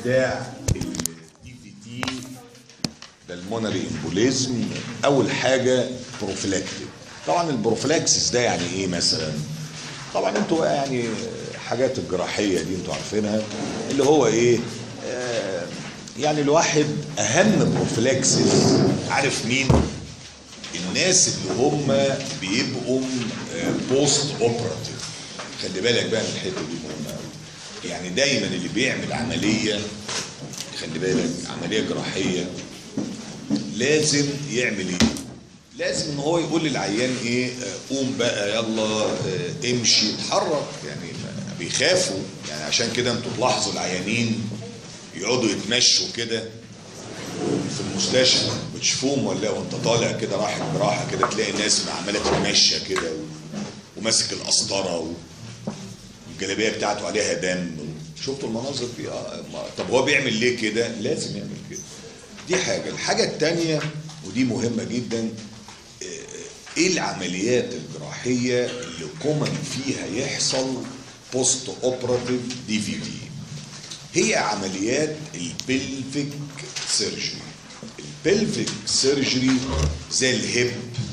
بتاع الدي في تي بالمونري امبوليزم اول حاجه بروفلاكتيك طبعا البروفلاكسس ده يعني ايه مثلا طبعا انتوا بقى يعني حاجات الجراحيه دي انتوا عارفينها اللي هو ايه آه يعني الواحد اهم بروفلاكسس عارف مين الناس اللي هم بيبقوا بوست اوبراتيف خلي بالك بقى من الحته دي مهمه قوي يعني دايما اللي بيعمل عمليه خلي بالك عمليه جراحيه لازم يعمل ايه لازم ان هو يقول للعيان ايه آه، قوم بقى يلا آه، امشي اتحرك يعني بيخافوا يعني عشان كده انتوا تلاحظوا العيانين يقعدوا يتمشوا كده في المستشفى بتشوفهم ولا وانت طالع كده رايح الجراحه كده تلاقي ناس عماله تتمشى كده و... وماسك القسطره و... الجلابيه بتاعته عليها دم شفتوا المناظر دي آه ما- طب هو بيعمل ليه كده لازم يعمل كده دي حاجه الحاجه الثانيه ودي مهمه جدا آه، ايه العمليات الجراحيه اللي كومن فيها يحصل بوست اوبراتيف دي في دي هي عمليات البلفيك سيرجري البلفيك سيرجري زي الهيب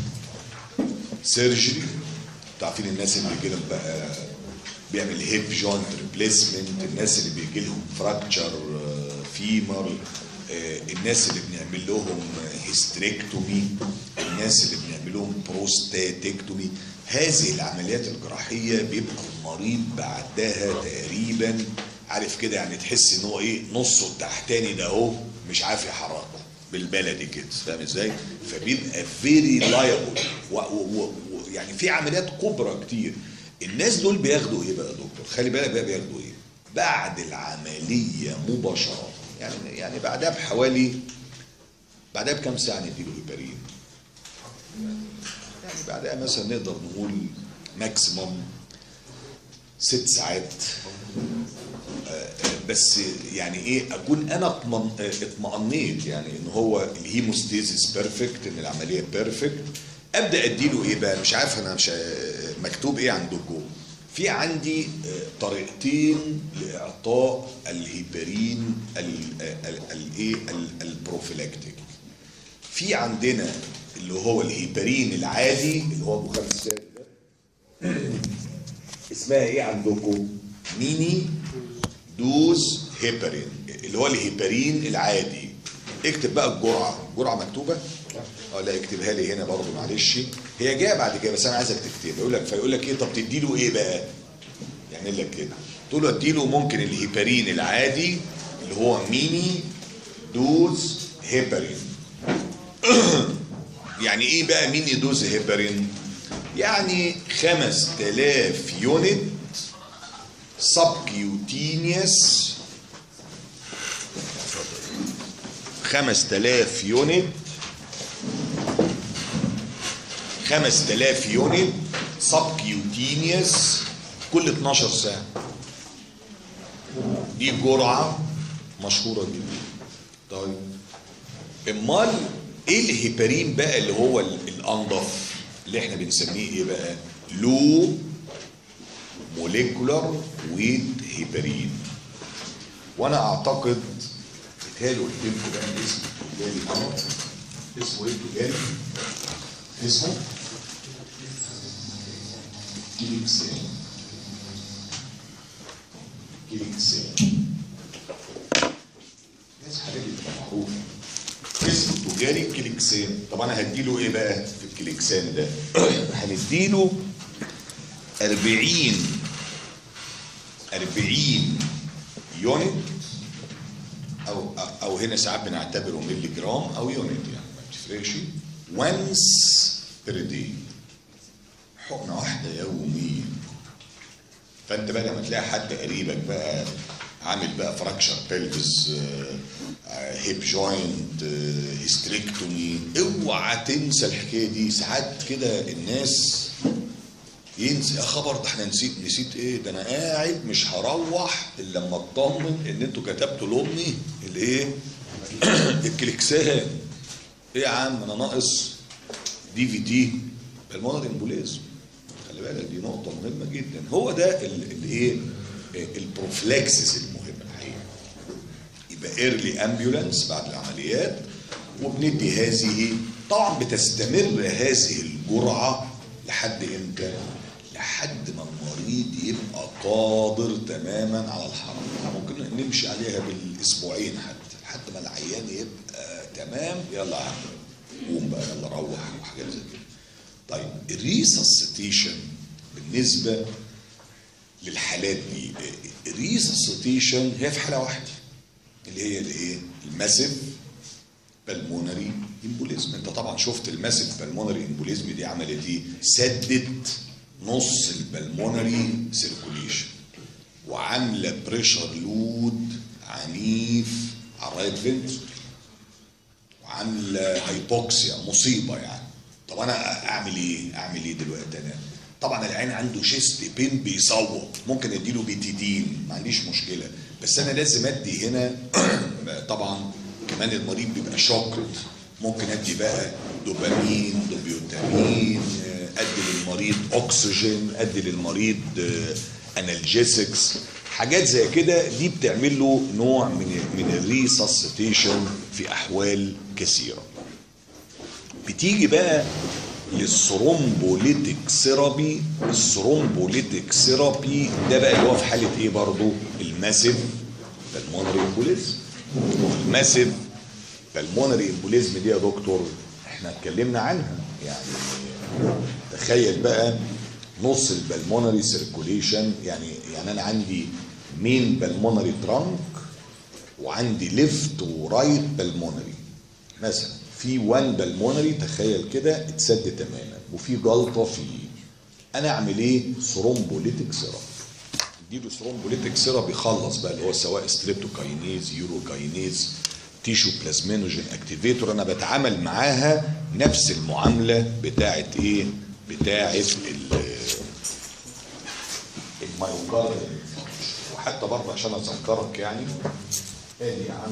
سيرجري تعرفين الناس اللي بيجي لهم بقى بيعمل هيب جوينت ريبليسمنت الناس اللي بيجي لهم فراكتشر فيمر الناس اللي بنعمل لهم هيستريكتومي الناس اللي بنعمل لهم بروستاتيكتومي هذه العمليات الجراحيه بيبقى المريض بعدها تقريبا عارف كده يعني تحس ان هو ايه نصه التحتاني ده اهو مش عارف يحركه بالبلدي كده فاهم ازاي؟ فبيبقى فيري لايبل يعني في عمليات كبرى كتير الناس دول بياخدوا ايه بقى يا دكتور؟ خلي بالك بقى بياخدوا ايه؟ بعد العمليه مباشره يعني يعني بعدها بحوالي بعدها بكام ساعه نديله هيبارين؟ يعني بعدها مثلا نقدر نقول ماكسيموم ست ساعات بس يعني ايه اكون انا اطمن اطمئنيت يعني ان هو الهيموستيزيس بيرفكت ان العمليه بيرفكت ابدا اديله ايه بقى مش عارف انا مش مكتوب ايه عندكم في عندي آه، طريقتين لاعطاء الهيبرين ال- ال- الايه ال- البروفيلاكتيك في عندنا اللي هو الهيبرين العادي اللي هو ابو خمس ساعات ده اسمها ايه عندكم ميني دوز هيبرين اللي هو الهيبرين العادي اكتب بقى الجرعه الجرعه مكتوبه اه لا اكتبها لي هنا برضو معلش هي جايه بعد كده بس انا عايزك تكتبها يقول لك فيقول لك ايه طب تدي له ايه بقى يعمل لك كده تقول له ادي له ممكن الهيبرين العادي اللي هو ميني دوز هيبرين يعني ايه بقى ميني دوز هيبرين يعني 5000 يونت سبكيوتينيوس 5000 يونت 5000 يونت سبكيوتينيوس كل 12 ساعة دي جرعة مشهورة جدا طيب امال ايه الهيبرين بقى اللي هو ال- الانضف اللي احنا بنسميه ايه بقى لو موليكولار ويت هيبرين وانا اعتقد بيتهيألي قلت لكم بقى الاسم التجاري ده اسمه ايه التجاري؟ اسمه كيليكسين كيليكسين ناس حاجات بتبقى معروفه اسمه التجاري كيليكسين طب انا هديله ايه بقى في الكيليكسان ده؟ هنديله 40 40 يونت او او هنا ساعات بنعتبره ملي جرام او يونت يعني ما بتفرقش وانس بير داي حقنه واحده يوميا فانت بقى لما تلاقي حد قريبك بقى عامل بقى فراكشر بيلفز هيب جوينت هيستريكتومي اوعى تنسى الحكايه دي ساعات كده الناس ينسى يا خبر ده احنا نسيت نسيت ايه ده انا قاعد مش هروح الا لما اطمن ان انتوا كتبتوا لامي الايه الكليكسان ايه يا عم انا ناقص دي في دي بالمونر امبوليزم خلي بالك دي نقطه مهمه جدا هو ده ال- الايه البروفلاكسس المهم الحقيقه ايرلي امبيولانس بعد العمليات وبندي هذه طبعا بتستمر هذه الجرعه لحد امتى؟ لحد ما المريض يبقى قادر تماما على الحركه ممكن نمشي عليها بالاسبوعين حتى لحد ما العيان يبقى تمام يلا يا عم قوم بقى يلا روح وحاجات زي كده طيب الريسسيتيشن بالنسبه للحالات دي الريسسيتيشن هي في حاله واحده اللي هي الايه؟ الماسيف بالمونري امبوليزم انت طبعا شفت الماسيف بالمونري امبوليزم دي عملت ايه؟ سدت نص البلمونري سيركوليشن وعامله بريشر لود عنيف على الرايت فنتركل وعامله هايبوكسيا مصيبه يعني طب انا اعمل ايه؟ اعمل ايه دلوقتي انا؟ طبعا العين عنده شيست بين بيصوت ممكن اديله بيتيدين ما عنديش مشكله بس انا لازم ادي هنا طبعا كمان المريض بيبقى شوكت ممكن ادي بقى دوبامين دوبيوتامين ادي للمريض اكسجين ادي للمريض انالجيسكس حاجات زي كده دي بتعمل له نوع من من الريسسيتيشن في احوال كثيره بتيجي بقى للثرومبوليتيك سيرابي الثرومبوليتيك سيرابي ده بقى اللي هو في حاله ايه برضه الماسيف بالمونري امبوليزم الماسيف بالمونري امبوليزم دي يا دكتور احنا اتكلمنا عنها يعني تخيل بقى نص البلمونري سيركوليشن يعني يعني انا عندي مين بالمونري ترانك وعندي ليفت ورايت بالمونري مثلا في وان بالمونري تخيل كده اتسد تماما وفي جلطه فيه انا اعمل ايه ثرومبوليتيك سيراب اديله ثرومبوليتيك سيراب يخلص بقى اللي هو سواء ستريبتوكاينيز يوروكاينيز تيشو بلازمينوجين اكتيفيتور انا بتعامل معاها نفس المعامله بتاعه ايه بتاعه المايوكارد وحتى برضه عشان اذكرك يعني ادي يا عم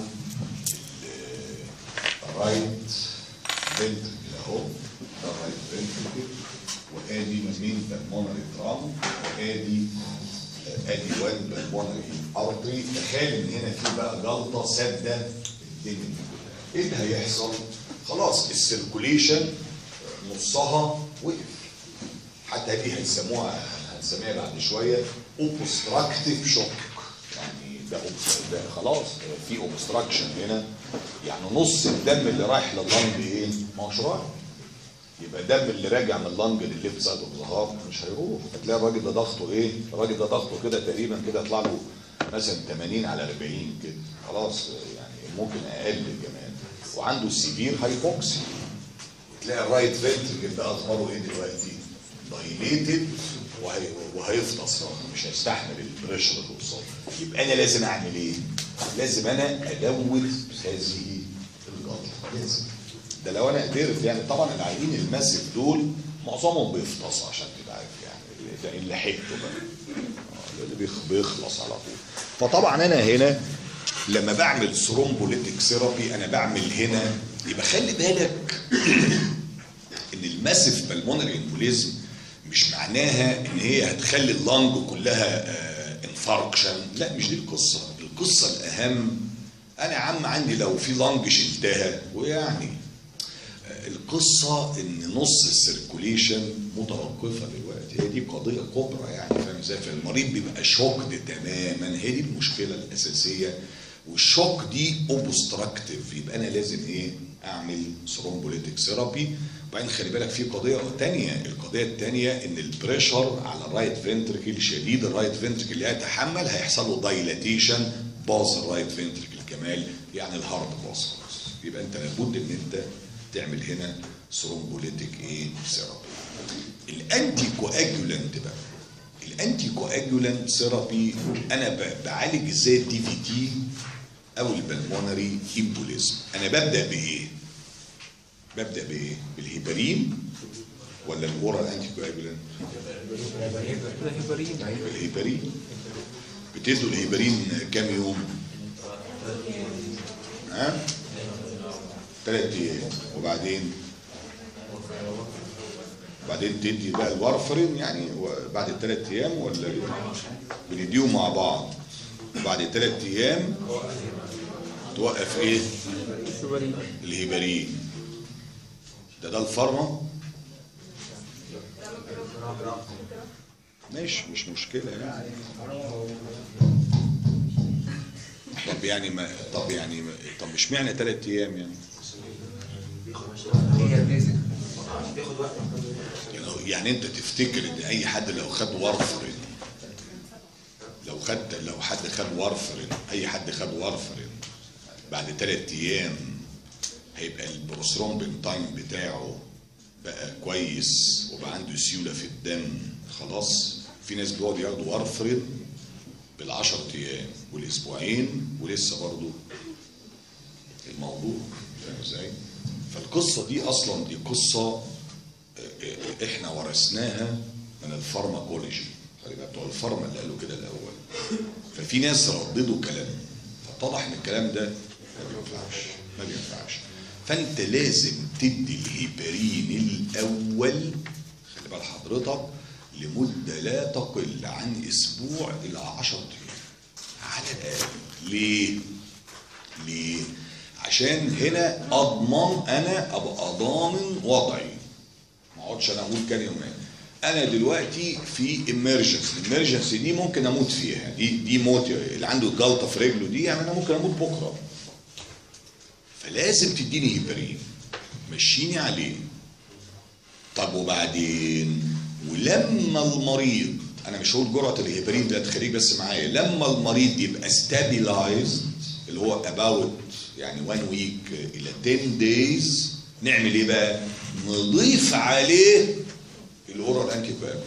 الرايت فنتركل اهو ده الرايت فنتركل وادي مين بالمونري ترام وادي ادي وان بالمونري ارتري تخيل ان هنا في بقى جلطه ساده الدنيا ايه اللي هيحصل؟ خلاص السيركوليشن نصها وقف حتى دي هيسموها هنسميها بعد شويه اوبستراكتيف شوك يعني ده ده خلاص في اوبستراكشن هنا يعني نص الدم اللي رايح لللنج ايه؟ ما هوش رايح يبقى الدم اللي راجع من اللنج للليفت سايد اوف ذا مش هيروح هتلاقي الراجل ده ضغطه ايه؟ الراجل ده ضغطه كده تقريبا كده يطلع له مثلا 80 على 40 كده خلاص يعني ممكن اقل كمان وعنده سيفير هايبوكسي تلاقي الرايت فنتركل ده اخباره ايه دلوقتي؟ دايليتد وهي وهيفطس مش هيستحمل البريشر اللي قصاده يبقى انا لازم اعمل ايه؟ لازم انا ادوت هذه الجلطه لازم ده لو انا قدرت يعني طبعا العيانين الماسف دول معظمهم بيفطسوا عشان تبقى عارف يعني ده اللي لحقته بقى اللي بيخلص على طول فطبعا انا هنا لما بعمل ثرومبوليتيك ثيرابي انا بعمل هنا يبقى خلي بالك ان الماسيف بالمونري امبوليزم مش معناها ان هي هتخلي اللنج كلها انفاركشن لا مش دي القصه القصه الاهم انا يا عم عندي لو في لنج شلتها ويعني القصه ان نص السيركوليشن متوقفه دلوقتي هي دي قضيه كبرى يعني فاهم ازاي فالمريض بيبقى شوكد تماما هي دي المشكله الاساسيه والشوك دي اوبستراكتيف يبقى انا لازم ايه اعمل ثرومبوليتيك ثيرابي وبعدين خلي بالك في قضيه ثانيه القضيه الثانيه ان البريشر على الرايت فنتركل شديد الرايت فنتركل اللي هيتحمل هيحصل له دايلاتيشن باظ الرايت فنتركل كمال يعني الهارت باظ خلاص يبقى انت لابد ان انت تعمل هنا ثرومبوليتيك ايه ثيرابي الانتي كواجولانت بقى الانتي كواجولانت ثيرابي انا بعالج ازاي الدي في تي او البلمونري امبوليزم انا ببدا بايه ببدا بايه بالهيبرين ولا الاورال انتي كواجولانت الهيبرين بتدوا الهيبرين كام يوم ها ثلاث ايام وبعدين بعدين تدي بقى الوارفرين يعني بعد الثلاث ايام ولا بنديهم مع بعض بعد ثلاث ايام توقف ايه الهيبرين ده ده الفارما ماشي مش مشكلة يعني طب يعني ما طب يعني ما طب مش معنى ثلاث ايام يعني هي بيزك يعني- يعني انت تفتكر ان اي حد لو خد وارفرين لو خد لو حد خد وارفرين اي حد خد وارفرين بعد ثلاث ايام هيبقى البروسترومبين تايم بتاعه بقى كويس وبقى عنده سيوله في الدم خلاص في ناس بيقعدوا ياخدوا وارفرين بالعشر ايام والاسبوعين ولسه برضه الموضوع فاهم ازاي؟ فالقصه دي اصلا دي قصه احنا ورثناها من الفارماكولوجي خلي بالك بتوع الفارما اللي قالوا كده الاول ففي ناس رددوا كلام فاتضح ان الكلام ده ما بينفعش ما بينفعش فانت لازم تدي الهيبرين الاول خلي بال حضرتك لمده لا تقل عن اسبوع الى 10 ايام على الاقل ليه؟ ليه؟ عشان هنا اضمن انا ابقى ضامن وضعي ما اقعدش انا اقول كان يومين انا دلوقتي في امرجنسي الامرجنسي دي ممكن اموت فيها دي دي موت اللي عنده جلطه في رجله دي يعني انا ممكن اموت بكره فلازم تديني هيبرين مشيني عليه طب وبعدين ولما المريض انا مش هقول جرعه الهيبرين ده تخليك بس معايا لما المريض يبقى ستابيلايزد اللي هو اباوت يعني 1 ويك الى 10 دايز نعمل ايه بقى؟ نضيف عليه الاورال انتي كواجولانت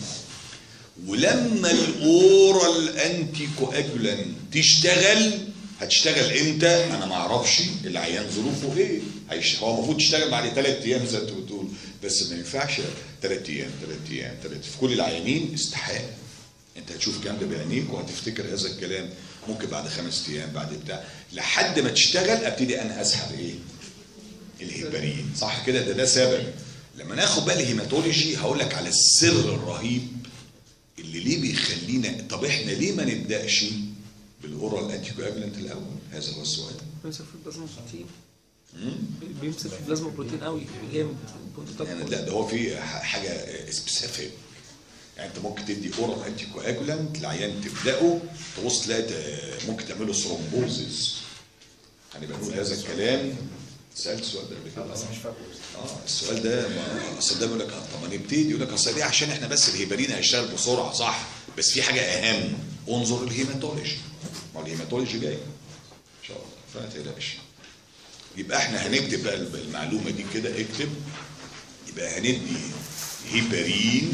ولما الاورال انتي كواجولانت تشتغل هتشتغل امتى؟ انا ما اعرفش العيان ظروفه ايه؟ هيش هو المفروض تشتغل بعد ثلاث ايام زي ما انت بتقول بس ما ينفعش ثلاث ايام ثلاث ايام ثلاث في كل العيانين استحاله انت هتشوف الكلام ده بعينيك وهتفتكر هذا الكلام ممكن بعد خمس ايام بعد بتاع لحد ما تشتغل ابتدي انا اسحب ايه؟ الهيبرين صح كده ده ده سبب لما ناخد بقى الهيماتولوجي هقول لك على السر الرهيب اللي ليه بيخلينا طب احنا ليه ما نبداش بالاورال انتي كواجولانت الاول هذا هو السؤال بيمسك في البلازما بروتين بيمسك في البلازما بروتين قوي جامد كنت يعني لا ده هو في ح- حاجه سبيسيفيك يعني انت ممكن تدي اورال انتي كواجولانت العيان تبداه تبص تلاقي ت- ممكن تعمله ثرومبوزيس هنبقى نقول هذا الكلام سالت السؤال ده قبل كده بس مش فاكره اه السؤال ده ما- اصل ده بيقول لك آه، طب ما نبتدي يقول لك اصل دي عشان احنا بس الهيبرين هيشتغل بسرعه صح بس في حاجه اهم انظر الهيماتولوجي ما هو الهيماتولوجي جاي ان شاء الله فما تقلقش يبقى احنا هنكتب بقى المعلومه دي كده اكتب يبقى هندي هيبرين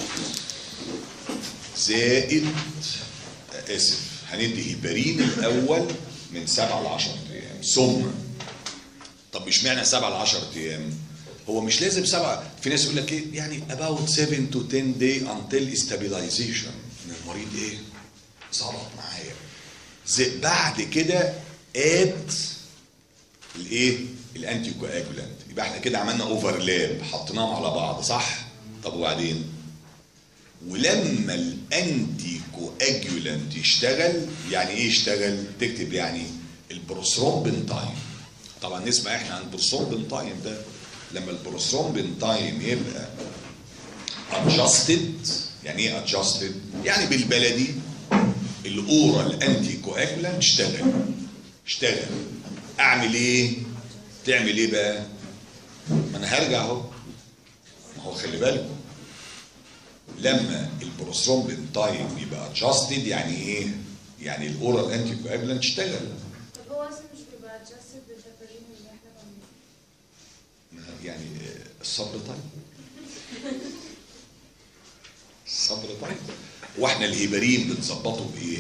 زائد اسف هندي هيبرين الاول من 7 ل 10 ايام ثم طب مش معنى 7 ل 10 ايام هو مش لازم سبعة في ناس يقول لك ايه يعني about 7 to 10 day until stabilization ان المريض ايه ظبط معايا زي بعد كده اد الايه الانتي كواجولانت يبقى احنا كده عملنا اوفرلاب حطيناهم على بعض صح طب وبعدين ولما الانتي كواجولانت يشتغل يعني ايه يشتغل تكتب يعني البروثرومبين تايم طبعا نسمع احنا عن البروثرومبين تايم ده لما البروثرومبين تايم يبقى adjusted يعني ايه adjusted يعني بالبلدي الاورال انتي كواجولانت اشتغل اشتغل اعمل ايه تعمل ايه بقى ما انا هرجع اهو ما هو خلي بالكم لما البروثرومبين تايم يبقى adjusted يعني ايه يعني الاورال انتي كواجولانت اشتغل طب هو اصلا مش بيبقى adjusted بالتمارين اللي احنا بنعملها يعني آه، الصبر طيب الصبر طيب واحنا الهيبرين بنظبطه بايه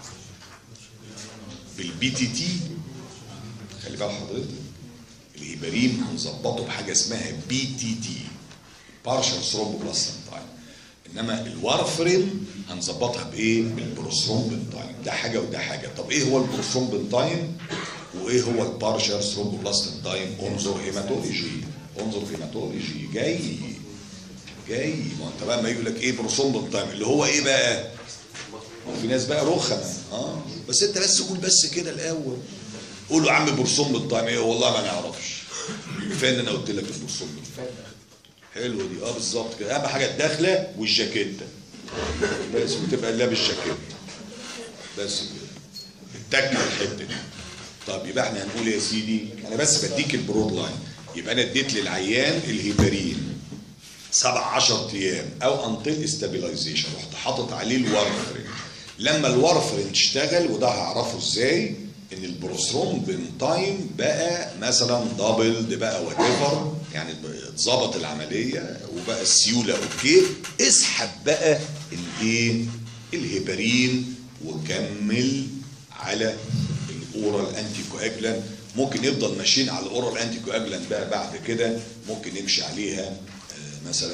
بالبي تي تي خلي بال حضرتك الهيبرين هنظبطه بحاجه اسمها بي تي تي بارشال ثرومبوبلاستين تايم انما الوارفرين هنظبطها بايه بالبروثرومبين تايم ده حاجه وده حاجه طب ايه هو البروثرومبين تايم وايه هو البارشال ثرومبوبلاستين تايم انظر هيماتولوجي انظر هيماتولوجي جاي جاي ما انت بقى ما يقول لك ايه بروثرومبين تايم اللي هو ايه بقى في ناس بقى رخمه اه بس انت بس قول بس كده الاول قول له يا عم برسوم الطعم ايه والله ما نعرفش كفايه ان انا قلت لك البرسوم الطعم حلوه دي اه بالظبط كده اهم حاجه الدخله والجاكيته بس وتبقى لابس جاكيته بس كده التك الحته دي طب يبقى احنا هنقول يا سيدي انا بس بديك البرود لاين يبقى انا اديت للعيان الهيبرين سبع عشر ايام او انتل استابيلايزيشن رحت حاطط عليه الوارفرين لما الوارفرين تشتغل وده هعرفه ازاي ان البروسترومبين تايم بقى مثلا دبل بقى وات ايفر يعني اتظبط العمليه وبقى السيوله اوكي اسحب بقى الايه الهيبرين وكمل على الاورال انتي كواجلان ممكن يفضل ماشيين على الاورال انتي كواجلان بقى بعد كده ممكن يمشي عليها آه، مثلا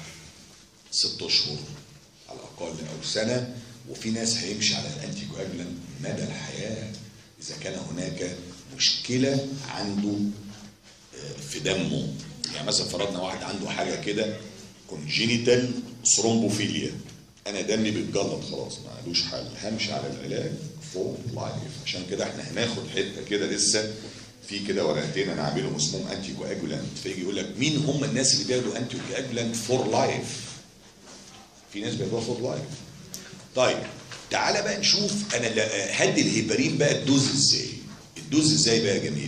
ست اشهر على الاقل او سنه وفي ناس هيمشي على الانتي كواجلان مدى الحياه اذا كان هناك مشكله عنده آه، في دمه يعني مثلا فرضنا واحد عنده حاجه كده كونجينيتال ثرومبوفيليا انا دمي بيتجلط خلاص ما عندوش حل همشي على العلاج فور لايف عشان كده احنا هناخد حته كده لسه في كده ورقتين انا عاملهم اسمهم انتي كواجولانت فيجي يقول لك مين هم الناس اللي بياخدوا انتي كواجولانت فور لايف في ناس بياخدوها فور لايف طيب تعالى بقى نشوف انا لا- هدي الهيبرين بقى الدوز ازاي الدوز ازاي بقى يا جميل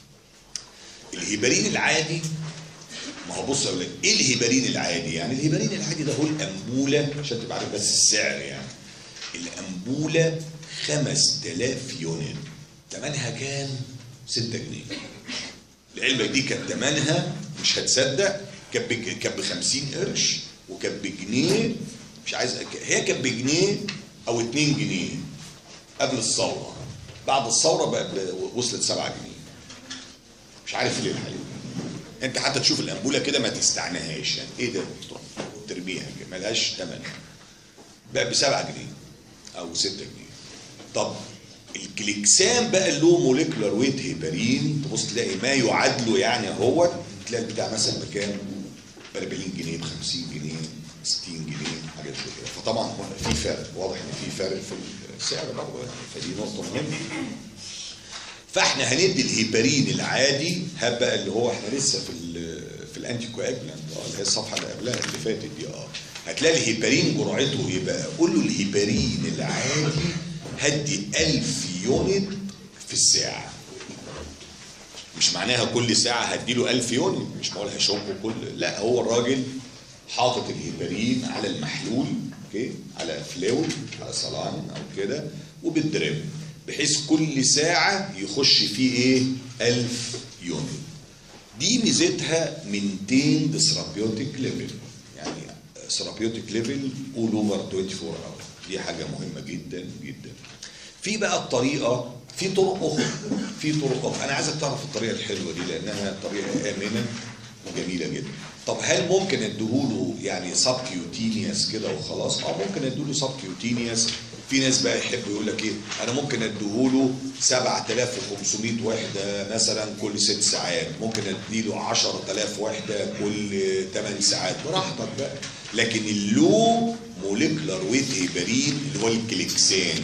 الهيبرين العادي ما هو بص اقول لك ايه الهيبرين العادي يعني الهيبرين العادي ده هو الانبوله عشان تبقى عارف بس السعر يعني الانبوله 5000 يونت ثمنها كام 6 جنيه العلبه دي كانت ثمنها مش هتصدق كانت بج- كانت ب 50 قرش وكانت بجنيه مش عايز أك- هي كانت بجنيه او 2 جنيه قبل الثوره بعد الثوره بقى ب- وصلت 7 جنيه مش عارف ليه الحقيقه انت حتى تشوف الانبوله كده ما تستعناهاش يعني ايه ده تروح ترميها كده ملهاش ثمن بقى ب 7 جنيه او 6 جنيه طب الكليكسان بقى اللي له موليكولار ويت هيبرين تبص تلاقي ما يعادله يعني هو تلاقي البتاع مثلا بكام؟ ب 40 جنيه ب 50 جنيه 60 جنيه حاجات زي كده فطبعا هنا في فرق واضح ان في فرق في السعر برضه يعني فدي نقطه مهمه فاحنا هندي الهيبرين العادي هاب بقى اللي هو احنا لسه في ال في الانتي كواجلانت اه اللي هي الصفحه اللي قبلها اللي فاتت دي اه هتلاقي الهيبرين جرعته ايه بقى؟ قول له الهيبرين العادي هدي 1000 يونت في الساعه مش معناها كل ساعه هديله 1000 يونت مش بقول هشوفه كل لا هو الراجل حاطط الهيبرين على المحلول اوكي على فلويد على صلان او كده وبالدريب بحيث كل ساعه يخش فيه ايه 1000 يونت دي ميزتها 200 ديسرابيوتيك ليفل يعني ثيرابيوتيك ليفل اول اوفر 24 اور دي حاجه مهمه جدا جدا في بقى الطريقه في طرق اخرى في طرق اخرى انا عايزك تعرف الطريقه الحلوه دي لانها طريقه امنه وجميله جدا طب هل ممكن اديهوله يعني سب كيوتينيوس كده وخلاص اه ممكن اديله سب كيوتينيوس في ناس بقى يحب يقول لك ايه انا ممكن اديهوله 7500 وحده مثلا كل ست ساعات ممكن اديله 10000 وحده كل 8 ساعات براحتك بقى لكن اللو موليكولار ويت هيبرين اللي هو الكليكسان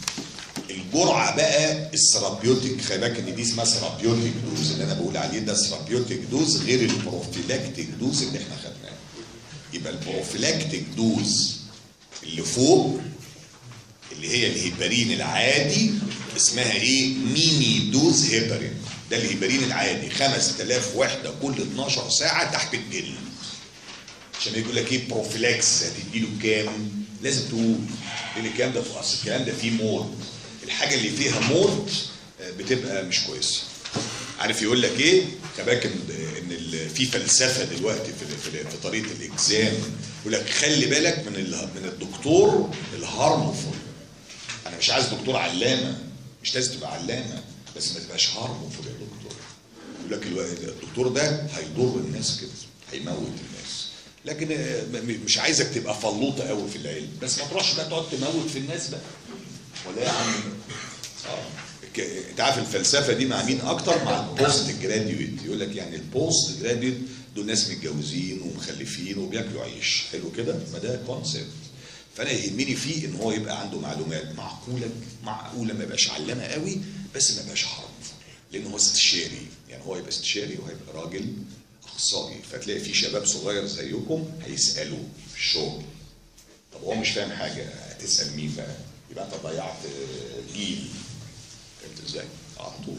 الجرعه بقى الثيرابيوتيك خلي بالك ان دي اسمها ثيرابيوتيك دوز اللي انا بقول عليه ده ثيرابيوتيك دوز غير البروفيلاكتيك دوز اللي احنا خدناه يبقى البروفيلاكتيك دوز اللي فوق اللي هي الهيبرين العادي اسمها ايه ميني دوز هيبرين ده الهيبرين العادي 5000 وحده كل 12 ساعه تحت الجلد عشان يقول لك ايه بروفيلاكس هتديله كام لازم تقول لان الكلام ده في اصل الكلام ده فيه موت الحاجه اللي فيها موت آه، بتبقى مش كويسه عارف يقول لك ايه خلي بالك ان ان ال- في فلسفه دلوقتي في في, في طريقه الاجزام يقول لك خلي بالك من ال- من الدكتور الهارمفول انا مش عايز دكتور علامه مش لازم تبقى علامه بس ما تبقاش هارمفول يا دكتور يقول لك الو- الدكتور ده هيضر الناس كده هيموت الناس لكن آه، م- مش عايزك تبقى فلوطه قوي في العلم بس ما تروحش بقى تقعد تموت في الناس بقى ولا يا عم اه ك- انت عارف الفلسفه دي مع مين اكتر مع البوست جراديويت يقول لك يعني البوست جراديويت دول ناس متجوزين ومخلفين وبياكلوا عيش حلو كده ما ده كونسيبت فانا يهمني فيه ان هو يبقى عنده معلومات معقوله معقوله ما يبقاش علامه قوي بس ما يبقاش حرام لان هو استشاري يعني هو يبقى استشاري وهيبقى راجل اخصائي فتلاقي في شباب صغير زيكم هيسالوا في الشغل طب هو مش فاهم حاجه هتسال مين بقى يبقى انت ضيعت آه، جيل فهمت ازاي على طول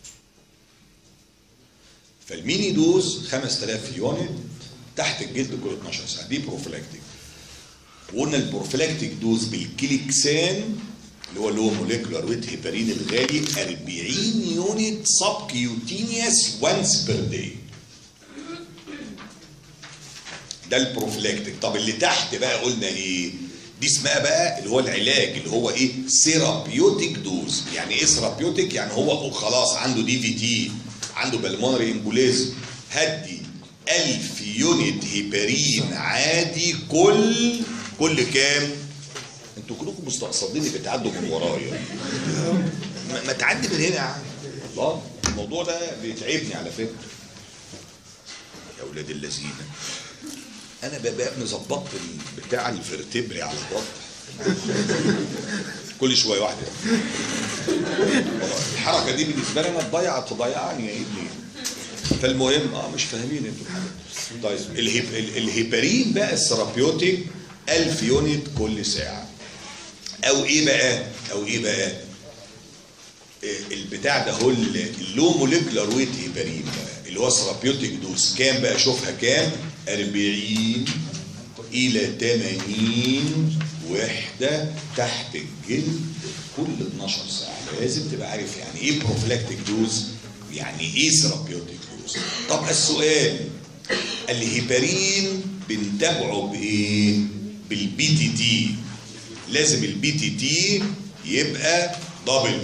فالميني دوز 5000 يونت تحت الجلد كل 12 ساعه دي بروفلاكتيك وقلنا البروفلاكتيك دوز بالكليكسان اللي هو اللي هو موليكولار ويت هيبارين الغالي 40 يونت سب كيوتينيوس وانس بير داي ده البروفلاكتيك طب اللي تحت بقى قلنا ايه دي اسمها بقى اللي هو العلاج اللي هو ايه سيرابيوتيك دوز يعني ايه سيرابيوتيك يعني هو خلاص عنده دي في تي عنده بالمونري امبوليزم هدي 1000 يونت هيبارين عادي كل كل كام انتوا كلكم مستقصدين بتعدوا من ورايا ما, ما تعدي من هنا يا عم الله الموضوع ده بيتعبني على فكره يا اولاد الذين انا بقى ابني ظبطت بتاع الفرتبري على البطن كل شويه واحده الحركه دي بالنسبه لي انا تضيع تضيعني يا ابني فالمهم اه مش فاهمين انتوا الحاجات طيب الهيب ال- الهيبارين بقى الثيرابيوتيك 1000 يونت كل ساعه او ايه بقى او ايه بقى إيه البتاع ده هو ال- اللو موليكولار ويت هيبارين بقى اللي هو ثيرابيوتيك دوز كام بقى شوفها كام 40 الى 80 وحده تحت الجلد كل 12 ساعه لازم تبقى عارف يعني ايه بروفلاكتيك دوز يعني ايه ثيرابيوتيك دوز طب السؤال الهيبارين بنتابعه بايه بالبي تي تي لازم البي تي تي يبقى دبل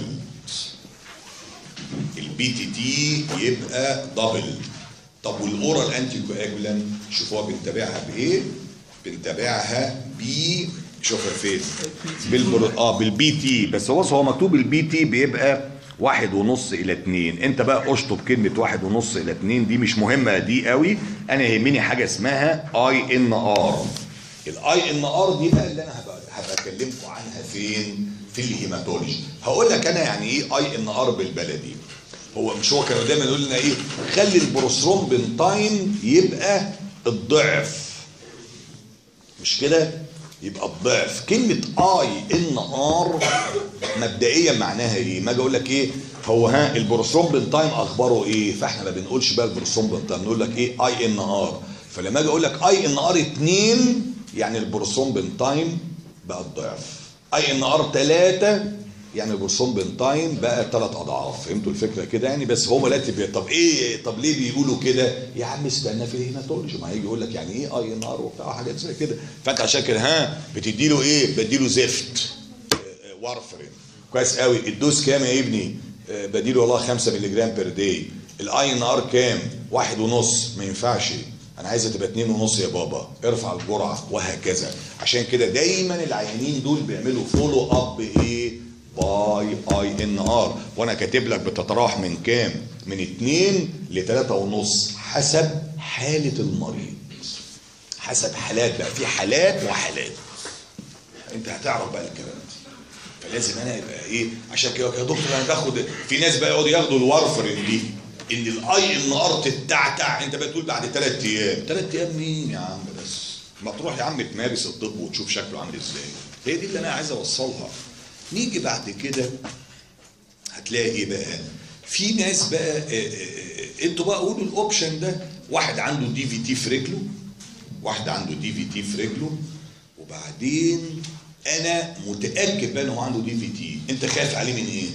البي تي تي يبقى دبل طب والاورال انتي كواجولانت شوفوها بنتابعها بايه بنتابعها ب شوفها فين بالبر... اه بالبي تي بس هو هو مكتوب البي تي بيبقى واحد ونص الى اتنين انت بقى اشطب كلمة واحد ونص الى اتنين دي مش مهمة دي قوي انا يهمني حاجة اسمها اي ان ار الاي ان ار دي بقى اللي انا هبقى هبقى اكلمكم عنها فين في الهيماتولوجي هقول لك انا يعني ايه اي ان ار بالبلدي هو مش هو كانوا دايما يقول لنا ايه خلي البروسترومبين تايم يبقى الضعف مش كده يبقى الضعف كلمة اي ان ار مبدئيا معناها ايه؟ ما اجي اقول لك ايه؟ هو ها البروسترومبين تايم اخباره ايه؟ فاحنا ما بنقولش بقى البروسترومبين تايم نقول لك ايه؟ اي ان ار فلما اجي اقول لك اي ان ار 2 يعني البروسترومبين تايم بقى الضعف اي ان ار 3 يعني البروسترومبين تايم بقى ثلاث اضعاف فهمتوا الفكره كده يعني بس هو دلوقتي بي... طب ايه طب ليه بيقولوا كده يا عم استنى في الهيماتولوجي ما هيجي يقول لك يعني ايه اي ان ار وبتاع حاجات زي كده فانت عشان كده ها بتدي له ايه بدي له زفت وارفرين كويس قوي الدوز كام يا ابني آه، بديله والله 5 مللي جرام بير داي الاي ان ار كام واحد ونص ما ينفعش انا عايزها تبقى اتنين ونص يا بابا ارفع الجرعه وهكذا عشان كده دايما العيانين دول بيعملوا فولو اب ايه باي اي ان ار وانا كاتب لك بتتراوح من كام من اتنين لتلاتة ونص حسب حالة المريض حسب حالات بقى في حالات وحالات انت هتعرف بقى الكلام ده فلازم انا يبقى ايه عشان كده يا دكتور انا باخد في ناس بقى يقعدوا ياخدوا الوارفرين دي ان الاي ان ار تتعتع انت بقى تقول بعد ثلاث ايام ثلاث ايام مين يا عم بس ما تروح يا عم تمارس الطب وتشوف شكله عامل ازاي هي دي اللي انا عايز اوصلها نيجي بعد كده هتلاقي ايه بقى في ناس بقى آه، آه، آه، انتوا بقى قولوا الاوبشن ده واحد عنده دي في تي في رجله واحد عنده دي في تي في رجله وبعدين انا متاكد بقى ان هو عنده دي في تي انت خايف عليه من ايه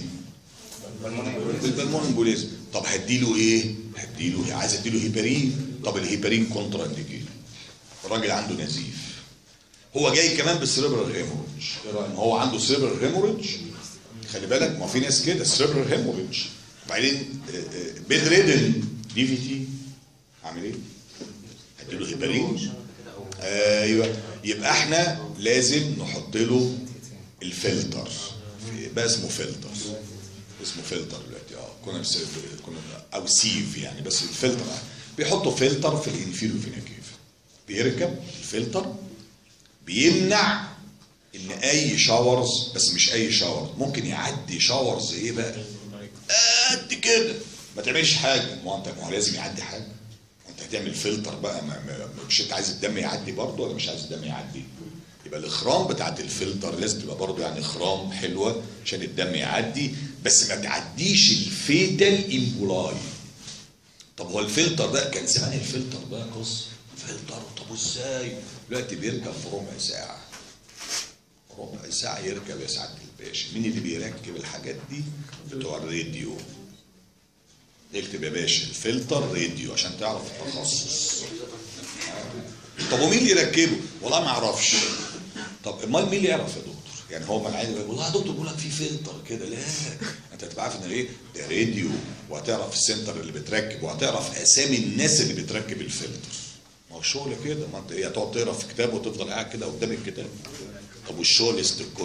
بالبلمون امبوليزم طب هديله ايه هديله عايز اديله هيبارين طب الهيبارين كونترا انديكيت الراجل عنده نزيف هو جاي كمان بالسريبرال هيموريدج ايه رايك ما هو عنده سريبرال هيموريدج خلي بالك ما في ناس كده سريبرال هيموريدج وبعدين بيد ريدن دي في تي اعمل ايه هديله هيبارين ايوه يبقى احنا لازم نحط له الفلتر في- بقى اسمه فلتر اسمه فلتر دلوقتي اه كنا بس كنا او سيف يعني بس الفلتر بيحطوا فلتر في الانفيريو فينا كيف بيركب الفلتر بيمنع ان اي شاورز بس مش اي شاور ممكن يعدي شاورز ايه بقى قد كده ما تعملش حاجه ما هو انت ما هو لازم يعدي حاجه انت هتعمل فلتر بقى ما ما مش انت عايز الدم يعدي برضه ولا مش عايز الدم يعدي يبقى الاخرام بتاعت الفلتر لازم تبقى برضه يعني اخرام حلوه عشان الدم يعدي بس ما تعديش الفيتال امبولاي طب هو الفلتر ده كان زمان الفلتر ده قصه فلتر طب ازاي دلوقتي بيركب في ربع ساعه ربع ساعه يركب يا سعاده الباشا مين اللي بيركب الحاجات دي بتوع الراديو اكتب يا باشا الفلتر راديو عشان تعرف التخصص طب ومين اللي يركبه والله ما اعرفش طب امال مين اللي يعرف يا دكتور يعني هو ما العادي يقول والله يا دكتور بيقول لك في فلتر كده لا انت تبقى عارف ان ايه ده راديو وهتعرف السنتر اللي بتركب وهتعرف اسامي الناس اللي بتركب الفلتر ما هو الشغل كده ما انت ايه هتقعد تقرا في كتاب وتفضل قاعد كده قدام الكتاب طب والشغل است الكل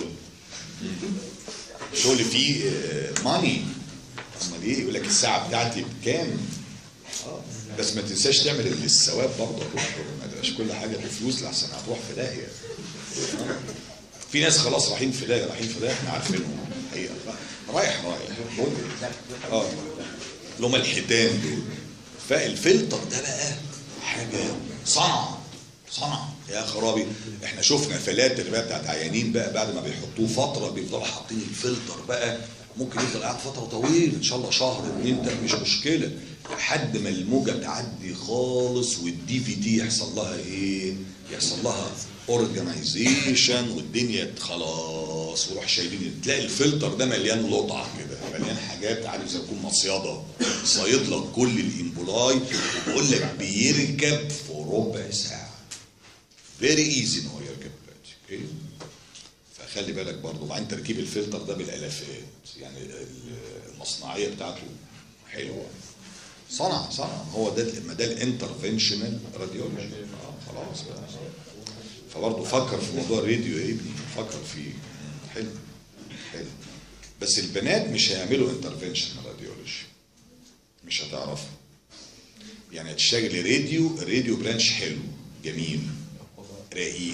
الشغل فيه ماني امال ايه يقول لك الساعه بتاعتي بكام اه بس ما تنساش تعمل الثواب برضه يا دكتور ما تبقاش كل حاجه بفلوس لحسن هتروح في داهيه آه. في ناس خلاص رايحين في داهيه رايحين في داهيه احنا عارفينهم الحقيقه رايح رايح دول اه اللي هم الحيتان دول فالفلتر ده بقى حاجه صنعه صنعه يا خرابي احنا شفنا فلاتر بقى بتاعت عيانين بقى بعد ما بيحطوه فتره بيفضلوا حاطين الفلتر بقى ممكن يفضل قاعد فتره طويله ان شاء الله شهر اتنين تلاته مش مشكله لحد ما الموجه تعدي خالص والدي في تي يحصل لها ايه؟ يحصل لها اورجنايزيشن والدنيا خلاص وروح شايلين تلاقي الفلتر ده مليان لطعه كده مليان حاجات عارف زي يكون مصيده صايد لك كل الامبولاي وبقول لك بيركب في ربع ساعه فيري ايزي ان هو يركب دلوقتي اوكي فخلي بالك برضه وبعدين تركيب الفلتر ده بالالافات يعني المصنعيه بتاعته حلوه صنع صنع هو ده ما ده الانترفنشنال راديولوجي اه خلاص بقى فبرضه فكر في موضوع الراديو يا ابني فكر فيه حلو حلو بس البنات مش هيعملوا انترفنشنال راديولوجي مش هتعرفوا يعني هتشتغل راديو الراديو برانش حلو جميل رقيق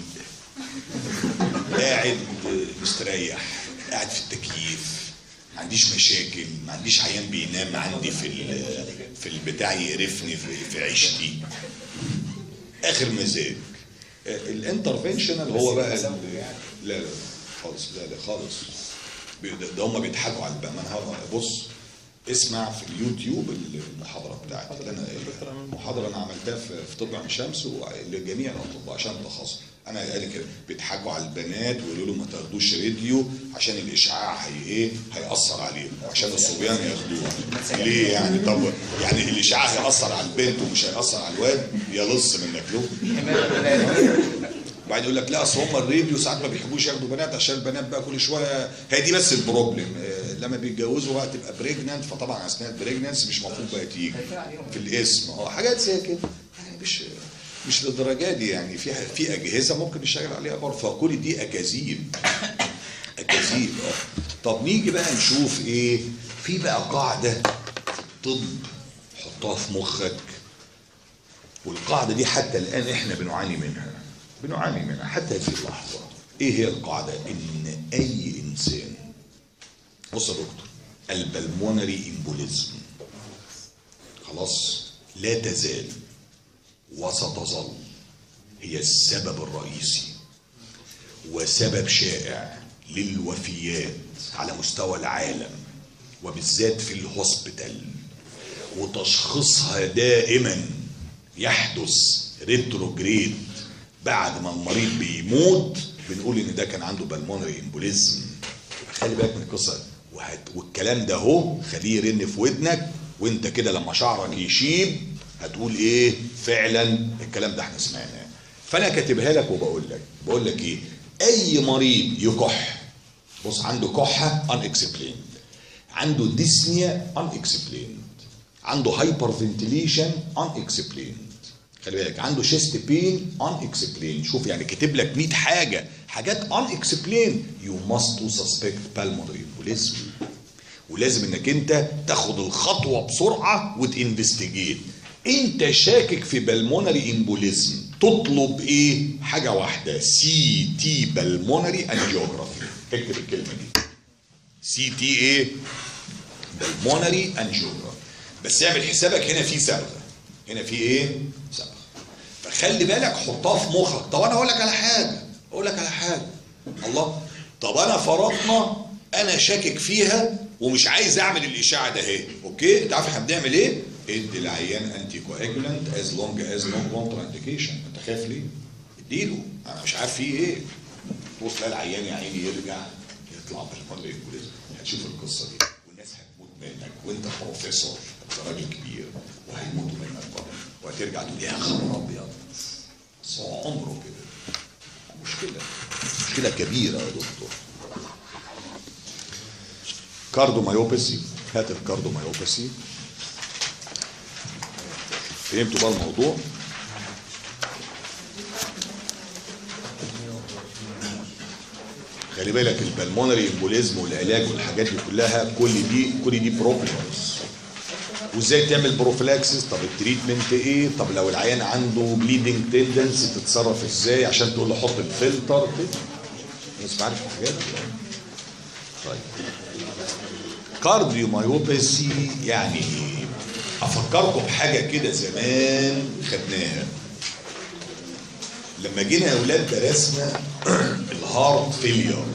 قاعد مستريح قاعد في التكييف ما عنديش مشاكل ما عنديش عيان بينام عندي في ال- في البتاع يقرفني في, في عيشتي اخر مزاج الانترفنشنال هو بقى ال- لا لا خالص لا لا خالص بي- ده- ده هم بيضحكوا على البقى ما انا هقول- بص اسمع في اليوتيوب المحاضره بتاعتي اللي انا محاضره انا عملتها في في طب عين شمس لجميع الاطباء عشان التخصص انا قال كده بيضحكوا على البنات ويقولوا لهم ما تاخدوش راديو عشان الاشعاع هي ايه هياثر عليهم عشان الصبيان ياخدوها ليه يعني طب يعني الاشعاع هياثر على البنت ومش هياثر على الواد يا لص منك له وبعدين يقول لك لا اصل هم الراديو ساعات ما بيحبوش ياخدوا بنات عشان البنات بقى كل شويه هي دي بس البروبلم آه، لما بيتجوزوا بقى تبقى بريجننت فطبعا اثناء البريجننس مش المفروض بقى تيجي في الاسم اه حاجات زي كده يعني مش مش للدرجه دي يعني في في اجهزه ممكن نشتغل عليها برضه فكل دي اكاذيب اكاذيب اه طب نيجي بقى نشوف ايه في بقى قاعده في الطب حطها في مخك والقاعدة دي حتى الآن إحنا بنعاني منها بنعاني منها حتى في اللحظة إيه هي القاعدة؟ إن أي إنسان بص يا دكتور البلمونري إمبوليزم خلاص لا تزال وستظل هي السبب الرئيسي وسبب شائع للوفيات على مستوى العالم وبالذات في الهوسبيتال وتشخيصها دائما يحدث ريتروجريد بعد ما المريض بيموت بنقول ان ده كان عنده بالمونري امبوليزم خلي بالك من القصه وهت... والكلام ده اهو خليه يرن في ودنك وانت كده لما شعرك يشيب هتقول ايه فعلا الكلام ده احنا سمعناه فانا كاتبها لك وبقول لك بقول لك ايه اي مريض يكح بص عنده كحه unexplained عنده ديسنيا unexplained عنده هايبر فنتيليشن unexplained خلي بالك عنده شيست بين unexplained شوف يعني كاتب لك 100 حاجه حاجات unexplained you must to suspect pulmonary embolism ولازم انك انت تاخد الخطوه بسرعه وتنفستيجيت انت شاكك في بالمونري امبوليزم تطلب ايه حاجه واحده سي تي بالمونري انجيوجرافي اكتب الكلمه دي سي تي ايه بالمونري انجيوجرام بس اعمل حسابك هنا في صبغه هنا في ايه صبغه فخلي بالك حطها في مخك طب انا اقول لك على حاجه اقول لك على حاجه الله طب انا فرضنا انا شاكك فيها ومش عايز اعمل الاشاعه ده اهي اوكي انت عارف احنا بنعمل ايه ادي العيان انتي كواجولانت از لونج از نو كونترا انديكيشن انت خايف ليه اديله انا مش عارف فيه ايه توصل تلاقي العيان يا عيني يرجع يطلع بالمره الانجليزي هتشوف القصه دي والناس هتموت منك وانت بروفيسور انت راجل كبير وهيموتوا منك برضه وهترجع تقول يا خبر ابيض بس هو عمره كده مشكله مشكله كبيره يا دكتور كاردومايوباثي هات الكاردومايوباثي فهمتوا بقى الموضوع خلي بالك البلمونري امبوليزم والعلاج والحاجات دي كلها كل دي كل دي بروبلمز وازاي تعمل بروفلاكسس طب التريتمنت ايه طب لو العيان عنده بليدنج تندنسي تتصرف ازاي عشان تقول له حط الفلتر كده الناس ما عارف الحاجات دي طيب كارديومايوباثي يعني ايه افكركم بحاجه كده زمان خدناها لما جينا يا اولاد درسنا الهارت فيلير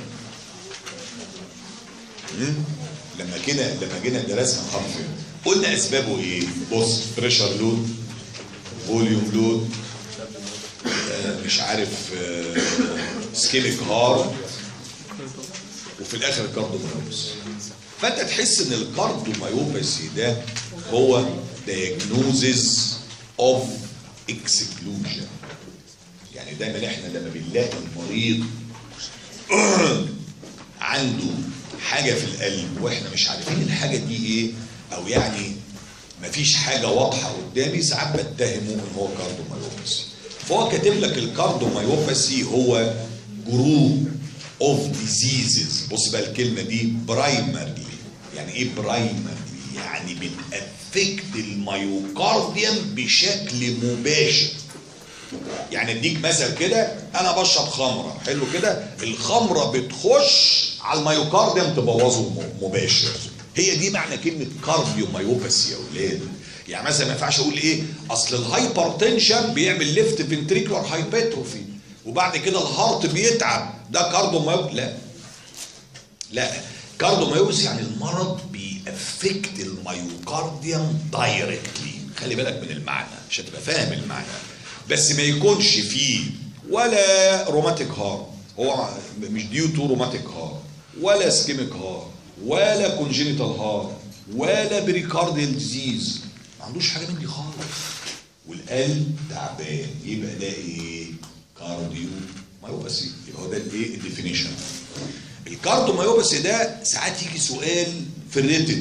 لما جينا لما جينا درسنا الهارت فيلير قلنا اسبابه ايه بص بريشر لود فوليوم لود آه مش عارف سكيميك هارت وفي الاخر الكارديومايوباثي فانت تحس ان الكارديومايوباثي ده هو diagnosis of exclusion يعني دايما احنا لما بنلاقي المريض عنده حاجه في القلب واحنا مش عارفين الحاجه دي ايه او يعني مفيش حاجه واضحه قدامي ساعات بتهمه ان هو كارديومايوباثي فهو كاتب لك الكارديومايوباثي هو جروب اوف ديزيزز بص بقى الكلمه دي برايمرلي يعني ايه برايمرلي يعني بتافكت الميوكارديوم بشكل مباشر يعني اديك مثل كده انا بشرب خمره حلو كده الخمره بتخش على الميوكارديوم تبوظه مباشر هي دي معنى كلمه كارديو مايوباثي يا اولاد يعني مثلا ما ينفعش اقول ايه اصل الهايبرتنشن بيعمل ليفت فنتريكولار هايباتروفي وبعد كده الهارت بيتعب ده كارديو مايوب لا لا كارديو مايوباثي يعني المرض بيأفكت الميوكارديوم دايركتلي خلي بالك من المعنى عشان تبقى فاهم المعنى بس ما يكونش فيه ولا روماتيك هارت هو مش ديو تو روماتيك هارت ولا سكيميك هارت ولا كونجينيتال هارت ولا بريكارديال ديزيز ما عندوش حاجه من دي خالص والقلب تعبان يبقى ده ايه كارديو مايوباثي يبقى هو ده الايه الديفينيشن الكارديو مايوباثي ده ساعات يجي سؤال في الريتن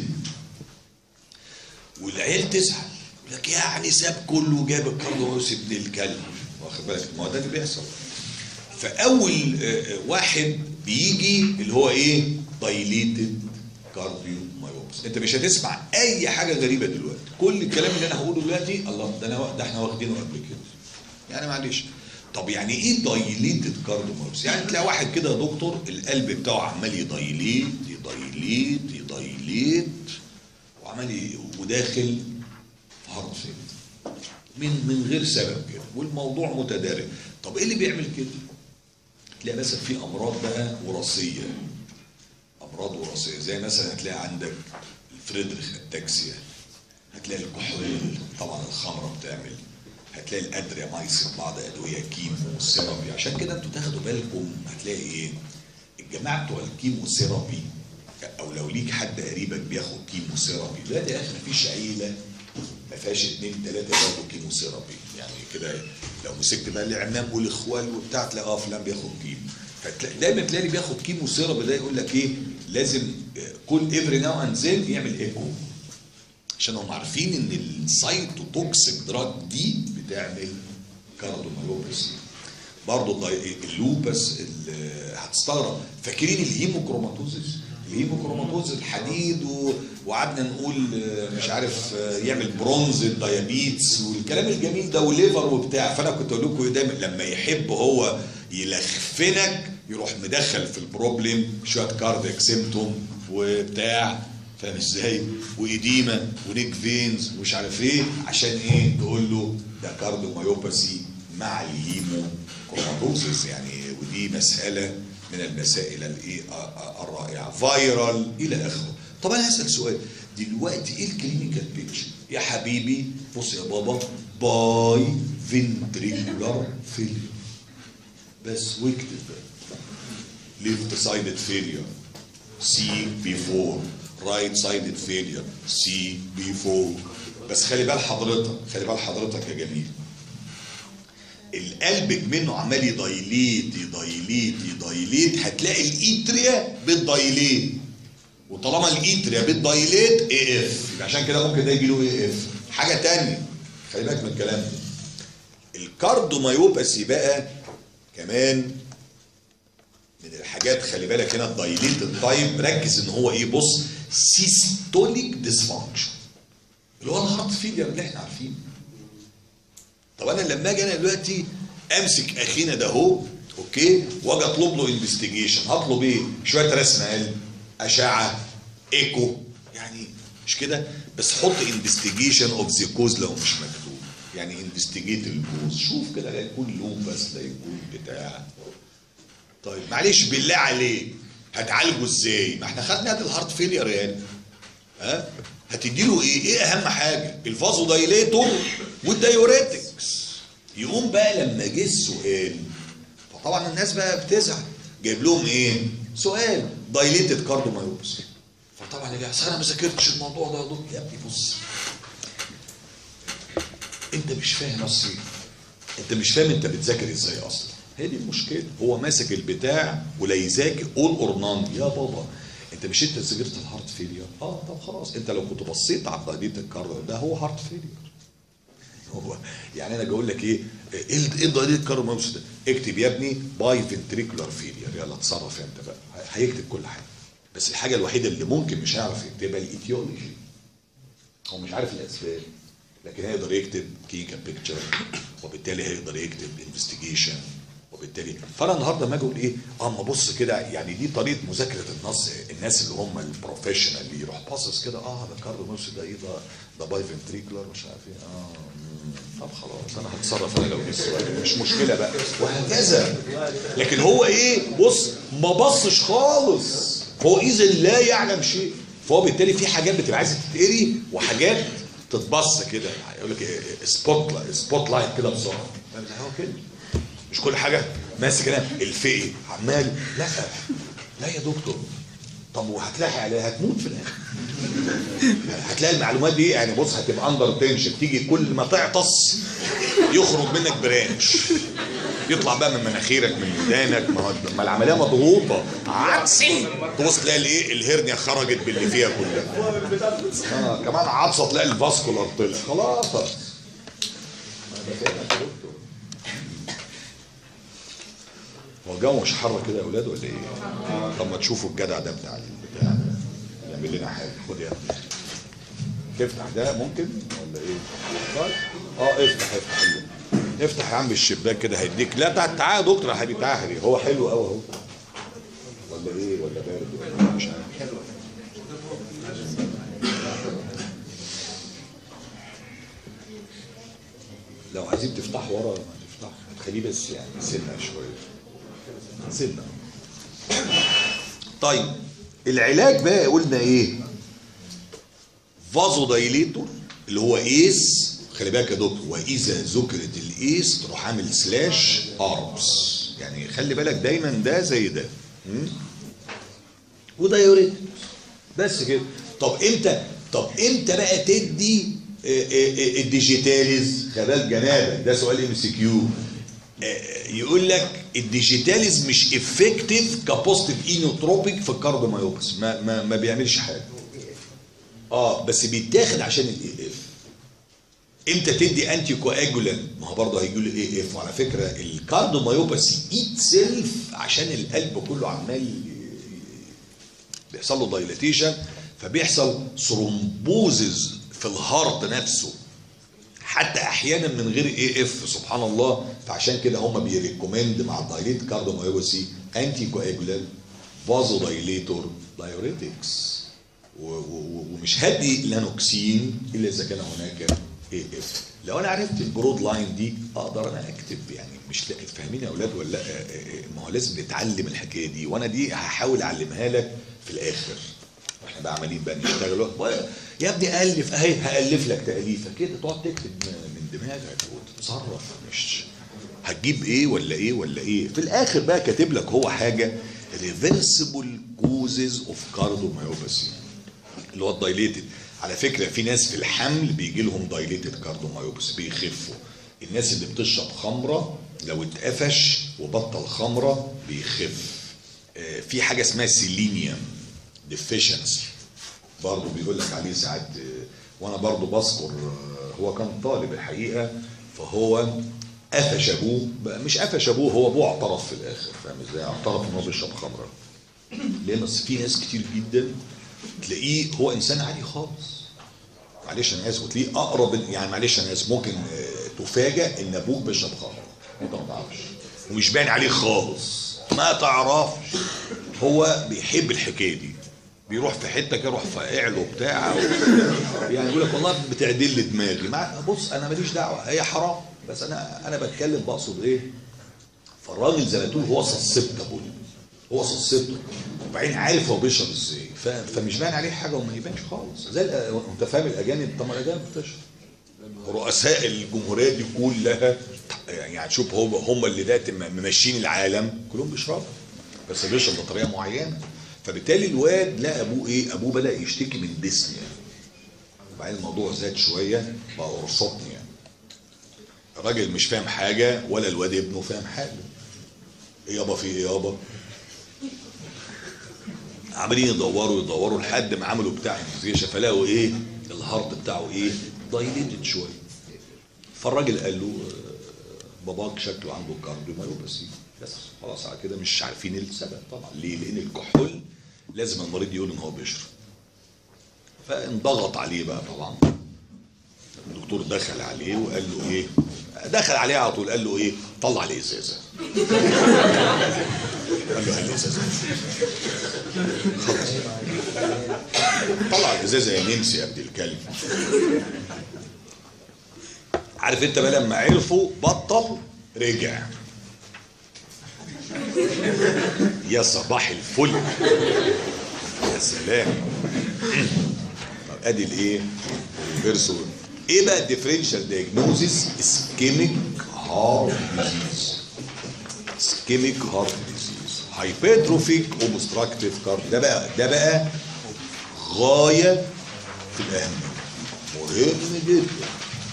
والعيال تزعل يقول لك يعني ساب كله وجاب الكارديومايوباثي ابن الكلب واخد بالك ما هو ده اللي بيحصل فاول واحد بيجي اللي هو ايه دايليتد كارديو مايوباثي انت مش هتسمع اي حاجه غريبه دلوقتي كل الكلام اللي انا هقوله دلوقتي الله ده انا ده احنا واخدينه قبل كده يعني معلش طب يعني ايه دايليتد كارديو مايوباثي يعني تلاقي واحد كده يا دكتور القلب بتاعه عمال يدايليت يدايليت يدايليت وعمال وداخل في هارت فيل من من غير سبب كده والموضوع متدارك طب ايه اللي بيعمل كده تلاقي مثلا في امراض بقى وراثيه امراض وراثيه زي مثلا هتلاقي عندك الفريدريخ اتاكسيا هتلاقي الكحول طبعا الخمره بتعمل هتلاقي الادريامايسين بعض ادويه كيمو سيرابي عشان كده انتوا تاخدوا بالكم هتلاقي ايه الجماعه بتوع الكيمو سيرابي او لو ليك حد قريبك بياخد كيمو سيرابي دلوقتي يا اخي مفيش عيله ما فيهاش اثنين ثلاثه بياخدوا كيمو سيرابي يعني كده لو مسكت بقى العمام والاخوال وبتاع تلاقي اه فلان بياخد كيمو فتلاقي دايما تلاقي اللي بياخد كيمو سيرابي ده يقول لك ايه لازم كل افري ناو اند زين يعمل ايكو عشان هم عارفين ان السايتوتوكسيك دراج دي بتعمل كارديومايوباثي برضه اللوبس هتستغرب فاكرين الهيموكروماتوزيس الهيموكروماتوز الحديد و... وقعدنا نقول مش عارف يعمل برونز الديابيتس والكلام الجميل ده وليفر وبتاع فانا كنت اقول لكم دايما لما يحب هو يلخفنك يروح مدخل في البروبلم شويه كاردياك سيمتوم وبتاع فاهم ازاي وايديما ونيك فينز ومش عارف ايه عشان ايه تقول له ده كارديوميوباثي مع الهيمو كروماتوزيس يعني ودي مساله من المسائل الايه الرائعه فايرال الى اخره طب انا هسال سؤال دلوقتي ايه الكلينيكال بيكتشر يا حبيبي بص يا بابا باي فنتريكولار فيلير بس واكتب بقى left sided failure C before right sided failure C before بس خلي بال حضرتك خلي بال حضرتك يا جميل القلب منه عمال يدايليت يدايليت يدايليت هتلاقي الايتريا بتدايليت وطالما الايتريا بتدايليت اي اف يبقى عشان كده ممكن ده يجي له اي اف حاجه تانية خلي بالك من الكلام ده الكاردوميوباثي بقى كمان من الحاجات خلي بالك هنا الدايليت التايم ركز ان هو ايه بص سيستوليك ديسفانكشن اللي هو الهارت فيلير اللي احنا عارفينه طب انا لما اجي انا دلوقتي امسك اخينا ده اهو اوكي واجي اطلب له انفستيجيشن هطلب ايه شويه رسم قلب اشعه ايكو يعني مش كده بس حط انفستيجيشن اوف ذا كوز لو مش مكتوب يعني انفستيجيت الكوز شوف كده لا يكون لون بس لا يكون بتاع طيب معلش بالله عليك هتعالجه ازاي ما احنا خدنا هذا الهارت فيلير يعني ها هتديله ايه ايه اهم حاجه الفازو دايليتور والدايوريتكس يقوم بقى لما جه السؤال فطبعا الناس بقى بتزعل جايب لهم ايه سؤال دايليتد كارديومايوباثي فطبعا يا جماعه انا ما ذاكرتش الموضوع ده يا دكتور يا ابني بص انت مش فاهم اصلا انت مش فاهم انت بتذاكر ازاي اصلا هي دي المشكله هو ماسك البتاع ولا يذاكر اول اور نان يا بابا انت مش انت ذاكرت الهارت فيلير اه طب خلاص انت لو كنت بصيت على دايليت الكارديو ده هو هارت فيلير هو يعني انا جاي لك ايه ايه ال- ايه الدايليت كارديو ده اكتب يا ابني باي فنتريكولار فيلير يلا اتصرف انت بقى هيكتب كل حاجه بس الحاجه الوحيده اللي ممكن مش هيعرف يكتبها الايتيولوجي هو مش عارف الاسباب لكن هيقدر يكتب كيكا بيكتشر وبالتالي هيقدر يكتب انفستيجيشن وبالتالي فانا النهارده لما اجي اقول ايه اما بص كده يعني دي طريقه مذاكره النص الناس اللي هم البروفيشنال اللي يروح باصص كده اه ده كاردو نص ده ايه ده ده باي فنتريكولار مش عارف ايه اه مم. طب خلاص انا هتصرف انا لو جه السؤال مش مشكله بقى وهكذا لكن هو ايه بص ما بصش خالص هو اذا لا يعلم شيء فهو بالتالي في حاجات بتبقى عايزه تتقري وحاجات تتبص كده يقول لك إيه، سبوت لايت سبوت لايت كده بسرعه فاهم ازاي؟ هو كده مش كل حاجه ماسك كده الفقي عمال لا لا يا دكتور طب وهتلاقي عليها هتموت في الاخر هتلاقي المعلومات دي يعني بص هتبقى اندر تنشن تيجي كل ما تعطس يخرج منك برانش يطلع بقى من مناخيرك من ودانك ما هو ما العمليه مضغوطه عطسي تبص تلاقي الايه الهرنيا خرجت باللي فيها كلها اه كمان عطسه تلاقي الفاسكولار طلع خلاص هو الجو مش حر كده يا اولاد ولا ايه؟ طب ما تشوفوا الجدع ده بتاع البتاع يعمل لنا حاجه خد يا ابني تفتح ده ممكن ولا ايه؟ طيب اه افتح افتح ايوه افتح يا عم الشباك كده هيديك لا تعال تعال يا دكتور يا حبيبي تعال يا حبيبي هو حلو قوي اهو ولا ايه ولا بارد ولا إيه؟ مش عارف لو عايزين تفتحوا ورا ما تفتحوا خليه بس يعني سنه شويه سنه طيب العلاج بقى قلنا ايه فازو دايليتور اللي هو ايس خلي بالك يا دكتور واذا ذكرت الايس تروح عامل سلاش اربس يعني خلي بالك دايما ده زي ده م? ودايوريتكس بس كده طب امتى طب امتى بقى تدي آه، آه، آه، الديجيتاليز خلي بالك جنابك ده سؤال ام سي كيو يقول لك الديجيتاليز مش افكتيف كبوزيتيف اينوتروبيك في الكارديومايوباثي ما, ما ما بيعملش حاجه اه بس بيتاخد عشان الاي اف امتى تدي انتي كواجولانت ما هو برضه هيجي له الاي اف وعلى فكره الكارديومايوباثي ايت سيلف عشان القلب كله عمال ي- بيحصل له دايلاتيشن فبيحصل ثرومبوزز في الهارت نفسه حتى احيانا من غير اي اف سبحان الله فعشان كده هم بيريكومند مع الدايليت كارديومايوباثي انتي كواجولانت فازو دايليتور دايوريتكس و- و- ومش هدي لانوكسين الا اذا كان هناك اي اف لو انا عرفت البرود لاين دي اقدر انا اكتب يعني مش لا فاهمين يا اولاد ولا لا آه، آه، ما هو لازم نتعلم الحكايه دي وانا دي هحاول اعلمها لك في الاخر واحنا بقى عمالين بقى نشتغل و- يا ابني الف اهي هالف لك تاليفه كده تقعد تكتب من دماغك وتتصرف مش هتجيب ايه ولا ايه ولا ايه في الاخر بقى كاتب لك هو حاجه ريفرسبل كوزز اوف كاردومايوباثي اللي هو الدايليتد على فكره في ناس في الحمل بيجي لهم دايليتد كاردومايوباثي بيخفوا الناس اللي بتشرب خمره لو اتقفش وبطل خمره بيخف آه، في حاجه اسمها سيلينيوم ديفيشنسي برضه بيقول لك عليه ساعات آه، وانا برضه بذكر آه، هو كان طالب الحقيقه فهو قفش ابوه بقى مش قفش ابوه هو ابوه اعترف في الاخر فاهم ازاي؟ اعترف ان هو بيشرب خمره ليه بس في ناس كتير جدا تلاقيه هو انسان عادي خالص معلش انا اسف وتلاقيه اقرب يعني معلش انا اسف ممكن آه، تفاجئ ان ابوك بيشرب خمره انت ما تعرفش ومش باين عليه خالص ما تعرفش هو بيحب الحكايه دي بيروح في حته كده يروح فاقع له بتاع يعني يقول لك والله بتعدل لي دماغي مع بص انا ماليش دعوه هي حرام بس انا انا بتكلم بقصد ايه فالراجل زي ما تقول هو سسبتبل هو سسبتبل وبعدين عارف هو بيشرب ازاي ف- فمش باين عليه حاجه وما يبانش خالص زي الأ- انت فاهم الاجانب طب ما الاجانب بتشرب رؤساء الجمهوريه دي كلها يعني شوف هم هم اللي دلوقتي م- ممشين العالم كلهم بيشربوا بس بيشرب بطريقه معينه فبالتالي الواد لا ابوه ايه ابوه بدا يشتكي من ديسنيا وبعدين الموضوع زاد شويه بقى قرصتني الراجل مش فاهم حاجه ولا الواد ابنه فاهم حاجه ايه يابا في ايه يابا عمالين يدوروا يدوروا لحد ما عملوا بتاع انفستيجيشن فلاقوا ايه الهارت بتاعه ايه دايليتد شويه فالراجل قال له آه، باباك شكله عنده كارديومايوباثي بس خلاص على كده مش عارفين السبب طبعا ليه لان الكحول لازم المريض يقول ان هو بيشرب فانضغط عليه بقى طبعا الدكتور دخل عليه وقال له ايه دخل عليه على طول قال له ايه طلع الازازه قال له هل الازازه خلاص طلع الازازه يا نمسي يا ابن الكلب عارف انت بقى لما عرفوا بطل رجع يا صباح الفل يا سلام طب ادي الايه الفيرسو ايه بقى الديفرنشال دايجنوزيس اسكيميك هارت ديزيز اسكيميك هارت ديزيز هايبرتروفيك اوبستراكتيف كارد ده بقى ده بقى غايه في الاهميه مهم جدا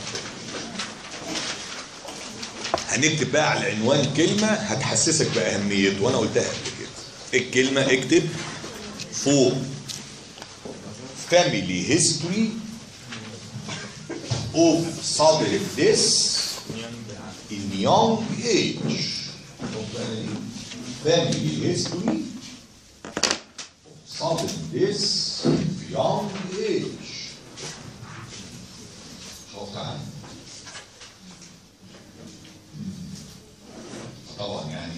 هنكتب بقى على العنوان كلمه هتحسسك باهميته وانا قلتها قبل كده الكلمه اكتب فوق family history of sudden death in young age. Family history of sudden death in young age. شوف تعالى. طبعا يعني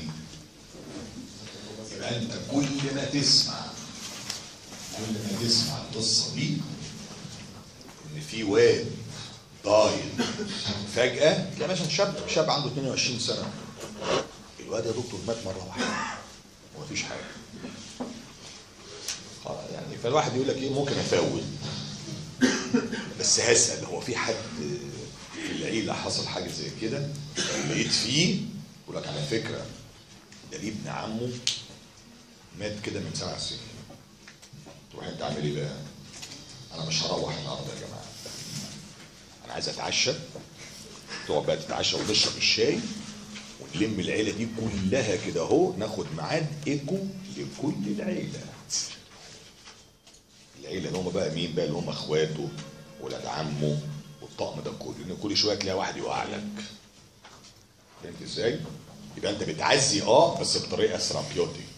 يبقى انت كل ما تسمع كل ما تسمع القصه دي ان في واد ضايل فجاه تلاقي مثلا شاب شاب عنده 22 سنه الواد يا دكتور مات مره واحده ومفيش حاجه خلاص يعني فالواحد يقول لك ايه ممكن افوت بس هسال هو في حد في العيله حصل حاجه زي كده لقيت فيه يقول لك على فكره ده ليه ابن عمه مات كده من سبع سنين تروح انت عامل ايه بقى؟ انا مش هروح النهارده يا جماعه انا عايز اتعشى تقعد بقى تتعشى ونشرب الشاي ونلم العيله دي كلها كده اهو ناخد ميعاد ايكو لكل العيله العيله اللي هم بقى مين بقى اللي هم اخواته ولاد عمه والطقم ده كله لان كل شويه تلاقي واحد يقع لك فهمت ازاي؟ يبقى انت بتعزي اه بس بطريقه ثيرابيوتيك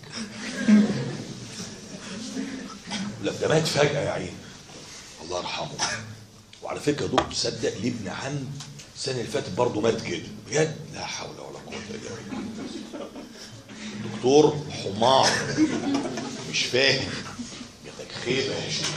لا ده مات فجأة يا عيني الله يرحمه وعلى فكرة يا دكتور تصدق لي ابن عم السنة اللي فاتت برضه مات كده بجد لا حول ولا قوة إلا بالله دكتور حمار مش فاهم قال لك خيبه يا شيخ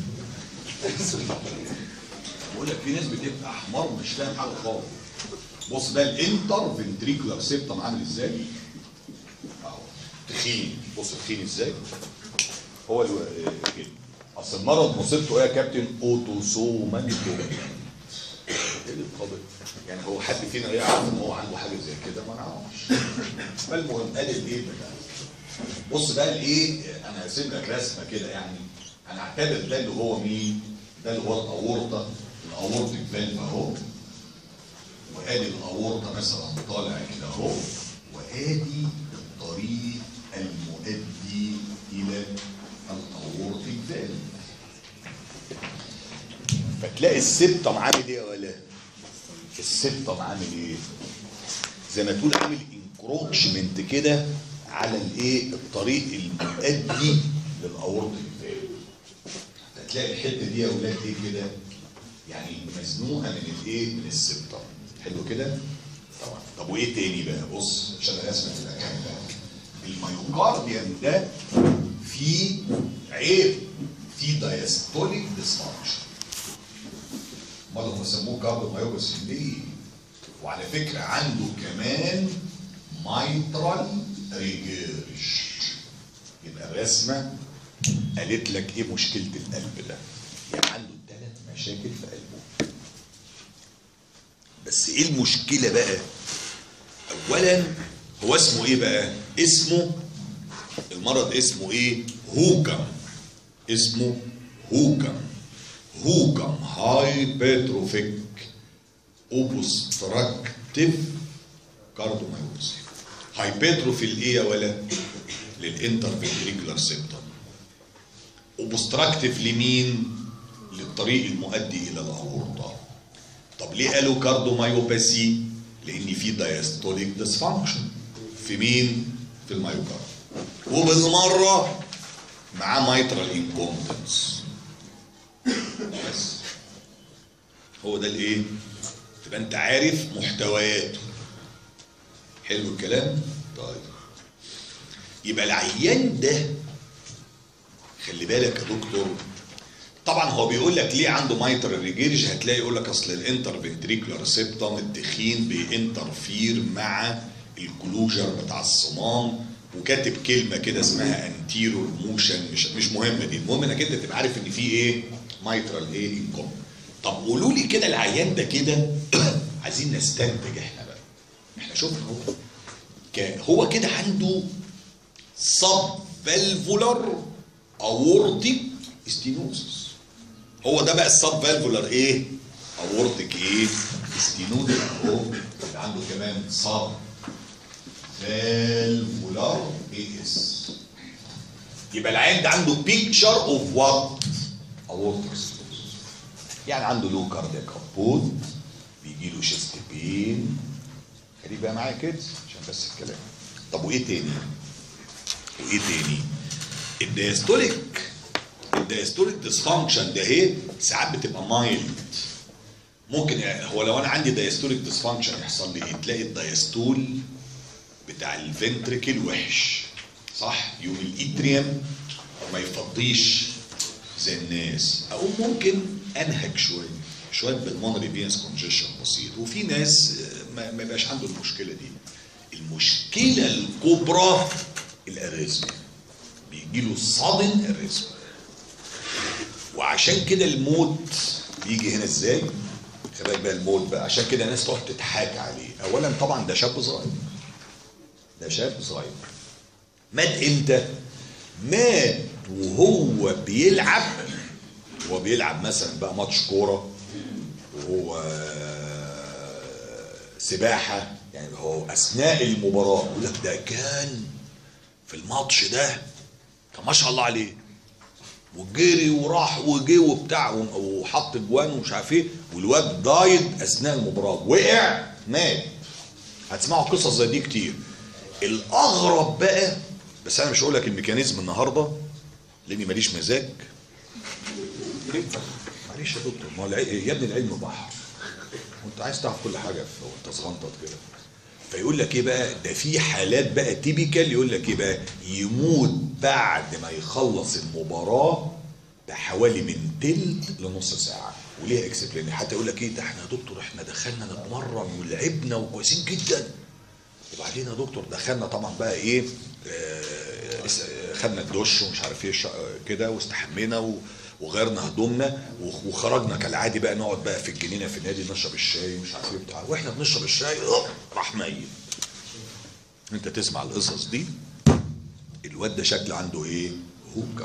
بقول لك في ناس بتبقى احمر مش فاهم حاجه خالص بص ده الانتر فنتريكولار سيبتم عامل ازاي اهو تخين بص تخين ازاي هو الو... آه، كده اصل المرض مصيبته ايه يا كابتن اوتوسومال ايه اللي القابل يعني هو حد فينا يعرف ان هو عنده حاجه زي كده ما نعرفش فالمهم قال الايه بقى بص بقى الايه انا هسيب لك رسمه كده يعني انا اعتبر ده اللي هو مين ده اللي هو الاورطه الاورتيك فالف اهو وادي الاورطه مثلا طالع كده اهو وادي الطريق المؤدي الى الاورتيك فالف فتلاقي السبتم عامل ايه يا ولا السبتم عامل ايه زي ما تقول عامل انكروتشمنت كده على الايه الطريق المؤدي للاورتيك فالف هتلاقي الحته دي يا اولاد ايه كده يعني مزنوقه من الايه من السبتم حلو كده طبعا طب وايه تاني بقى بص عشان الرسمه تبقى كامله الميوكارديوم ده فيه عيب فيه دايستوليك ديسفانكشن امال هم سموه كارديومايوباثي ليه؟ وعلى فكره عنده كمان مايترال ريجيرش يبقى الرسمه قالت لك ايه مشكله القلب ده؟ يعني عنده ثلاث مشاكل في قلبه بس ايه المشكله بقى؟ اولا هو اسمه ايه بقى؟ اسمه المرض اسمه ايه؟ هوكم اسمه هوكم هوكم هايبرتروفيك اوبستراكتيف كارديومايوباثي هايبرتروفي الايه يا ولا؟ للانترفنتريكولار سيبتم اوبستراكتيف لمين؟ للطريق المؤدي الى الاورطه طب ليه قالوا كارديومايوباثي؟ لان في دايستوليك ديسفانكشن في مين؟ في المايوكارد وبالمره معاه مايترال انكومبتنس بس هو ده الايه؟ تبقى انت عارف محتوياته حلو الكلام؟ طيب يبقى العيان ده خلي بالك يا دكتور طبعا هو بيقول لك ليه عنده مايتر ريجيرج هتلاقي يقول لك اصل الانتر فنتريكولار سيبتم التخين بينترفير مع الكلوجر بتاع الصمام وكاتب كلمه كده اسمها انتيرور موشن مش مش مهمه دي المهم انك انت تبقى عارف ان في ايه مايترال ايه انكم طب قولوا لي كده العيان ده كده عايزين نستنتج احنا بقى احنا شفنا هو ك- هو كده عنده سب فالفولار اورتيك ستينوزس هو ده بقى السب فالفولار ايه اورتيك ايه ستينوزس اهو يبقى عنده كمان سب فالفولار اي اس يبقى العين ده عنده بيكتشر اوف وات اورتيك ستينوزس يعني عنده لو كاردياك ابود بيجي له شيست بين خليك بقى معايا كده عشان بس الكلام طب وايه تاني وايه تاني الدايستوليك الدايستوليك ديسفانكشن ده ايه ساعات بتبقى مايلد ممكن هو لو انا عندي دايستوليك ديسفانكشن يحصل لي ايه تلاقي الدايستول بتاع الفنتريكل وحش صح يوم الاتريوم ما يفضيش زي الناس او ممكن انهك شويه شويه بالمونري فينس كونجيشن بسيط وفي ناس آه، ما ما يبقاش عنده المشكله دي المشكله الكبرى الاريزميا بيجي له صدن اريزميا وعشان كده الموت بيجي هنا ازاي؟ خلي بالك بقى الموت بقى عشان كده الناس تقعد تضحك عليه اولا طبعا ده شاب صغير ده شاب صغير مات امتى؟ مات وهو بيلعب هو بيلعب مثلا بقى ماتش كوره وهو سباحه يعني هو اثناء المباراه يقول لك ده كان في الماتش ده كان ما شاء الله عليه وجري وراح وجي وبتاع وحط جوان ومش عارف ايه والواد ضايد اثناء المباراه وقع مات هتسمعوا قصص زي دي كتير الاغرب بقى بس انا مش هقول لك الميكانيزم النهارده لاني ماليش مزاج معلش يا دكتور ما هو الع- يا ابني العلم بحر وانت عايز تعرف كل حاجه في- وانت صغنطط كده فيقول لك ايه بقى ده في حالات بقى تيبيكال يقول لك ايه بقى يموت بعد ما يخلص المباراه ده حوالي من تلت لنص ساعه وليها اكسبلين حتى يقول لك ايه ده احنا يا دكتور احنا دخلنا نتمرن ولعبنا وكويسين جدا وبعدين يا دكتور دخلنا طبعا بقى ايه آه، اس- آه، خدنا الدش ومش عارف ايه شا- كده واستحمينا و- وغيرنا هدومنا وخ- وخرجنا كالعادي بقى نقعد بقى في الجنينه في النادي نشرب الشاي مش عارف ايه بتاع واحنا بنشرب الشاي أوه، راح ميت انت تسمع القصص دي الواد ده شكله عنده ايه؟ هوكا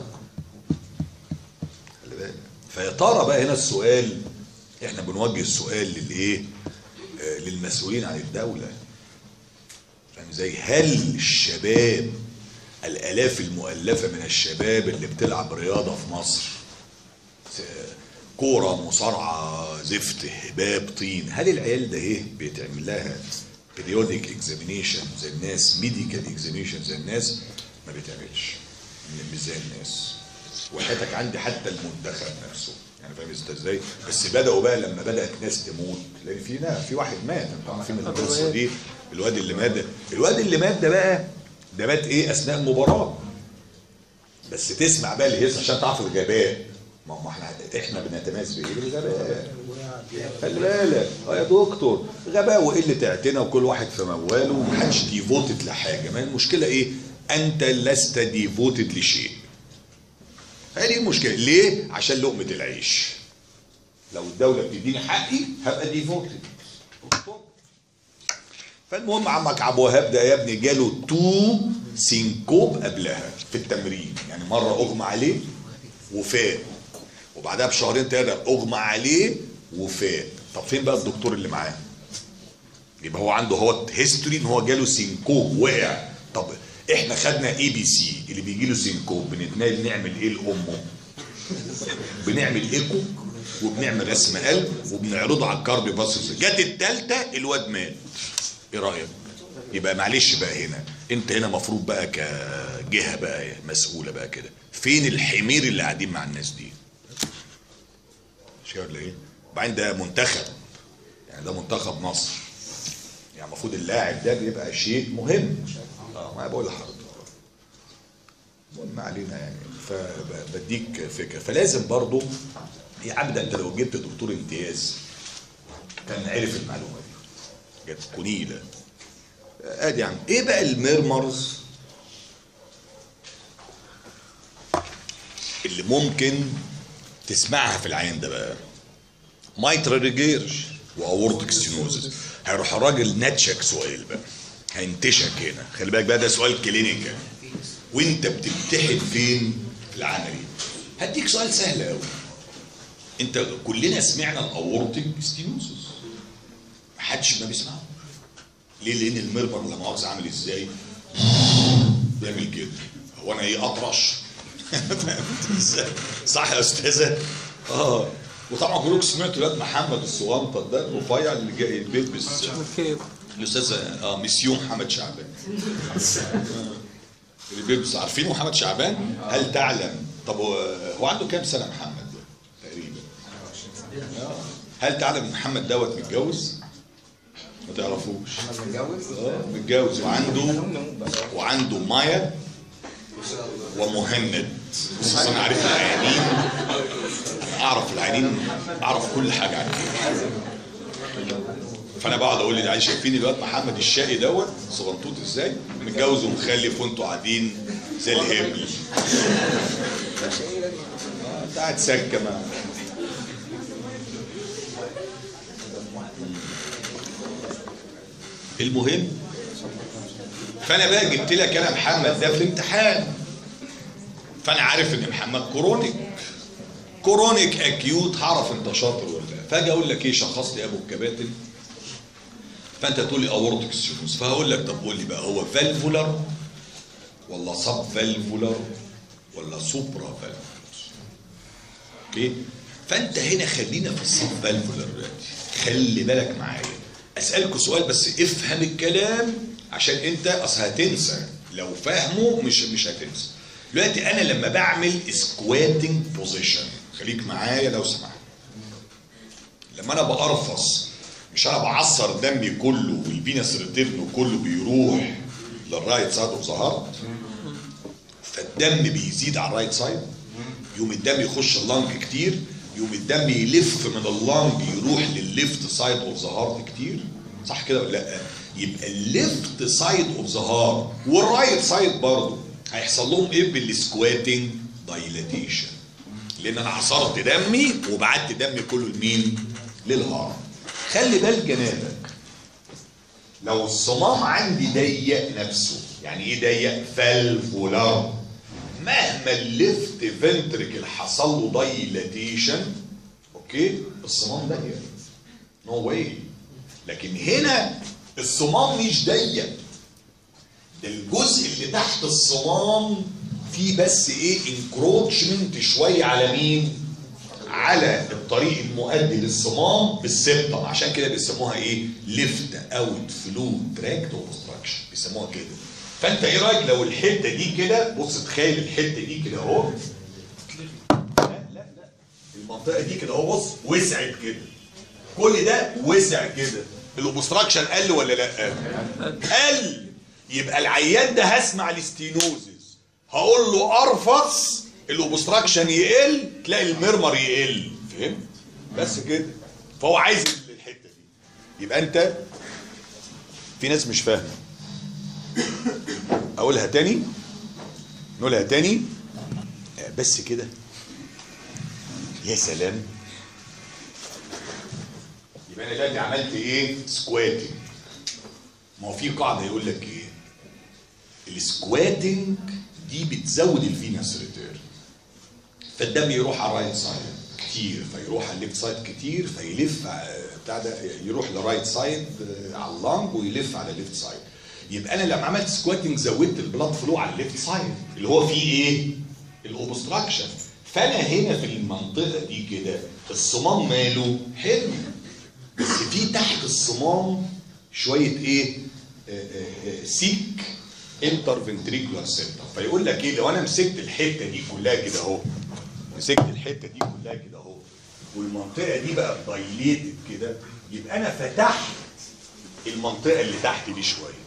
خلي بالك فيا ترى بقى هنا السؤال احنا بنوجه السؤال للايه؟ آه، للمسؤولين عن الدوله فاهم ازاي؟ هل الشباب الالاف المؤلفه من الشباب اللي بتلعب رياضه في مصر س- كوره مصارعه زفت هباب طين هل العيال ده ايه بيتعمل لها periodic examination زي الناس medical examination زي الناس ما بيتعملش مش زي الناس وحياتك عندي حتى المنتخب نفسه يعني فاهم انت ازاي بس بداوا بقى لما بدات ناس تموت لان في ناس في واحد مات انتوا عارفين القصه دي الواد اللي مات ده الواد اللي مات ده بقى ده مات ايه اثناء المباراه بس تسمع بقى الهيصه عشان تعرف الغباء ما هو احنا احنا بنتميز بايه بالغباء خلي بالك اه يا دكتور غباء وقله اعتنا وكل واحد في مواله ومحدش ديفوتد لحاجه ما المشكله ايه انت لست ديفوتد لشيء هذه المشكله ليه عشان لقمه العيش لو الدوله بتديني حقي هبقى ديفوتد فالمهم عمك عبد الوهاب ده يا ابني جاله تو سينكوب قبلها في التمرين يعني مره اغمى عليه وفاق وبعدها بشهرين ثلاثه اغمى عليه وفاق طب فين بقى الدكتور اللي معاه يبقى هو عنده هو هيستوري ان هو جاله سينكوب وقع طب احنا خدنا اي بي سي اللي بيجي له سينكوب بنتنقل نعمل ايه لامه بنعمل ايكو وبنعمل رسم قلب وبنعرضه على الكارديو باص جت التالتة الواد مات ايه رايك يبقى معلش بقى هنا انت هنا مفروض بقى كجهه بقى مسؤوله بقى كده فين الحمير اللي قاعدين مع الناس دي مش ولا ايه وبعدين ده منتخب يعني ده منتخب مصر يعني المفروض اللاعب ده بيبقى شيء مهم اه ما بقول لحضرتك المهم علينا يعني فبديك فكره فلازم برضو يا عم ده انت لو جبت دكتور امتياز كان عرف المعلومه دي جت كنيله ادي يا عم ايه بقى الميرمرز اللي ممكن تسمعها في العين ده بقى مايترا ريجيرش واورتيك ستينوزس هيروح الراجل ناتشك سؤال بقى هينتشك هنا خلي بالك بقى ده سؤال كلينيكال وانت بتمتحن فين في العملي هديك سؤال سهل قوي انت كلنا سمعنا الاورتيك ستينوزس محدش ما بيسمعه ليه لان المربر لا مؤاخذه عامل ازاي بيعمل كده هو انا ايه اطرش صح يا استاذه اه وطبعا كلكم سمعتوا الواد محمد الصغنطه ده الرفيع اللي جاي بيلبس كيف الاستاذ اه مسيو محمد شعبان اللي بيلبس عارفين محمد شعبان هل تعلم طب هو هو عنده كام سنه محمد ده تقريبا آه. هل تعلم ان محمد دوت متجوز ما تعرفوش متجوز؟ اه متجوز وعنده وعنده مايا ومهند خصوصا انا عارف العيانين اعرف العيانين اعرف كل حاجه عنهم فانا بقعد اقول للعيال شايفين الواد محمد الشقي دوت صغنطوط ازاي متجوز ومخلف وانتوا قاعدين زي الهبل آه، انت قاعد سكه ما المهم فانا بقى جبت لك انا محمد ده في الامتحان فانا عارف ان محمد كورونيك كورونيك اكيوت هعرف انت شاطر ولا لا فاجي اقول لك ايه شخص لي ابو الكباتن فانت تقول لي اورتيك ستينوز فهقول لك طب قول لي بقى هو فالفولار ولا سب فالفولار ولا سوبرا فالفولار اوكي فانت هنا خلينا في السب فالفولار دلوقتي خلي بالك معايا اسالكوا سؤال بس افهم الكلام عشان انت اصل هتنسى لو فاهمه مش مش هتنسى دلوقتي انا لما بعمل سكواتنج بوزيشن خليك معايا لو سمحت لما انا بقرفص مش انا بعصر دمي كله والفينس ريتيرن كله بيروح للرايت سايد اوف ذا هارت فالدم بيزيد على الرايت سايد يقوم الدم يخش اللنج كتير يقوم الدم يلف من اللنج يروح للليفت سايد اوف ذا هارت كتير صح كده ولا لا يبقى الليفت سايد اوف ذا هارت والرايت سايد برضه هيحصل لهم ايه بالسكواتنج دايلاتيشن لان انا عصرت دمي وبعت دمي كله لمين للهارت خلي بال جنابك لو الصمام عندي ضيق نفسه يعني ايه ضيق فالفولار مهما الليفت فنتركل حصل له دايلاتيشن اوكي الصمام ضيق نو واي لكن هنا الصمام مش ضيق ده الجزء اللي تحت الصمام فيه بس ايه انكروتشمنت شويه على مين على الطريق المؤدي للصمام بالسبتم عشان كده بيسموها ايه ليفت اوت فلو تراكت اوبستراكشن بيسموها كده فانت ايه رايك لو الحته دي كده بص تخيل الحته دي كده اهو لا لا لا المنطقه دي كده اهو بص وسعت كده كل ده وسع كده الاوبستراكشن قل ولا لا قل يبقى العيان ده هسمع الاستينوزز هقول له ارفص الاوبستراكشن يقل تلاقي المرمر يقل فهمت بس كده فهو عايز الحته دي يبقى انت في ناس مش فاهمه اقولها تاني نقولها تاني آه، بس كده يا سلام يبقى انا دلوقتي عملت ايه سكواتنج ما هو في قاعده يقول لك ايه السكواتنج دي بتزود الفينس ريتيرن فالدم يروح على الرايت سايد كتير فيروح على الليفت سايد كتير فيلف آه، بتاع ده يروح لرايت سايد آه، على اللانج ويلف على الليفت سايد يبقى انا لما عملت سكواتنج زودت البلاد فلو على الليفت سايد اللي هو فيه ايه؟ الاوبستراكشن فانا هنا في المنطقه دي كده الصمام ماله حلو بس في تحت الصمام شويه ايه؟ آه، آه، آه، سيك انتر فنتريكولار سنتر فيقول لك ايه لو انا مسكت الحته دي كلها كده اهو مسكت الحته دي كلها كده اهو والمنطقه دي بقى دايليتد كده يبقى انا فتحت المنطقه اللي تحت دي شويه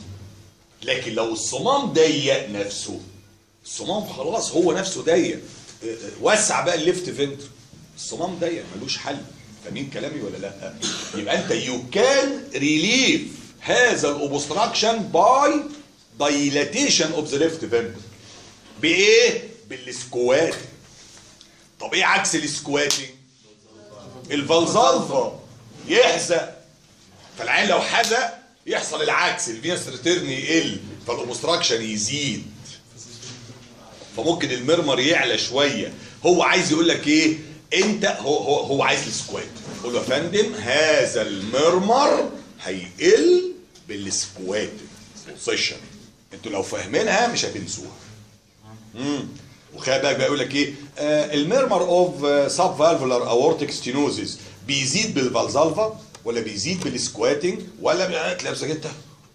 لكن لو الصمام ضيق نفسه الصمام خلاص هو نفسه ضيق اه، اه، وسع بقى الليفت فنتر الصمام ضيق ملوش حل فاهمين كلامي ولا لا يبقى انت يو كان ريليف هذا الاوبستراكشن باي دايلاتيشن اوف ذا ليفت فنتر بايه بالسكوات طب ايه عكس السكواتنج الفالزالفا يحزق فالعين لو حزق يحصل العكس الفينس ريتيرن يقل فالاوبستراكشن يزيد فممكن المرمر يعلى شويه هو عايز يقول لك ايه انت هو هو, هو عايز السكوات قول له يا فندم هذا المرمر هيقل بالسكوات بوزيشن انتوا لو فاهمينها مش هتنسوها امم وخلي بالك بقى يقول لك ايه آه الميرمر اوف سب فالفولار اورتيك ستينوزيس بيزيد بالفالزالفا ولا بيزيد بالسكواتنج ولا بي- تلاقي نفسك انت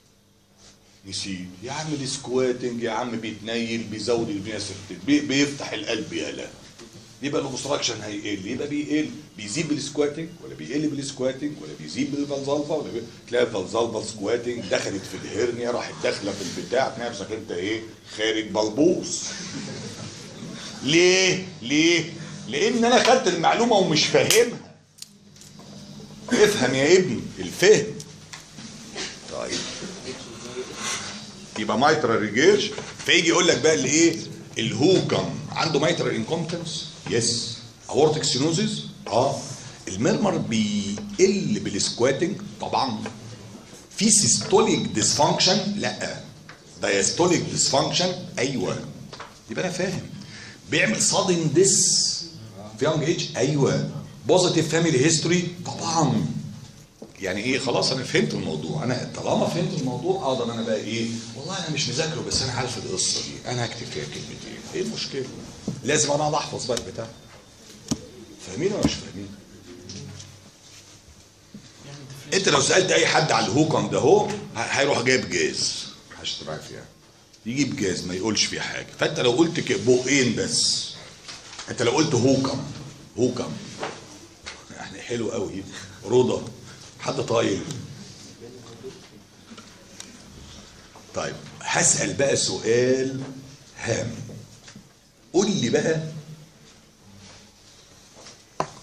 نسيت يا عم السكواتنج يا عم بيتنيل بيزود الفينس بي بيفتح القلب يالا يبقى الاوبستراكشن هيقل يبقى بيقل بيزيد بالسكواتنج ولا بيقل بالسكواتنج ولا بيزيد بالفالزالفا ولا بي... تلاقي الفالزالفا سكواتنج دخلت في الهرنيا راحت داخله في البتاع تلاقي نفسك انت ايه خارج بلبوص ليه؟ ليه؟ لان انا خدت المعلومه ومش فاهمها افهم يا ابني الفهم طيب يبقى مايترال ريجيرش فيجي يقول لك بقى الايه الهوكم عنده مايترال انكومبتنس يس اورتيك سينوزيس اه المرمر بيقل بالسكواتنج طبعا في سيستوليك ديسفانكشن لا دايستوليك ديسفانكشن ايوه يبقى انا فاهم بيعمل صادن ديس في يونج ايج ايوه بوزيتيف فاميلي هيستوري طبعا يعني ايه خلاص انا فهمت الموضوع انا طالما فهمت الموضوع اقدر انا بقى ايه والله انا مش مذاكره بس انا عارف القصه دي انا هكتب فيها كلمتين ايه المشكله لازم انا اقعد احفظ بقى البتاع فاهمين ولا مش فاهمين انت لو سالت اي حد على الهوكم ده هو ه- هيروح جايب جاز هشتري معاك فيها يجيب جاز ما يقولش فيه حاجه فانت لو قلت ك- بقين بس انت لو قلت هوكم هوكم يعني حلو قوي رضا حد طايل طيب هسأل بقى سؤال هام قول لي بقى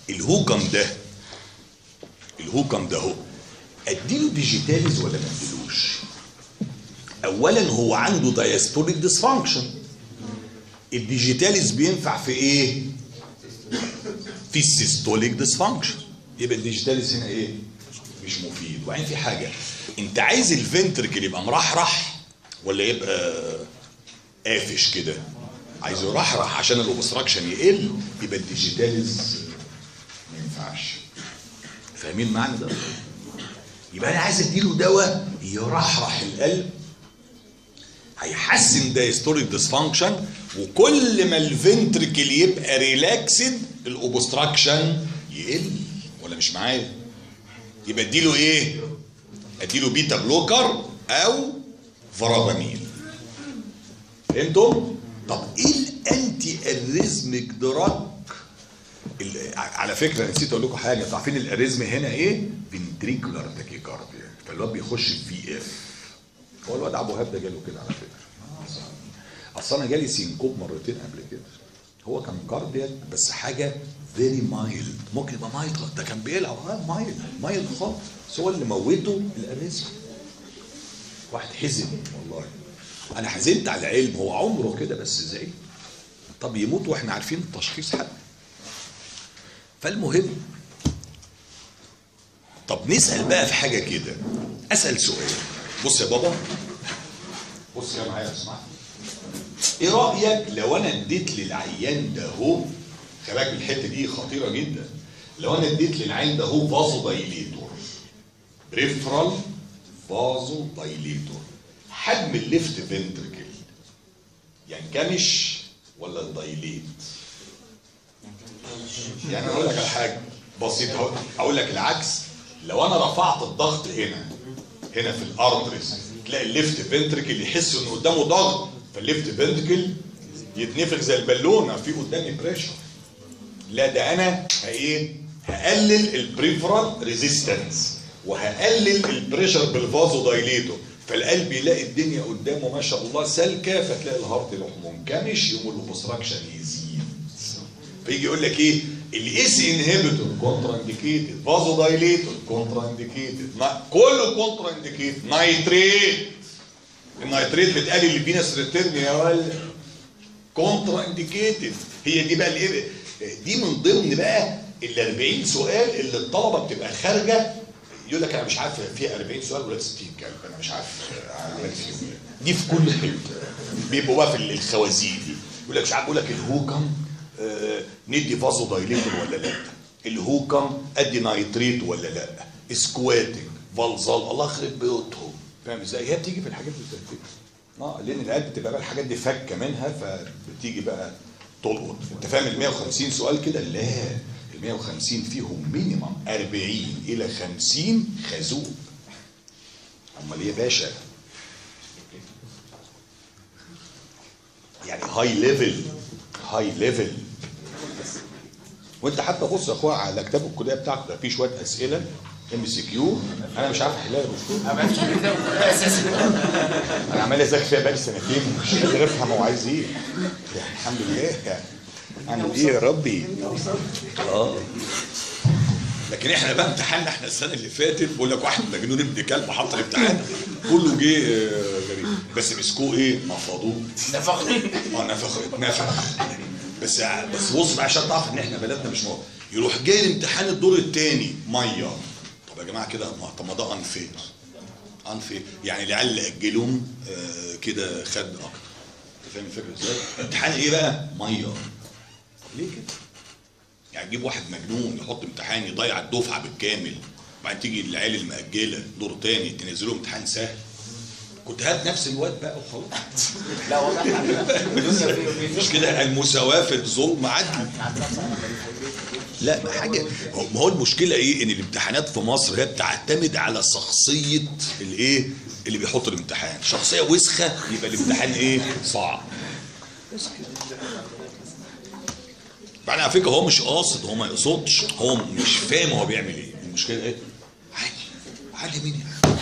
الهوكم ده الهوكم ده هو اديله ديجيتاليز ولا ما اديلوش اولا هو عنده دايستوليك ديسفانكشن الديجيتاليز بينفع في ايه في السيستوليك ديسفانكشن يبقى الديجيتاليز هنا ايه مش مفيد وبعدين في حاجه انت عايز الفنتركل يبقى مرحرح ولا يبقى قافش كده عايزه يرحرح عشان الاوبستراكشن يقل يبقى الديجيتاليز ما ينفعش فاهمين معنى ده يبقى انا عايز اديله دواء يرحرح القلب هيحسن دايستوليك ديسفانكشن وكل ما الفنتركل يبقى ريلاكسد الاوبستراكشن يقل ولا مش معايا يبقى اديله ايه اديله بيتا بلوكر او فرابامين فهمتم طب ايه الانتي اريزميك دراج ال- على فكره نسيت اقول لكم حاجه انتوا عارفين الاريزم هنا ايه فنتريكولار تاكيكارديا فالواد بيخش في اف هو الواد ابو هاب ده جاله كده على فكره اصل انا جالي سينكوب مرتين قبل كده هو كان كاردياك بس حاجه فيري مايلد ممكن يبقى مايلد ده كان بيلعب اه مايلد مايلد خالص بس هو اللي موته الاريزم واحد حزن والله انا حزنت على العلم هو عمره كده بس ازاي طب يموت واحنا عارفين التشخيص حد فالمهم طب نسال بقى في حاجه كده اسال سؤال بص يا بابا بص يا معايا اسمع ايه رايك لو انا اديت للعيان ده هو خلي بالك الحته دي خطيره جدا لو انا اديت للعيان ده هو فازو دايليتور بريفرال فازو دايليتور حجم الليفت فنتركل ينكمش ولا دايليت يعني اقول لك على حاجه بسيطه أهو. اقول لك العكس لو انا رفعت الضغط هنا هنا في الارتريز تلاقي الليفت فنتركل يحس ان قدامه ضغط فالليفت فنتركل يتنفخ زي البالونه في قدامي بريشر لا ده انا ايه هقلل البريفرال ريزيستنس وهقلل البريشر بالفازو دايليتور فالقلب يلاقي الدنيا قدامه ما شاء الله سالكه فتلاقي الهارت يروح منكمش يقوم الاوبستراكشن يزيد فيجي يقول لك ايه الاس انهبيتور كونترا انديكيتد فازو دايليتور كونترا انديكيتد كله كونترا انديكيتد نايتريت النايتريت بتقلل الفينس ريتيرن يا ولد كونترا انديكيتد هي دي بقى الايه دي من ضمن بقى ال 40 سؤال اللي الطلبه بتبقى خارجه يقول لك انا مش عارف فيها 40 سؤال ولا 60 كلمه انا مش عارف عملت فيهم إيه. دي في كل حته بيبقوا بقى في الخوازيق دي يقول لك مش عارف يقول لك الهوكم آه، ندي فازو دايليتور ولا لا الهوكم ادي نايتريت ولا لا سكواتنج فالزال الله يخرب بيوتهم فاهم ازاي هي بتيجي في الحاجات اللي زي كده اه لان القلب بتبقى بقى الحاجات دي فكه منها فبتيجي بقى تلقط انت فاهم ال 150 سؤال كده لا ال 150 فيهم مينيمم 40 الى 50 خازوق امال ايه يا باشا يعني هاي ليفل هاي ليفل وانت حتى بص يا اخويا على كتاب الكليه بتاعك ده فيه شويه اسئله ام سي كيو انا مش عارف احلها انا عمال اذاكر فيها بقالي سنتين مش قادر افهم هو عايز ايه يعني الحمد لله يعني اعمل ايه يا ربي اه لكن احنا بقى امتحاننا احنا السنه اللي فاتت بقول لك واحد مجنون ابن كلب حط الامتحان كله جه آه، غريب بس مسكوه ايه نفضوه نفخ اه نفخ اتنفخ بس بس بص بقى عشان تعرف ان احنا بلدنا مش موت يروح جاي الامتحان الدور الثاني ميه طب يا جماعه كده ما طب ما ده انفير انفير يعني العيال اللي اجلهم آه كده خد اكتر انت فاهم الفكره ازاي؟ امتحان ايه بقى؟ ميه ليه كده؟ يعني تجيب واحد مجنون يحط امتحان يضيع الدفعه بالكامل وبعدين تيجي العيال المأجله دور تاني تنزلوا امتحان سهل كنت هات نفس الواد بقى وخلاص لا والله احنا مش كده المساواة في الظلم عدل لا ما حاجة هو- ما هو المشكلة ايه ان الامتحانات في مصر هي بتعتمد على شخصية الايه اللي بيحط الامتحان شخصية وسخة يبقى الامتحان ايه صعب بس كده بعدين على فكرة هو مش قاصد هو ما يقصدش هو مش فاهم هو بيعمل ايه المشكلة ايه عادي عادي مين يعني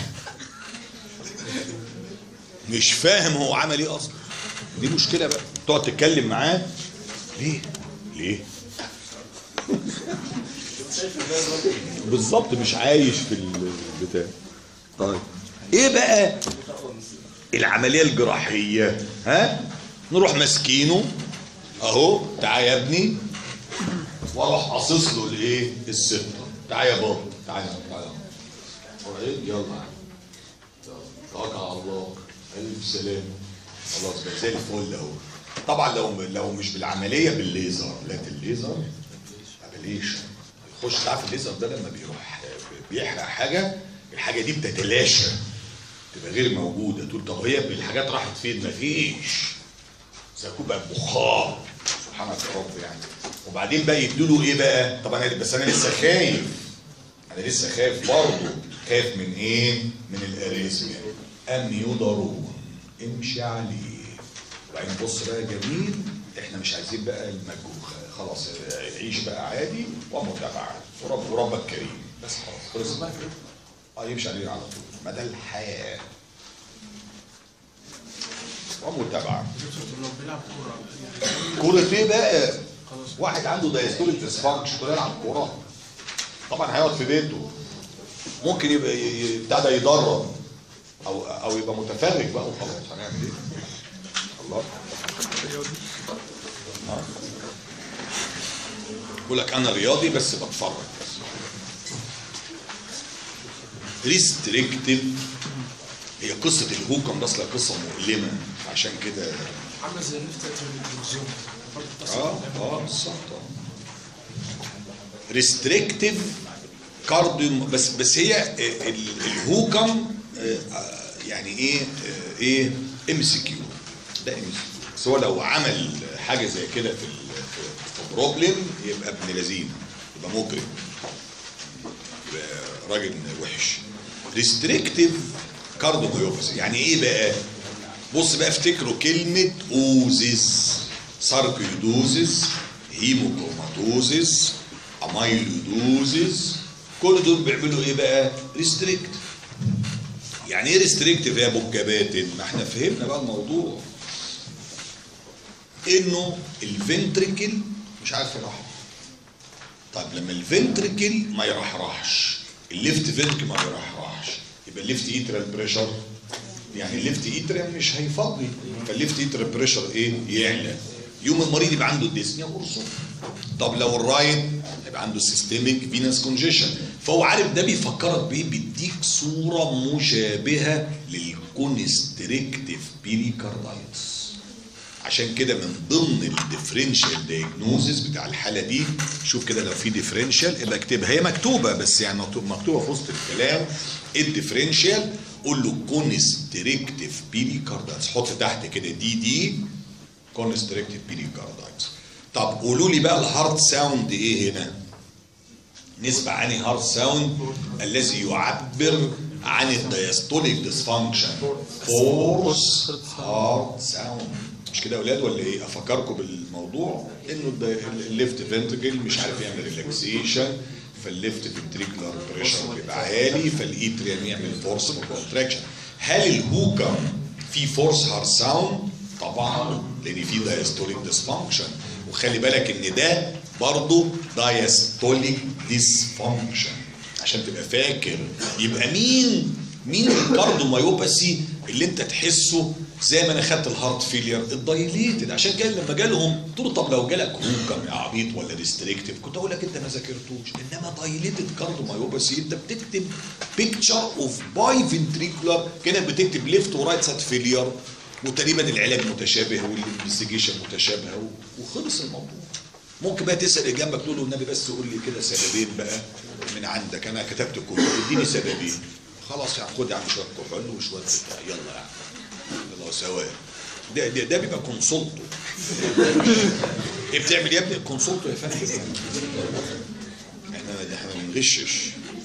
مش فاهم هو عمل ايه اصلا دي مشكله بقى تقعد تتكلم معاه ليه ليه بالظبط مش عايش في البتاع طيب ايه بقى العمليه الجراحيه ها نروح ماسكينه اهو تعالى يا ابني واروح قاصص له الايه السته تعالى يا بابا تعالى تعالى أروح إيه؟ يلا توكل على الله الف سلامه خلاص بقى زي الفل اهو طبعا لو لو مش بالعمليه بالليزر لكن الليزر بلاش يخش تعرف الليزر ده لما بيروح بيحرق حاجه الحاجه دي بتتلاشى تبقى غير موجوده تقول طب هي الحاجات راحت فين مفيش زكوه بقى بخار سبحانك يا رب يعني وبعدين بقى يدوا له ايه بقى طب انا بس انا لسه خايف انا لسه خايف برضه خايف من ايه من الاريزميا ام يضرون امشي عليه وبعدين بص بقى جميل احنا مش عايزين بقى المجهول خلاص عيش بقى عادي ومتابعه ورب وربك كريم بس خلاص خلص اه يمشي عليه على طول مدى الحياه ومتابعه كورة ايه بقى؟ واحد عنده دايستوليك ديسفانكشن كده يلعب كورة طبعا هيقعد في بيته ممكن يبقى ي- ي- بتاع ده يدرب او او يبقى متفرج بقى وخلاص هنعمل ايه؟ الله آه. يقول لك انا رياضي بس بتفرج بس ريستريكتيف هي قصه الهوكم ده اصلا قصه مؤلمه عشان كده عامله زي الليفت التلفزيون اه اه بالظبط ريستريكتيف كارديو بس بس هي ال- الهوكم آه، آه، يعني ايه آه، ايه ام سي كيو ده ام سي كيو بس هو لو عمل حاجه زي كده في ال- في- في بروبلم يبقى ابن لذين يبقى مجرم يبقى راجل وحش ريستريكتيف كارديوميوباثي يعني ايه بقى بص بقى افتكروا كلمة اوزيس ساركيدوزيس هيموكروماتوزيس اميلودوزيس كل دول بيعملوا ايه بقى ريستريكت يعني ايه ريستريكتيف يا ابو الكباتن ما احنا فهمنا بقى الموضوع انه الفنتريكل مش عارف يرحم طيب لما الفنتريكل ما يرحرحش الليفت فنتريكل ما يرحرحش يبقى الليفت ايترال بريشر يعني الليفت ايترال مش هيفضي فالليفت ايترال بريشر ايه يعلى يوم المريض يبقى عنده ديسنيا قرصه طب لو الرايت هيبقى عنده سيستميك فينس كونجيشن فهو عارف ده بيفكرك بايه بيديك صوره مشابهه للكونستريكتيف بيريكاردايتس عشان كده من ضمن الديفرنشال دايجنوزس بتاع الحاله دي شوف كده لو في ديفرنشال يبقى اكتبها هي مكتوبه بس يعني مكتوب- مكتوبه في وسط الكلام الديفرنشال قول له كونستريكتيف بيريكاردايتس حط تحت كده دي دي كونستريكتيف بيريكاردايتس طب قولوا لي بقى الهارت ساوند ايه هنا؟ نسمع عن هارت ساوند الذي يعبر عن الديastolic ديسفانكشن فورس هارت ساوند مش كده يا اولاد ولا ايه افكركم بالموضوع انه الليفت فنتركل مش عارف يعمل ريلاكسيشن فالليفت فنتريكولار بريشر بيبقى عالي فالايتريم يعمل فورس كونتراكشن هل الهوكم في فورس هارت ساوند طبعا لان في دايستوليك ديسفانكشن وخلي بالك ان ده برضه دايستوليك ديسفانكشن عشان تبقى فاكر يبقى مين مين الكارديوميوباثي اللي انت تحسه زي ما انا خدت الهارت فيلير الدايليتد عشان كده لما جالهم قلت له طب لو جالك هوكم يا عبيط ولا ريستريكتيف كنت اقول لك انت ما ذاكرتوش انما دايليتد كارديوميوباثي انت بتكتب بيكتشر اوف باي فنتريكولار كده بتكتب ليفت ورايت سايد فيلير وتقريبا العلاج متشابه والانفستيجيشن متشابهه و- وخلص الموضوع ممكن بقى تسال اللي جنبك تقول له النبي بس قول لي كده سببين بقى من عندك انا كتبت كله اديني سببين خلاص يعني خد يا عم شويه كحول وشويه بتاع يلا يا عم يلا سواء ده ده, ده بيبقى كونسولتو ايه بتعمل يا ابني كونسولتو يا فندم احنا احنا ما بنغشش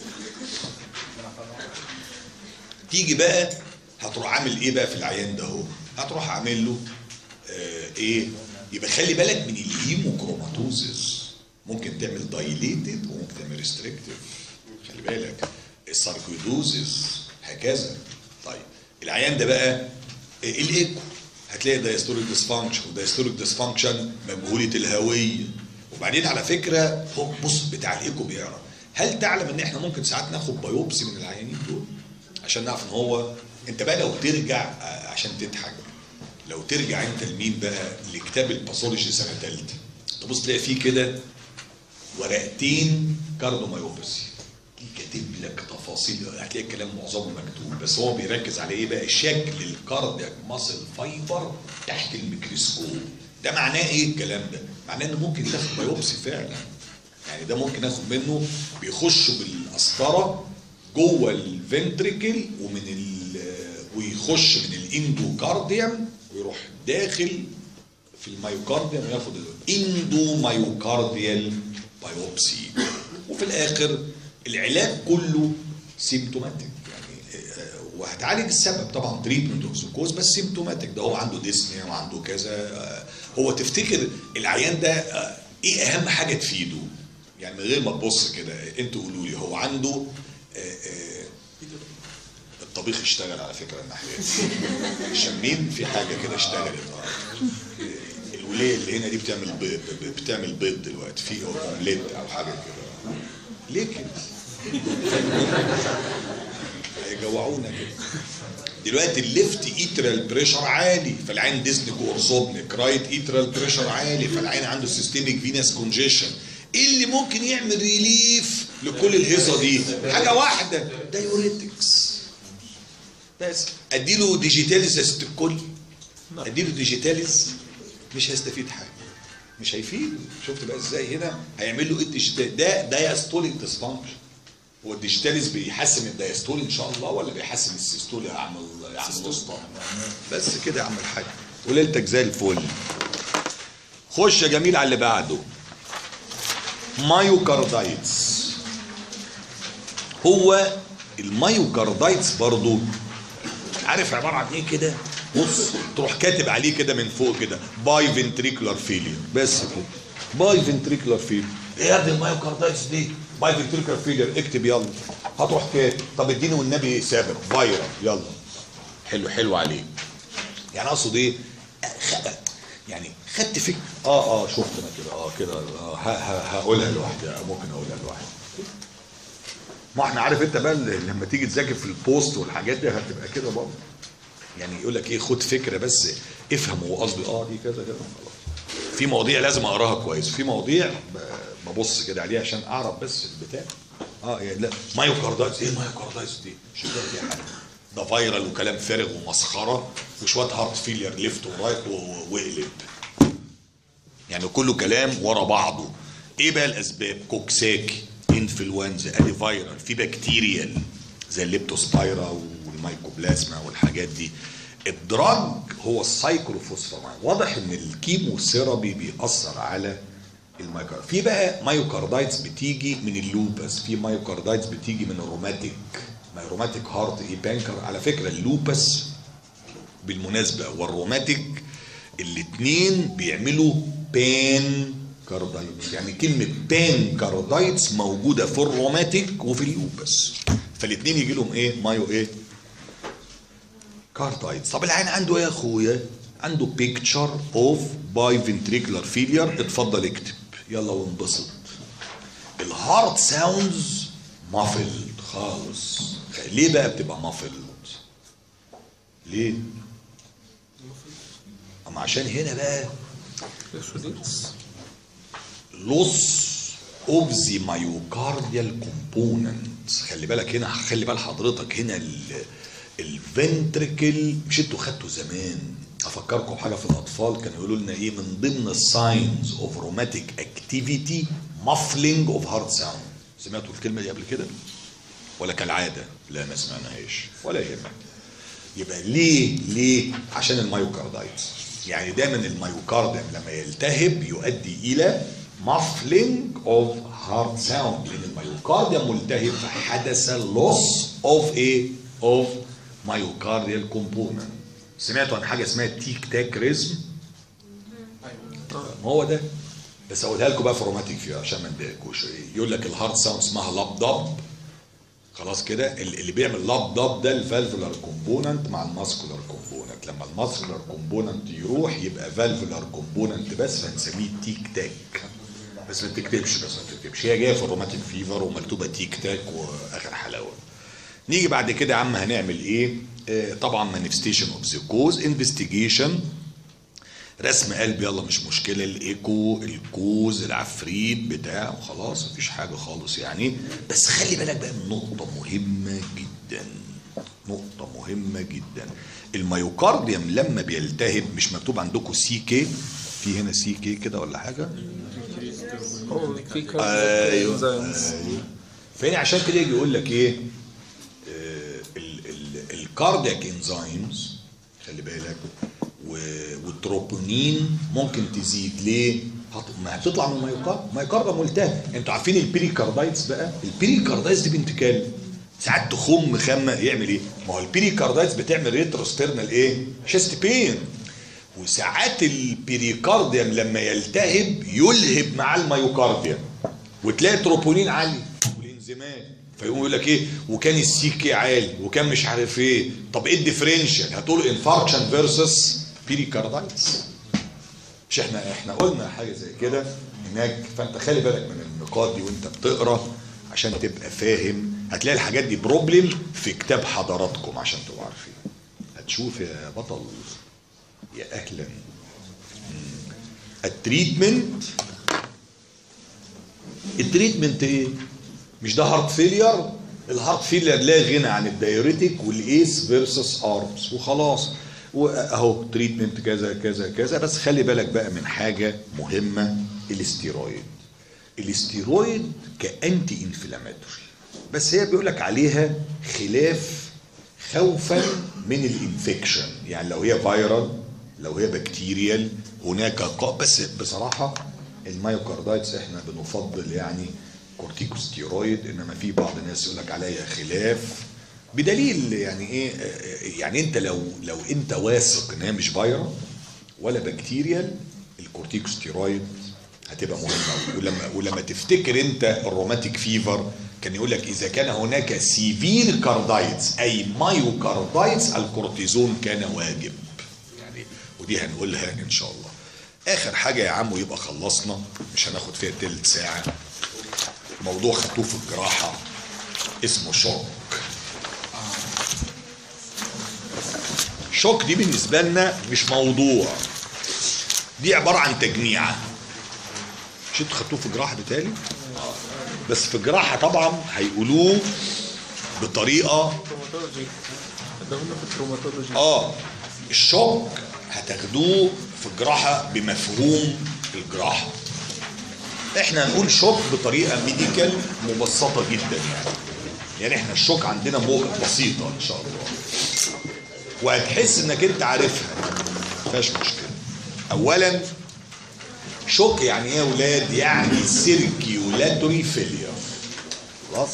تيجي بقى هتروح عامل ايه بقى في العيان ده اهو هتروح عامل له آه ايه يبقى خلي بالك من الهيموكروماتوزيس ممكن تعمل دايليتد وممكن تعمل ريستريكتيف خلي بالك الساركويدوزيس هكذا طيب العيان ده بقى آه، الايكو هتلاقي دايستوريك ديسفانكشن ودايستوريك ديسفانكشن مجهوله الهويه وبعدين على فكره هو بص بتاع الايكو بيقرا هل تعلم ان احنا ممكن ساعات ناخد بايوبسي من العيانين دول عشان نعرف ان هو انت بقى لو ترجع آه، عشان تضحك لو ترجع انت لمين بقى لكتاب الباثولوجي سنه ثالثه تبص تلاقي فيه كده ورقتين كاردومايوباثي كاتب لك تفاصيل هتلاقي الكلام معظمه مكتوب بس هو بيركز على ايه بقى شكل الكاردياك ماسل فايبر تحت الميكروسكوب ده معناه ايه الكلام ده معناه انه ممكن تاخد بايوبسي فعلا يعني ده ممكن ناخد منه بيخشوا بالقسطره جوه الفنتريكل ومن ال ويخش من الاندوكارديوم ويروح داخل في الميوكارديوم وياخد الاندو مايوكارديال بايوبسي وفي الاخر العلاج كله سيمتوماتيك يعني آه، وهتعالج السبب طبعا تريتمنت اوف سكوز بس سيمتوماتيك ده هو عنده ديسنيا وعنده كذا آه، هو تفتكر العيان ده آه، ايه اهم حاجه تفيده يعني من غير ما تبص كده انتوا قولوا لي هو عنده آه، آه، الطبيخ اشتغل على فكره الناحيه دي الشمين في حاجه كده اشتغلت اه الوليه اللي هنا دي بتعمل بيض بتعمل بيض دلوقتي في اومليت او حاجه كده ليه كده؟ هيجوعونا كده دلوقتي الليفت ايترال بريشر عالي فالعين ديزنك اورثوبنك رايت ايترال بريشر عالي فالعين عنده سيستميك فينس كونجيشن ايه اللي ممكن يعمل ريليف لكل الهيصه دي حاجه واحده دايوريتكس بس اديله ديجيتاليز يا ست الكل اديله ديجيتاليز مش هيستفيد حاجه مش هيفيد شفت بقى ازاي هنا هيعمل له ايه الديجيتال ده دايستوليك ديسفانكشن هو الديجيتاليز بيحسن الدايستول ان شاء الله ولا بيحسن السيستول يا عم يا عم الاسطى بس كده يا عم الحاج وليلتك زي الفل خش يا جميل على اللي بعده مايوكاردايتس هو المايوكاردايتس برضو عارف عباره عن ايه كده بص تروح كاتب عليه كده من فوق كده باي فنتريكولار فيلير بس كده باي فنتريكولار فيلير ايه يا ابني المايوكاردايتس دي باي فنتريكولار فيلير اكتب يلا هتروح كاتب طب اديني والنبي سابق فايرال يلا حلو حلو عليك يعني اقصد ايه خ- يعني خدت فكره اه اه شفت انا كده اه كده آه ه- ه- هقولها لوحدي آه، ممكن اقولها لوحدي ما احنا عارف انت بقى اللي لما تيجي تذاكر في البوست والحاجات دي هتبقى كده برضه يعني يقول لك ايه خد فكره بس افهم هو قصدي اه دي كذا كذا خلاص في مواضيع لازم اقراها كويس في مواضيع ب- ببص كده عليها عشان اعرف بس البتاع اه يعني لا مايوكاردايتس ايه مايوكاردايتس دي مش فاهم فيها حاجه ده فايرال وكلام فارغ ومسخره وشويه هارت فيلير ليفت ورايت و- واقلب يعني كله كلام ورا بعضه ايه بقى الاسباب كوكساكي انفلونزا ادي فايرال في بكتيريال زي الليبتوسبايرا والمايكوبلازما والحاجات دي الدراج هو السايكلوفوسفامايد واضح ان الكيموثيرابي بيأثر على المايوكارد في بقى مايوكاردايتس بتيجي من اللوبس في مايوكاردايتس بتيجي من الروماتيك روماتيك هارت اي بانكر على فكره اللوبس بالمناسبه والروماتيك الاثنين بيعملوا بان كاردايتس يعني كلمه بان كاردايتس موجوده في الروماتيك وفي اللوبس فالاثنين يجي لهم ايه مايو ايه كاردايتس طب العين عنده ايه يا اخويا عنده بيكتشر اوف باي فنتريكولار فيلير اتفضل اكتب يلا وانبسط الهارت ساوندز مافلد خالص ليه بقى بتبقى مافلد ليه اما عشان هنا بقى لوس اوف ذا مايوكارديال كومبوننت خلي بالك هنا خلي بال حضرتك هنا الفنتريكل مش انتوا خدتوا زمان افكركم بحاجه في الاطفال كانوا يقولوا لنا ايه من ضمن الساينز اوف روماتيك اكتيفيتي مافلينج اوف هارت ساوند سمعتوا الكلمه دي قبل كده ولا كالعاده لا ما سمعناهاش ولا يهمك يبقى ليه ليه عشان المايوكاردايتس يعني دايما المايوكارديوم لما يلتهب يؤدي الى مافلينج اوف هارت ساوند لان المايوكارديوم ملتهب فحدث لوس اوف ايه اوف مايوكارديال كومبوننت سمعتوا عن حاجه اسمها تيك تاك ريزم ما هو ده بس اقولها لكم بقى في روماتيك فيها عشان ما نضايقكوش يقول لك الهارت ساوند اسمها لاب دب خلاص كده اللي بيعمل لاب دب ده الفالفولار كومبوننت مع الماسكولار كومبوننت لما الماسكولار كومبوننت يروح يبقى فالفولار كومبوننت بس فنسميه تيك تاك بس ما تكتبش بس ما تكتبش هي جايه في الروماتيك فيفر ومكتوبه تيك تاك واخر حلاوه نيجي بعد كده يا عم هنعمل ايه آه طبعا مانيفستيشن اوف ذا كوز انفستيجيشن رسم قلب يلا مش مشكله الايكو الكوز العفريت بتاع خلاص مفيش حاجه خالص يعني بس خلي بالك بقى من نقطه مهمه جدا نقطه مهمه جدا الميوكارديوم لما بيلتهب مش مكتوب عندكم سي كي في هنا سي كي كده ولا حاجه هو في كارد ايوه enzymes. ايوه فهنا عشان كده يجي يقول لك ايه الكاردياك انزيمز خلي بالك و- والتروبونين ممكن تزيد ليه؟ هت- ما هتطلع من الميوكارد الميوكارد ملتهب انتوا عارفين البيريكاردايتس بقى البيريكاردايتس دي بنت كلب ساعات تخم خمه يعمل ايه؟ ما هو البيريكاردايتس بتعمل ريتروسترنال ايه؟ شيست بين وساعات البيريكارديوم لما يلتهب يلهب مع الميوكارديوم وتلاقي تروبونين عالي والانزيمات فيقوم يقول لك ايه وكان السي كي عالي وكان مش عارف ايه طب ايه الديفرنشال هتقول انفاركشن فيرسس بيريكاردايتس مش احنا احنا قلنا حاجه زي كده هناك فانت خلي بالك من النقاط دي وانت بتقرا عشان تبقى فاهم هتلاقي الحاجات دي بروبلم في كتاب حضراتكم عشان تبقوا عارفين هتشوف يا بطل يا اهلا مم. التريتمنت التريتمنت ايه مش ده هارت فيلير الهارت فيلير لا غنى عن الدايوريتك والايس فيرسس ارمز وخلاص واهو تريتمنت كذا كذا كذا بس خلي بالك بقى من حاجه مهمه الاستيرويد الاستيرويد كانتي انفلاماتوري بس هي بيقول لك عليها خلاف خوفا من الانفكشن يعني لو هي فيرال لو هي بكتيريال هناك ق- بس بصراحه المايوكاردايتس احنا بنفضل يعني كورتيكوستيرويد انما في بعض الناس يقول لك عليها خلاف بدليل يعني ايه آه، يعني انت لو لو انت واثق ان هي مش فيرال ولا بكتيريال الكورتيكوستيرويد هتبقى مهمه ولما ولما تفتكر انت الروماتيك فيفر كان يقول لك اذا كان هناك سيفير كاردايتس اي مايوكاردايتس الكورتيزون كان واجب يعني ودي هنقولها ان شاء الله اخر حاجه يا عم ويبقى خلصنا مش هناخد فيها تلت ساعه موضوع خدوه في الجراحه اسمه شوك شوك دي بالنسبه لنا مش موضوع دي عباره عن تجميعه مش انتوا خدتوه في الجراحه بالتالي بس في الجراحه طبعا هيقولوه بطريقه تروماتولوجي ده قلنا في التروماتولوجي اه الشوك هتاخدوه في الجراحه بمفهوم الجراحه احنا هنقول شوك بطريقه ميديكال مبسطه جدا يعني يعني احنا الشوك عندنا مو- بسيطه ان شاء الله وهتحس انك انت عارفها ما فيهاش مشكله اولا شوك يعني ايه يا اولاد يعني سيركيولاتوري فيلير خلاص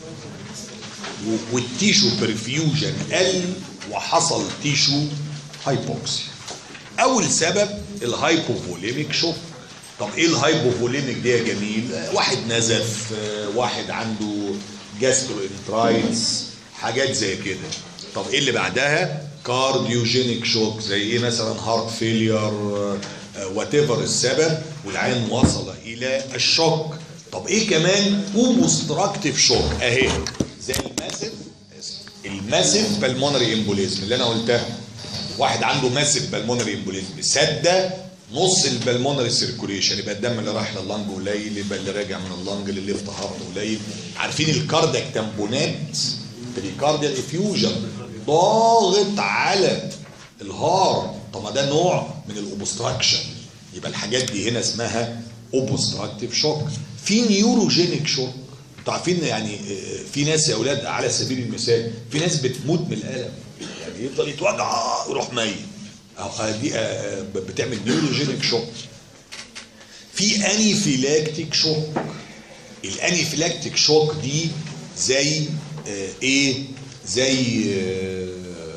و- والتيشو برفيوجن قل وحصل تيشو هايبوكسيا اول سبب الهايبوفوليميك شوك طب ايه الهايبوفوليميك دي يا جميل آه، واحد نزف آه، واحد عنده جاسترو انترايتس حاجات زي كده طب ايه اللي بعدها كارديوجينيك شوك زي ايه مثلا هارت فيلير وات ايفر السبب والعين وصل الى الشوك طب ايه كمان اوبستراكتيف شوك اهي زي الماسف الماسيف بالمونري امبوليزم اللي انا قلتها واحد عنده ماسيف بالمونري امبوليزم سده نص البلمونري سيركوليشن يبقى الدم اللي رايح لللنج قليل يبقى اللي راجع من اللنج للليفت هارت قليل عارفين الكاردياك تامبونات بريكارديال افيوجن ضاغط على الهار طب ما ده نوع من الاوبستراكشن يبقى الحاجات دي هنا اسمها اوبستراكتيف شوك في نيوروجينيك شوك انتوا عارفين يعني آه، في ناس يا اولاد على سبيل المثال في ناس بتموت من الالم يعني يفضل يتوجع يروح ميت أو دي آه، بتعمل نيوروجينيك شوك في انيفيلاكتيك شوك الانيفيلاكتيك شوك دي زي آه، ايه زي آه،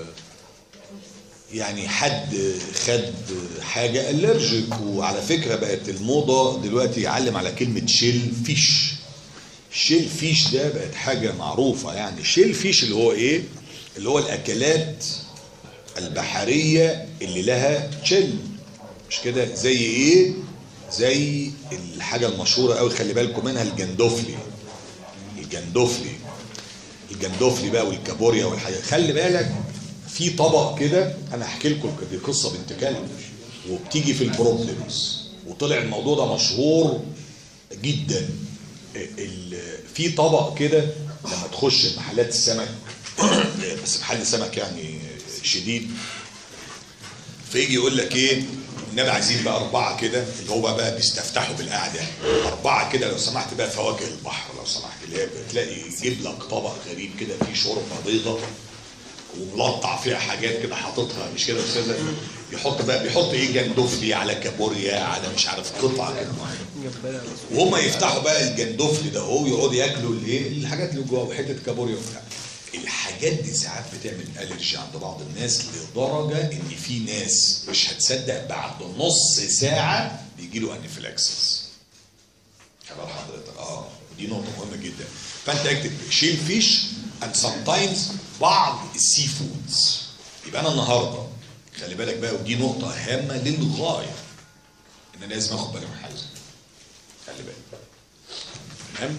يعني حد خد حاجه الرجيك وعلى فكره بقت الموضه دلوقتي يعلم على كلمه شيل فيش شيل فيش ده بقت حاجه معروفه يعني شيل فيش اللي هو ايه اللي هو الاكلات البحريه اللي لها تشيل مش كده زي ايه زي الحاجه المشهوره قوي خلي بالكم منها الجندوفلي الجندوفلي الجندوفلي بقى والكابوريا والحاجات خلي بالك في طبق كده انا احكي لكم دي قصه بنت كلب وبتيجي في البروبلمز وطلع الموضوع ده مشهور جدا ال- في طبق كده لما تخش محلات السمك بس محل سمك يعني شديد فيجي يقول لك ايه النبي عايزين بقى اربعه كده اللي هو بقى, بقى بيستفتحوا بالقعده اربعه كده لو سمحت بقى فواكه البحر لو سمحت اللي هي بتلاقي يجيب لك طبق غريب كده فيه شوربه بيضه وملطع فيها حاجات كده حاططها مش كده يا استاذه يحط بقى بيحط ايه جندوفلي على كابوريا على مش عارف قطعه كده معينه جمبري وهم يفتحوا بقى الجندوفلي ده هو يقعدوا ياكلوا الايه الحاجات اللي جوه وحته كابوريا وبتاع الحاجات دي ساعات بتعمل الرجي عند بعض الناس لدرجه ان في ناس مش هتصدق بعد نص ساعه بيجي له انفلاكسس خبر حضرتك اه ودي نقطه مهمه جدا فانت اكتب شيل فيش اند سام تايمز بعض السي فودز يبقى انا النهارده خلي بالك بقى ودي نقطه هامه للغايه ان انا لازم اخد بالي من حاجه خلي بالك تمام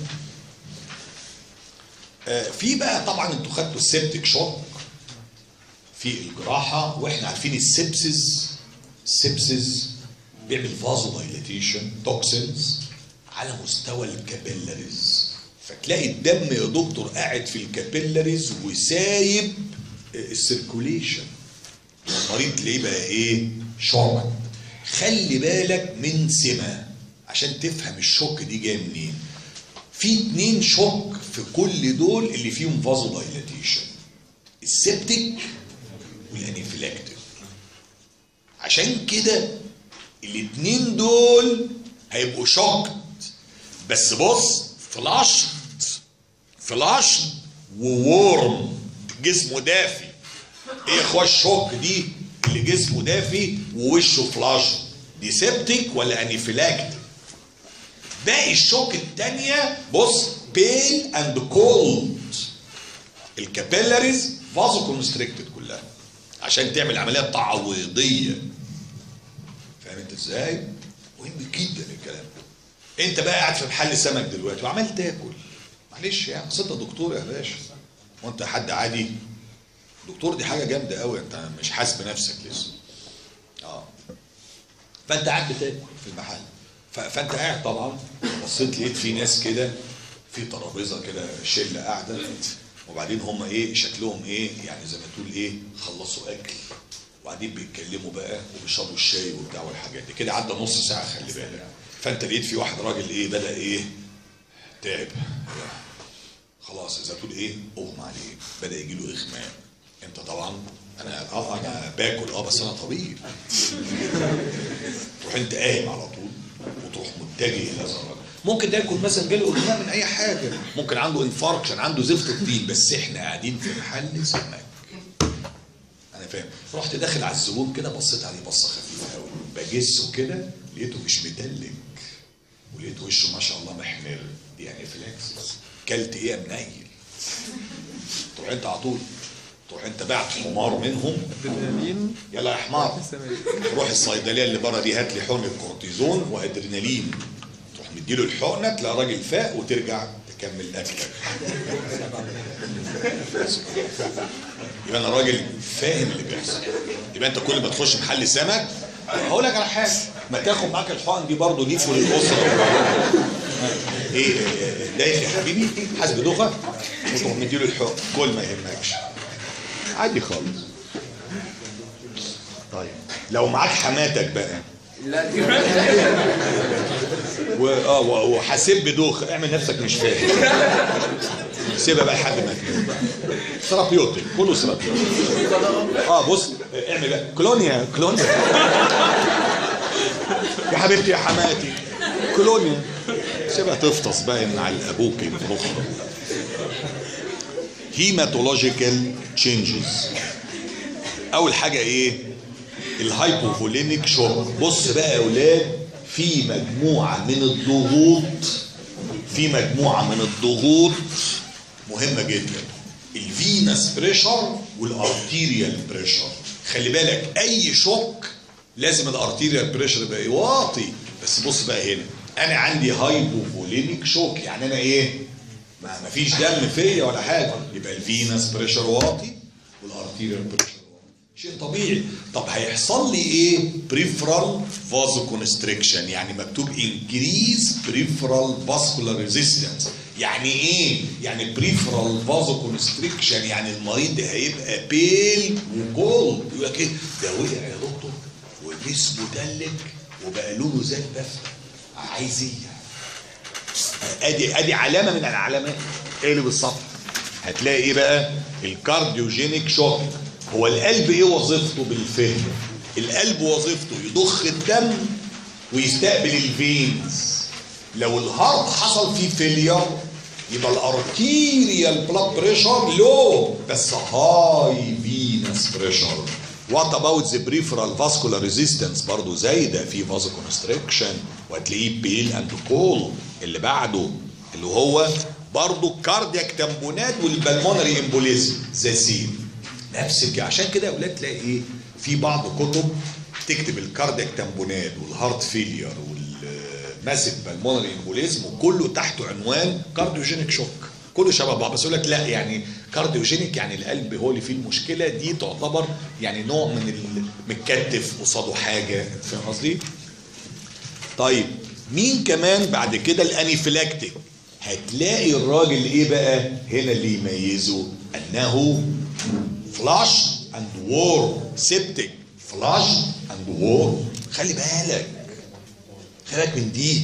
آه، في بقى طبعا انتوا خدتوا السيبتك شوك في الجراحه واحنا عارفين السبسز السبسز بيعمل فازو دايليتيشن توكسينز على مستوى الكابيلاريز فتلاقي الدم يا دكتور قاعد في الكابيلاريز وسايب السيركوليشن المريض تلاقيه بقى ايه شوك خلي بالك من سمه عشان تفهم الشوك دي جايه منين في اتنين شوك في كل دول اللي فيهم فازو دايلاتيشن السبتك والانفلاكتيك عشان كده الاتنين دول هيبقوا شوكت بس بص فلاشت فلاشت وورم جسمه دافي ايه يا اخويا الشوك دي اللي جسمه دافي ووشه فلاش دي سبتك ولا انفلاكتيك باقي الشوك التانية بص بيل اند كولد الكابيلاريز فازو كونستريكتد كلها عشان تعمل عمليه تعويضيه فاهم انت ازاي؟ مهم جدا الكلام ده انت بقى قاعد في محل سمك دلوقتي وعمال تاكل معلش يعني اصل انت دكتور يا باشا وانت حد عادي دكتور دي حاجه جامده قوي انت مش حاسس بنفسك لسه اه فانت قاعد بتاكل في المحل ف- فانت قاعد طبعا بصيت لقيت في ناس كده في ترابيزه كده شله قاعده وبعدين هم ايه شكلهم ايه يعني زي ما تقول ايه خلصوا اكل وبعدين بيتكلموا بقى وبيشربوا الشاي وبتاع والحاجات دي كده عدى نص ساعه خلي بالك فانت لقيت في واحد راجل ايه بدا ايه تعب خلاص اذا تقول ايه اغمى عليه بدا يجي له اغماء انت طبعا انا اه انا باكل اه بس انا طبيب تروح انت قايم على طول وتروح متجه الى هذا الرجل ممكن ده يكون مثلا جاله اغماء من اي حاجه ممكن عنده انفاركشن عنده زفت الطين بس احنا قاعدين في محل سمك انا فاهم رحت داخل على الزبون كده بصيت عليه بصه خفيفه قوي بجسه كده لقيته مش مدلك ولقيت وشه ما شاء الله محمر دي يعني فلاكس كلت ايه يا منيل تروح انت على طول تروح انت بعت حمار منهم ادرينالين يلا يا حمار سمري روح الصيدليه اللي بره دي هات لي حقنه كورتيزون وادرينالين تروح مديله الحقنه تلاقي راجل فاق وترجع تكمل اكلك يبقى انا راجل فاهم اللي بيحصل يبقى انت كل ما تخش محل سمك هقول لك على حاجه ما تاخد معاك الحقن دي برضه ليك وللاسره ايه إيه، دايخ يا حبيبي حاسس بدوخه وتروح مديله الحقن كل ما يهمكش عادي خالص طيب لو معاك حماتك بقى لا دي و... اه و- وحاسب بدوخه اعمل نفسك مش فاهم سيبها بقى لحد ما تموت ثيرابيوتيك كله ثيرابيوتيك اه بص اعمل بقى كلونيا كلونيا يا حبيبتي يا حماتي كلونيا سيبها تفطس بقى من على ابوك بخرى هيماتولوجيكال تشينجز اول حاجه ايه الهايبوفوليميك شوك بص بقى يا اولاد في مجموعه من الضغوط في مجموعه من الضغوط مهمه جدا الفينس بريشر والارتيريال بريشر خلي بالك اي شوك لازم الارتيريال بريشر يبقى إيه؟ واطي بس بص بقى هنا انا عندي هايبوفوليميك شوك يعني انا ايه ما ما فيش دم فيا ولا حاجه يبقى الفينس بريشر واطي والارتيريال بريشر واطي شيء طبيعي طب هيحصل لي ايه بريفرال فازو كونستريكشن يعني مكتوب انكريز بريفرال فاسكولار ريزيستنس يعني ايه يعني بريفرال فازو كونستريكشن يعني المريض هيبقى بيل وكولد يقول لك ايه ده وقع يا دكتور وجسمه دلك وبقى لونه زي البفتة عايز ايه ادي ادي علامه من العلامات اقلب الصفحه هتلاقي ايه بقى الكارديوجينيك شوك هو القلب ايه وظيفته بالفهم القلب وظيفته يضخ الدم ويستقبل الفينز لو الهارت حصل فيه فيلير يبقى الارتيريال بلاد بريشر لو بس هاي فينس بريشر وات اباوت ذا بريفرال فاسكولار ريزيستنس برضه زايده في فازو كونستريكشن وهتلاقيه بيل اند كول اللي بعده اللي هو برضه كاردياك تمبونات والبلمونري امبوليزم زي سين نفس الك- عشان كده يا اولاد تلاقي ايه في بعض كتب تكتب الكاردياك تمبونات والهارت فيلير والماسيف بالمونري امبوليزم وكله تحته عنوان كارديوجينيك شوك كله شبه بعض بس يقول لك لا يعني كارديوجينيك يعني القلب هو اللي فيه المشكله دي تعتبر يعني نوع من المتكتف قصاده حاجه أنت فاهم قصدي؟ طيب مين كمان بعد كده الانيفلاكتيك هتلاقي الراجل ايه بقى هنا اللي يميزه انه فلاش اند وور سيبتك فلاش اند وور خلي بالك خلي بالك من دي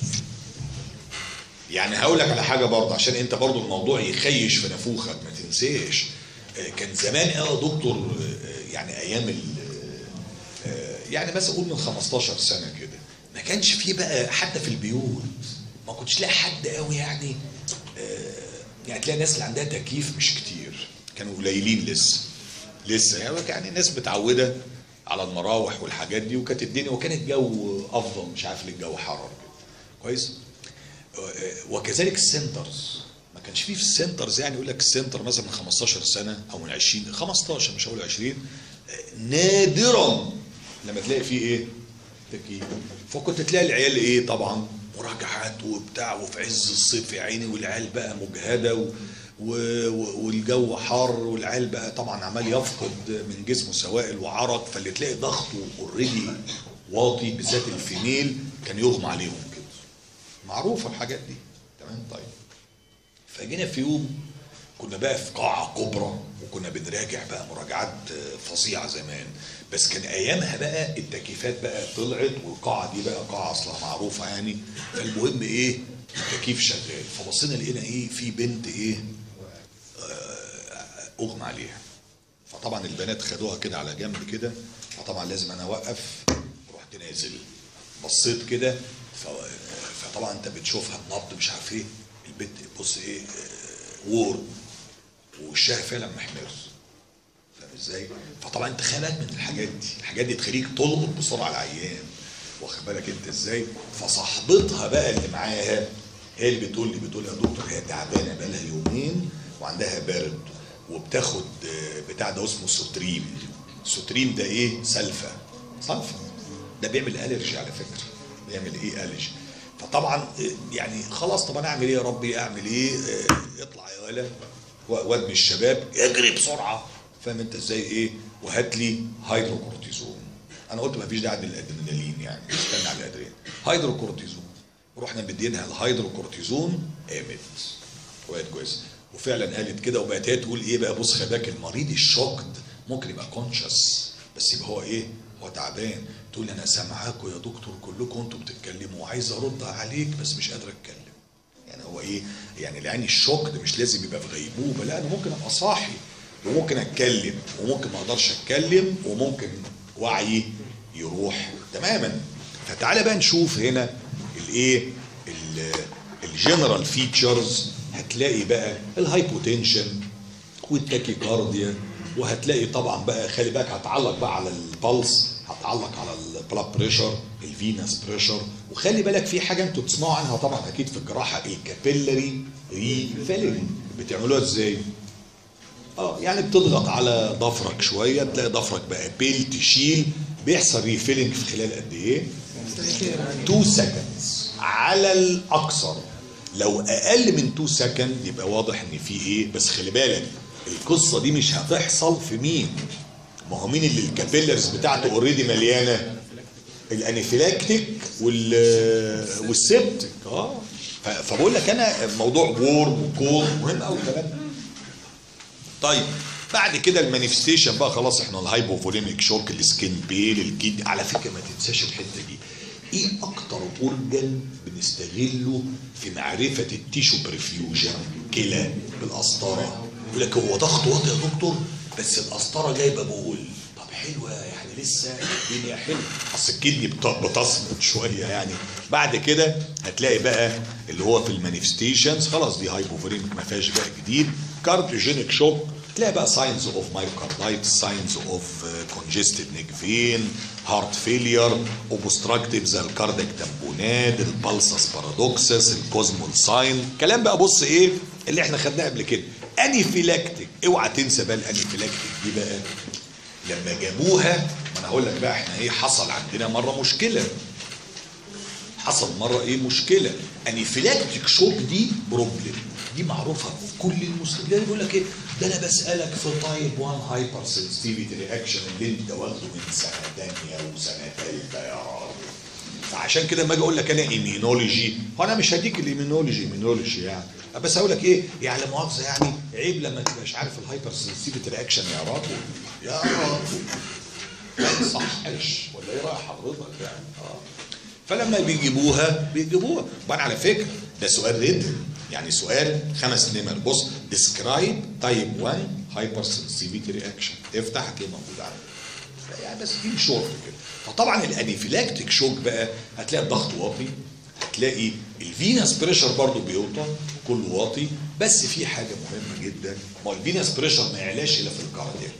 يعني هقول لك على حاجه برضه عشان انت برضه الموضوع يخيش في نافوخك ما تنساش آه، كان زمان اه دكتور آه، يعني ايام ال آه، يعني مثلا قول من 15 سنه كده ما كانش فيه بقى حتى في البيوت ما كنتش تلاقي حد قوي يعني آه، يعني تلاقي الناس اللي عندها تكييف مش كتير كانوا قليلين لسه لسه يعني يعني الناس متعوده على المراوح والحاجات دي وكانت الدنيا وكان الجو افضل مش عارف ليه الجو حرر كده كويس وكذلك السنترز ما كانش فيه في السنترز يعني يقول لك السنتر مثلا من 15 سنه او من 20 15 مش هقول 20 آه، نادرا لما تلاقي فيه ايه تكييف فكنت تلاقي العيال ايه طبعا مراجعات وبتاع وفي عز الصيف يا عيني والعيال بقى مجهده و... و... و- والجو حار والعيال بقى طبعا عمال يفقد من جسمه سوائل وعرق فاللي تلاقي ضغطه اوريدي واطي بالذات الفيميل كان يغمى عليهم كده معروفه الحاجات دي تمام طيب فجينا في يوم كنا بقى في قاعة كبرى وكنا بنراجع بقى مراجعات فظيعة زمان بس كان أيامها بقى التكييفات بقى طلعت والقاعة دي بقى قاعة أصلا معروفة يعني فالمهم إيه التكييف شغال فبصينا لقينا إيه في بنت إيه آه، أغمى عليها فطبعا البنات خدوها كده على جنب كده فطبعا لازم أنا أوقف رحت نازل بصيت كده ف- فطبعا انت بتشوفها النبض مش عارف ايه البنت بص ايه آه، وور ووشها فعلا محمر فاهم ازاي؟ فطبعا انت خلك من الحاجات دي، الحاجات دي تخليك تلقط بسرعه العيان واخد بالك انت ازاي؟ فصاحبتها بقى اللي معاها هي اللي بتقول لي بتقول لي يا دكتور هي تعبانه بقى لها يومين وعندها برد وبتاخد آه، بتاع ده اسمه سوتريم سوتريم ده ايه؟ سلفه سلفه ده بيعمل الرجي على فكره بيعمل ايه الرجي فطبعا آه، يعني خلاص طب انا اعمل ايه يا ربي اعمل ايه آه، اطلع يا ولا واد من الشباب اجري بسرعه فاهم انت ازاي ايه وهات لي هيدروكورتيزون انا قلت ما فيش داعي للادرينالين يعني استنى على الادرينالين هيدروكورتيزون رحنا مدينها الهيدروكورتيزون قامت وقت كويس وفعلا قالت كده وبقت هي تقول ايه بقى بص خلي بالك المريض الشوكد ممكن يبقى كونشس بس يبقى هو ايه هو تعبان تقول لي انا سامعاكم يا دكتور كلكم انتوا بتتكلموا وعايز ارد عليك بس مش قادر اتكلم يعني هو ايه يعني العين الشوك ده مش لازم يبقى في غيبوبه لا انا ممكن ابقى صاحي وممكن اتكلم وممكن ما اقدرش اتكلم وممكن وعيي يروح تماما فتعالى بقى نشوف هنا الايه الجنرال فيتشرز هتلاقي بقى الهايبوتنشن والتاكيكارديا وهتلاقي طبعا بقى خلي بالك هتعلق بقى على البلس هتعلق على البلاد بريشر الفينس بريشر وخلي بالك في حاجه انتوا تسمعوا عنها طبعا اكيد في الجراحه الكابيلاري ريفيلنج بتعملوها ازاي؟ اه يعني بتضغط على ضفرك شويه تلاقي ضفرك بقى بيل تشيل بيحصل ريفيلنج في خلال قد ايه؟ 2 seconds على الاكثر لو اقل من 2 سكند يبقى واضح ان في ايه بس خلي بالك القصه دي مش هتحصل في مين ما هو مين اللي الكابيلرز بتاعته اوريدي مليانه الانفلاكتيك وال والسبتك اه ف- فبقول لك انا موضوع وورم وكول مهم قوي الكلام ده طيب بعد كده المانيفستيشن بقى خلاص احنا الهايبوفوليميك شوك السكين بيل الكيد على فكره ما تنساش الحته دي ايه اكتر اورجن بنستغله في معرفه التيشو بريفيوجن كلى بالقسطره يقول لك هو ضغط واطي يا دكتور بس القسطره جايبه بول طب حلوه يعني لسه الدنيا حلوه اصل الكدني بت- بتصمت شويه يعني بعد كده هتلاقي بقى اللي هو في المانيفستيشنز خلاص دي هايبوفوليميك ما فيهاش بقى جديد كارديوجينيك شوك تلاقي بقى ساينز اوف مايوكاردايتس ساينز اوف كونجستد نيك فين هارت فيلير اوبستراكتيف زي الكارديك تامبونات البلسس بارادوكسس الكوزمول ساين كلام بقى بص ايه اللي احنا خدناه قبل كده انيفيلاكتيك اوعى تنسى بقى الانيفيلاكتيك دي بقى لما جابوها ما انا هقول لك بقى احنا ايه حصل عندنا مره مشكله حصل مره ايه مشكله انيفيلاكتيك شوك دي بروبلم دي معروفه في كل المستشفيات بيقول لك ايه ده انا بسالك في تايب 1 هايبر سنسيتيفيتي رياكشن اللي انت واخده من سنه ثانيه وسنه ثالثه يا راجل فعشان كده لما اجي اقول لك انا ايمينولوجي هو انا مش هديك الايمينولوجي ايمينولوجي يعني بس هقول لك ايه يعني لا مؤاخذه يعني عيب لما تبقاش عارف الهايبر سنسيتيفيتي رياكشن يا راجل يا راجل ما يصحش ولا ايه راي حضرتك يعني اه فلما بيجيبوها بيجيبوها وبعدين على فكره ده سؤال ريتم يعني سؤال خمس نمر بص ديسكرايب تايب 1 هايبر سنسيفيتي رياكشن افتح هتلاقيه موجود عندك يعني بس دي شورت كده فطبعا الانيفيلاكتيك شوك بقى هتلاقي الضغط واطي هتلاقي الفينس بريشر برضو بيوطى كله واطي بس في حاجه مهمه جدا ما هو الفينس بريشر ما يعلاش الا في الكاردياك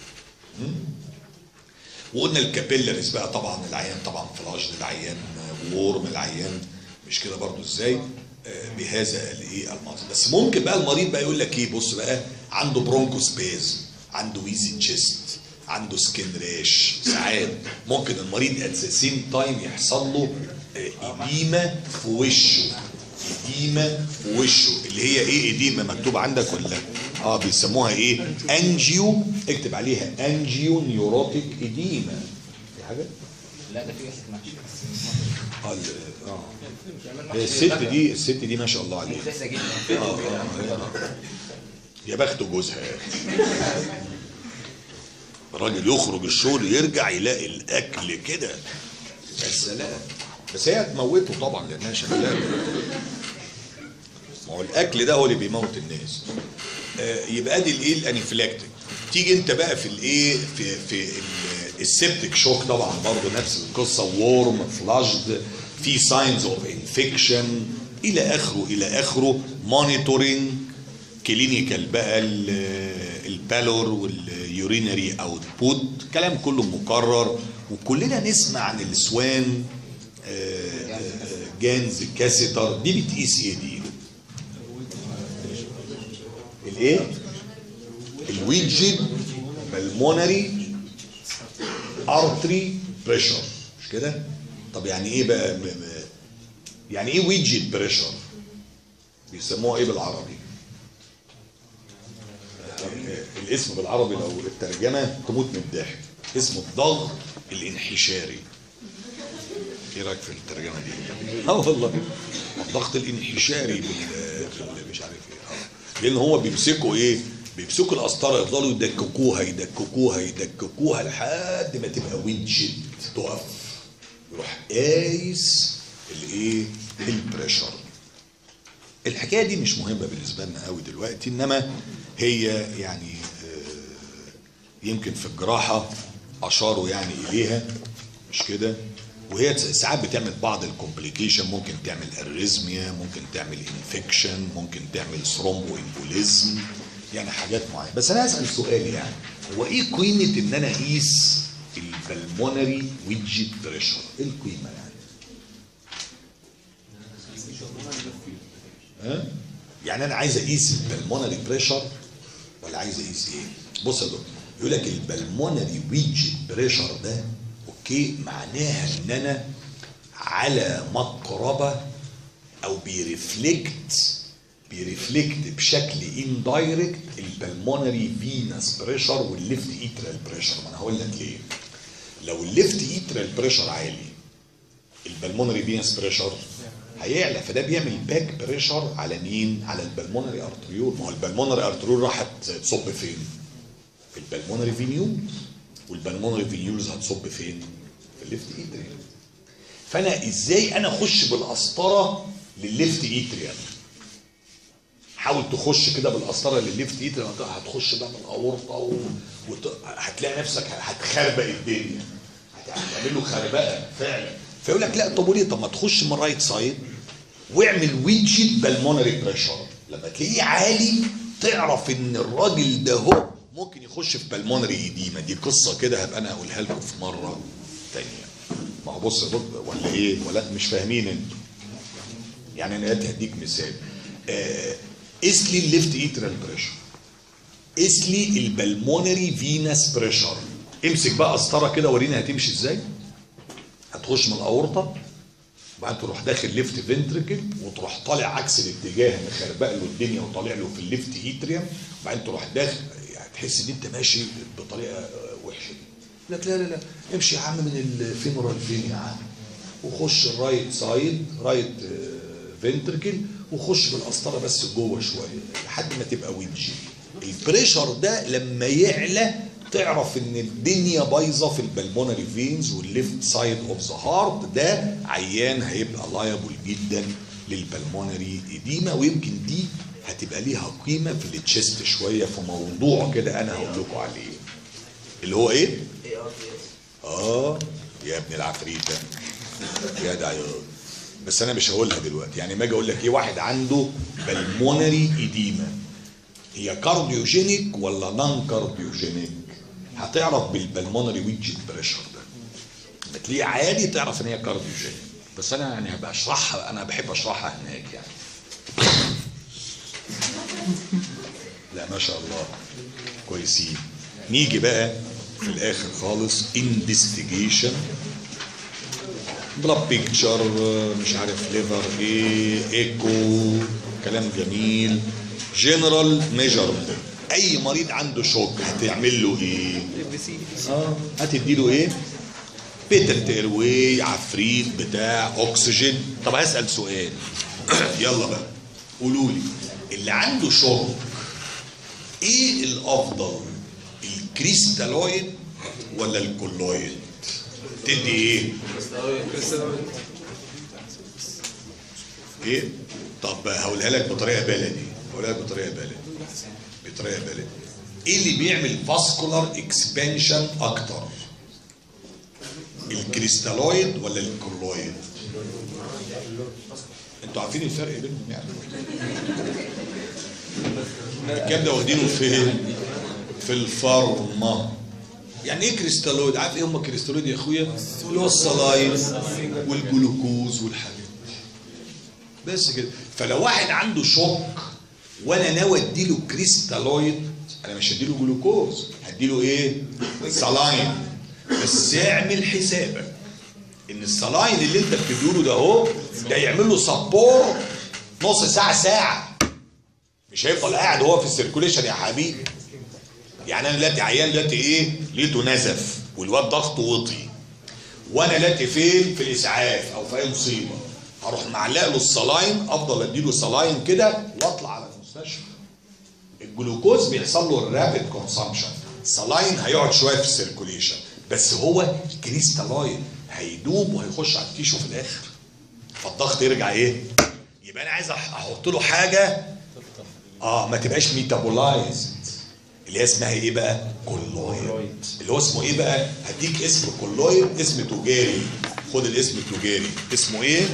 وقلنا الكابيلاريز بقى طبعا العيان طبعا فلاج العيان وورم العيان مش كده برضو ازاي آه، بهذا الايه المنظر بس ممكن بقى المريض بقى يقول لك ايه بص بقى عنده برونكوسباز عنده ويزي تشيست عنده سكين ريش ساعات ممكن المريض ات ذا سيم تايم يحصل له آه، اديمه في وشه اديمه في وشه اللي هي ايه اديمه مكتوب عندك ولا اه بيسموها ايه انجيو اكتب عليها انجيو نيوروتيك اديمه في حاجه لا ده في واحد محشي اه ال- اه هي الست دي الست دي ما شاء الله عليها مفتسه جدا آه، آه، آه. يا بخت جوزها الراجل يخرج الشغل يرجع يلاقي الاكل كده يا سلام بس هي هتموته طبعا لانها شغاله ما هو الاكل ده هو اللي بيموت الناس آه، يبقى دي الايه الانفلاكتيك تيجي انت بقى في الايه في في ال- السبتك شوك طبعا برضه نفس القصه وورم فلاشد في ساينز اوف انفكشن الى اخره الى اخره مونيتورنج كلينيكال بقى ال- البالور واليورينري اوتبوت كلام كله مكرر وكلنا نسمع عن السوان آه، آه، جانز كاسيتر دي بتقيس ايه دي؟ الايه؟ الويجد بالمونري ارتري بريشر مش كده؟ طب يعني ايه بقى م- م- يعني ايه ويجد بريشر؟ بيسموها ايه بالعربي؟ الاسم بالعربي لو الترجمه تموت من الضحك اسمه الضغط الانحشاري ايه رايك في الترجمه دي؟ اه والله الضغط الانحشاري بال بال- مش عارف ايه آه. لان هو بيمسكوا ايه؟ بيمسكوا القسطره يفضلوا يدككوها يدككوها يدككوها لحد ما تبقى وينشد تقف يروح قايس الايه؟ البريشر الحكايه دي مش مهمه بالنسبه لنا قوي دلوقتي انما هي يعني آه، يمكن في الجراحه اشاروا يعني اليها مش كده وهي ساعات بتعمل بعض الكومبليكيشن ممكن تعمل اريزميا ممكن تعمل انفكشن ممكن تعمل ثرومبو امبوليزم يعني حاجات معينه بس انا اسال سؤال يعني هو ايه قيمه ان انا اقيس البلمونري ويدجت بريشر ايه القيمه يعني ها؟ يعني انا عايز اقيس البلمونري بريشر ولا عايز اقيس ايه؟ بص يا دكتور يقول لك البلمونري ويدجت بريشر ده اوكي معناها ان انا على مقربه او بيرفلكت بيرفلكت بشكل اندايركت البلمونري فينس بريشر والليفت ايترال بريشر ما انا هقول لك ليه لو الليفت ايترال بريشر عالي البلمونري فينس بريشر هيعلى فده بيعمل باك بريشر على مين؟ على البلمونري ارتريول ما هو البلمونري ارتريول راحت تصب فين؟ في البلمونري فينيولز والبلمونري فينيولز هتصب فين؟ في الليفت ايتريال فانا ازاي انا اخش بالقسطره للليفت ايتريال حاول تخش كده بالقسطره للليفت ايتريال هتخش بقى من الاورطه و... وت... هتلاقي نفسك هتخربق الدنيا هتعمل له خربقه فعلا فيقول لك لا طب وليه طب ما تخش من الرايت سايد واعمل ويدجت بالمونري بريشر لما تلاقيه عالي تعرف ان الراجل ده هو ممكن يخش في بالمونري ايديما دي قصه كده هبقى انا هقولها لكم في مره تانية ما هو بص بص ولا ايه ولا مش فاهمين انتوا يعني انا دلوقتي هديك مثال آه قيس لي الليفت ايترال بريشر قيس لي البلمونري فينس بريشر امسك بقى قسطره كده وريني هتمشي ازاي هتخش من الاورطه وبعدين تروح داخل ليفت فنتركل وتروح طالع عكس الاتجاه مخربق له الدنيا وطالع له في الليفت ايتريوم وبعدين تروح داخل يعني تحس ان انت ماشي بطريقه آه، وحشه يقول لك لا لا لا امشي يا عم من الفيمورال فين يا عم وخش الرايت سايد رايت فنتركل وخش بالقسطره بس جوه شويه لحد ما تبقى ويدجي البريشر ده لما يعلى تعرف ان الدنيا بايظه في البلمونري فينز والليفت سايد اوف ذا هارت ده عيان هيبقى لايبل جدا للبلمونري اديما ويمكن دي هتبقى ليها قيمه في التشيست شويه في موضوع كده انا هقول لكم عليه اللي هو ايه؟ اه يا ابن العفريته يا ده عيال. بس انا مش هقولها دلوقتي يعني ما اجي اقول لك ايه واحد عنده بالمونري ايديما هي كارديوجينيك ولا نون كارديوجينيك هتعرف بالبلمونري ويدجت بريشر ده لما تلاقيه عالي تعرف ان هي كارديوجينيك بس انا يعني هبقى اشرحها انا بحب اشرحها هناك يعني لا ما شاء الله كويسين نيجي بقى في الاخر خالص انفستيجيشن بلاد بيكتشر مش عارف ليفر ايه ايكو كلام جميل جنرال ميجرمنت اي مريض عنده شوك هتعمل له ايه اه هتدي له ايه بيتر تيرواي عفريت بتاع اكسجين طب هسال سؤال يلا بقى قولوا لي اللي عنده شوك ايه الافضل الكريستالويد ولا الكولويد تدي ايه ايه طب هقولها لك بطريقه بلدي هقولها لك بطريقه بلدي بطريقه بلدي ايه اللي بيعمل فاسكولار اكسبانشن اكتر الكريستالويد ولا الكولويد انتوا عارفين الفرق بينهم يعني الكلام ده واخدينه فين في الفارما يعني ايه كريستالويد عارف ايه هم كريستالويد يا اخويا اللي هو الصلاين والجلوكوز والحاجات دي. بس كده فلو واحد عنده شوك وانا ناوي اديله كريستالويد انا مش هديله جلوكوز هديله ايه صلاين بس اعمل حسابك ان الصلاين اللي انت بتديله ده اهو ده يعمل له سبورت نص ساعه ساعه مش هيفضل قاعد هو في السيركوليشن يا حبيبي يعني انا دلوقتي عيان دلوقتي ايه لقيته نزف والواد ضغطه وطي وانا دلوقتي فين في الاسعاف او في اي مصيبه هروح معلق له الصلاين افضل اديله صلاين كده واطلع على المستشفى الجلوكوز بيحصل له الرابid كونسامشن الصلاين هيقعد شويه في السيركوليشن بس هو كريستالاين هيدوب وهيخش على التيشو في الاخر فالضغط يرجع ايه يبقى انا عايز أح- احط له حاجه اه ما تبقاش ميتابولايزد اللي هي اسمها ايه بقى كولويد اللي هو اسمه ايه بقى هديك اسم كولويد اسم تجاري خد الاسم التجاري اسمه ايه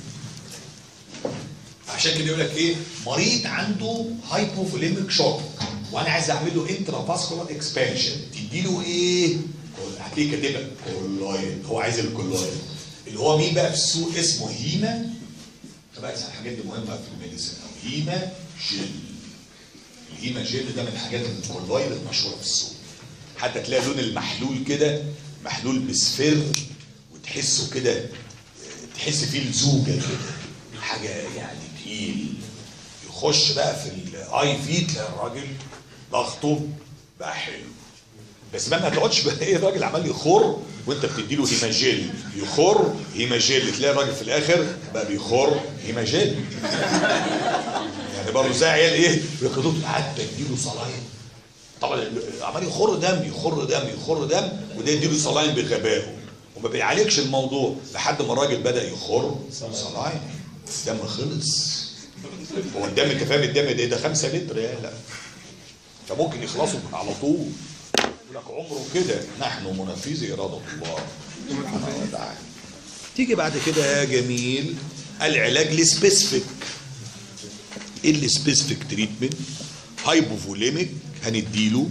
عشان كده يقول لك ايه مريض عنده هايبوفوليميك شوك وانا عايز اعمل له انترا فاسكولار اكسبانشن تدي له ايه كول- هتلاقيه كاتبها كولويد هو عايز الكولويد اللي هو مين بقى في السوق اسمه هيما بقى الحاجات دي مهمه في الميديسن او هيما جيل الهيما جيل ده من الحاجات الكولويد المشهوره في السوق حتى تلاقي لون المحلول كده محلول بسفر وتحسه كده تحس فيه الزوجه كده حاجه يعني تقيل يخش بقى في الاي في تلاقي الراجل ضغطه بقى حلو بس بقى ما تقعدش بقى ايه الراجل عمال يخر وانت بتدي له هيماجيل يخر هيماجيل تلاقي الراجل في الاخر بقى بيخر هيماجيل يعني برضه زي عيال ايه بياخدوه حتى يديله صلاين طبعا عمال يخر دم يخر دم يخر دم وده يديله صلاين بغبائه وما بيعالجش الموضوع لحد ما الراجل بدا يخر صلاين الدم خلص هو الدم انت فاهم الدم ده ده 5 لتر يا لا فممكن يخلصوا على طول يقول لك عمره كده نحن منفذي اراده الله سبحانه وتعالى تيجي بعد كده يا جميل العلاج السبيسيفيك ايه السبيسيفيك تريتمنت هايبوفوليميك هنديله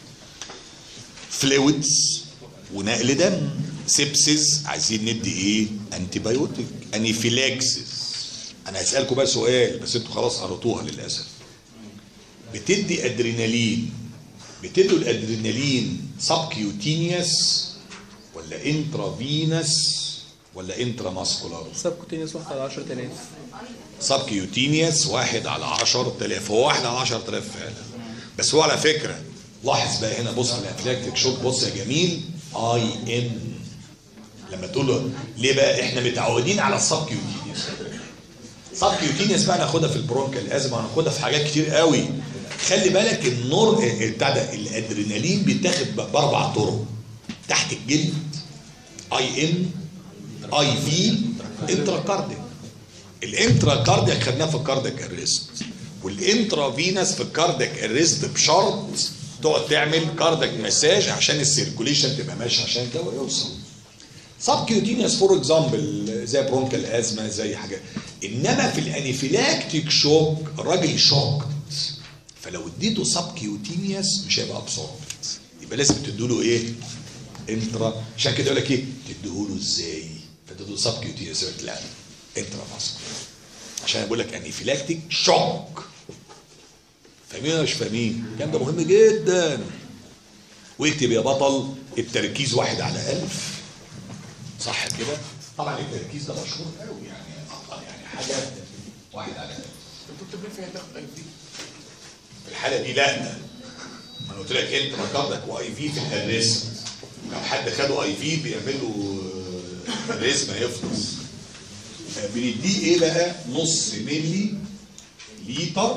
فلويدز ونقل دم سيبسيس عايزين ندي ايه انتي بايوتيك انيفيلاكسس انا هسالكم بقى سؤال بس انتوا خلاص قريتوها للاسف بتدي ادرينالين بتدوا الادرينالين سبكيوتينيوس ولا انترافينس ولا انترا ماسكولار سبكوتينيوس واحد على 10000 سبكيوتينيوس واحد على 10000 هو واحد على 10000 فعلا بس هو على فكره لاحظ بقى هنا بص على الافلاكتيك شوك بص يا جميل اي ام لما تقول له ليه بقى احنا متعودين على السبكيوتينيوس سبكيوتينيوس بقى ناخدها في البرونكال ازمه هناخدها في حاجات كتير قوي خلي بالك النور اه، بتاع ده الادرينالين بيتاخد ب- باربع طرق تحت الجلد اي ام اي في انترا كارديك الانترا كاردياك خدناه في الكاردياك اريست والانترا فينس في الكاردياك اريست بشرط تقعد تعمل كاردياك مساج عشان السيركوليشن تبقى ماشي عشان الدواء يوصل سبكيوتينيوس فور اكزامبل زي برونكال ازمه زي حاجه انما في الانيفيلاكتيك شوك الراجل شوكت فلو اديته سبكيوتينيوس مش هيبقى ابسوربت يبقى لازم تديله ايه؟ انترا عشان كده يقول لك ايه؟ تديهوله ازاي؟ فتديله سبكيوتينيوس يقول لك لا انترا فاسكولار عشان بقول لك انيفيلاكتيك شوك فاهمين ولا مش فاهمين؟ الكلام ده مهم جدا واكتب يا بطل التركيز واحد على ألف صح كده؟ طبعا التركيز ده مشهور قوي يعني يعني حاجه واحد على ألف الدكتور بينفع تاخد اي في في الحاله دي لا انا قلت لك انت ركبتك واي في في الريسم لو حد خده اي في بيعمل له آه، الريسم هيفلس آه، بنديه ايه بقى نص ملي لتر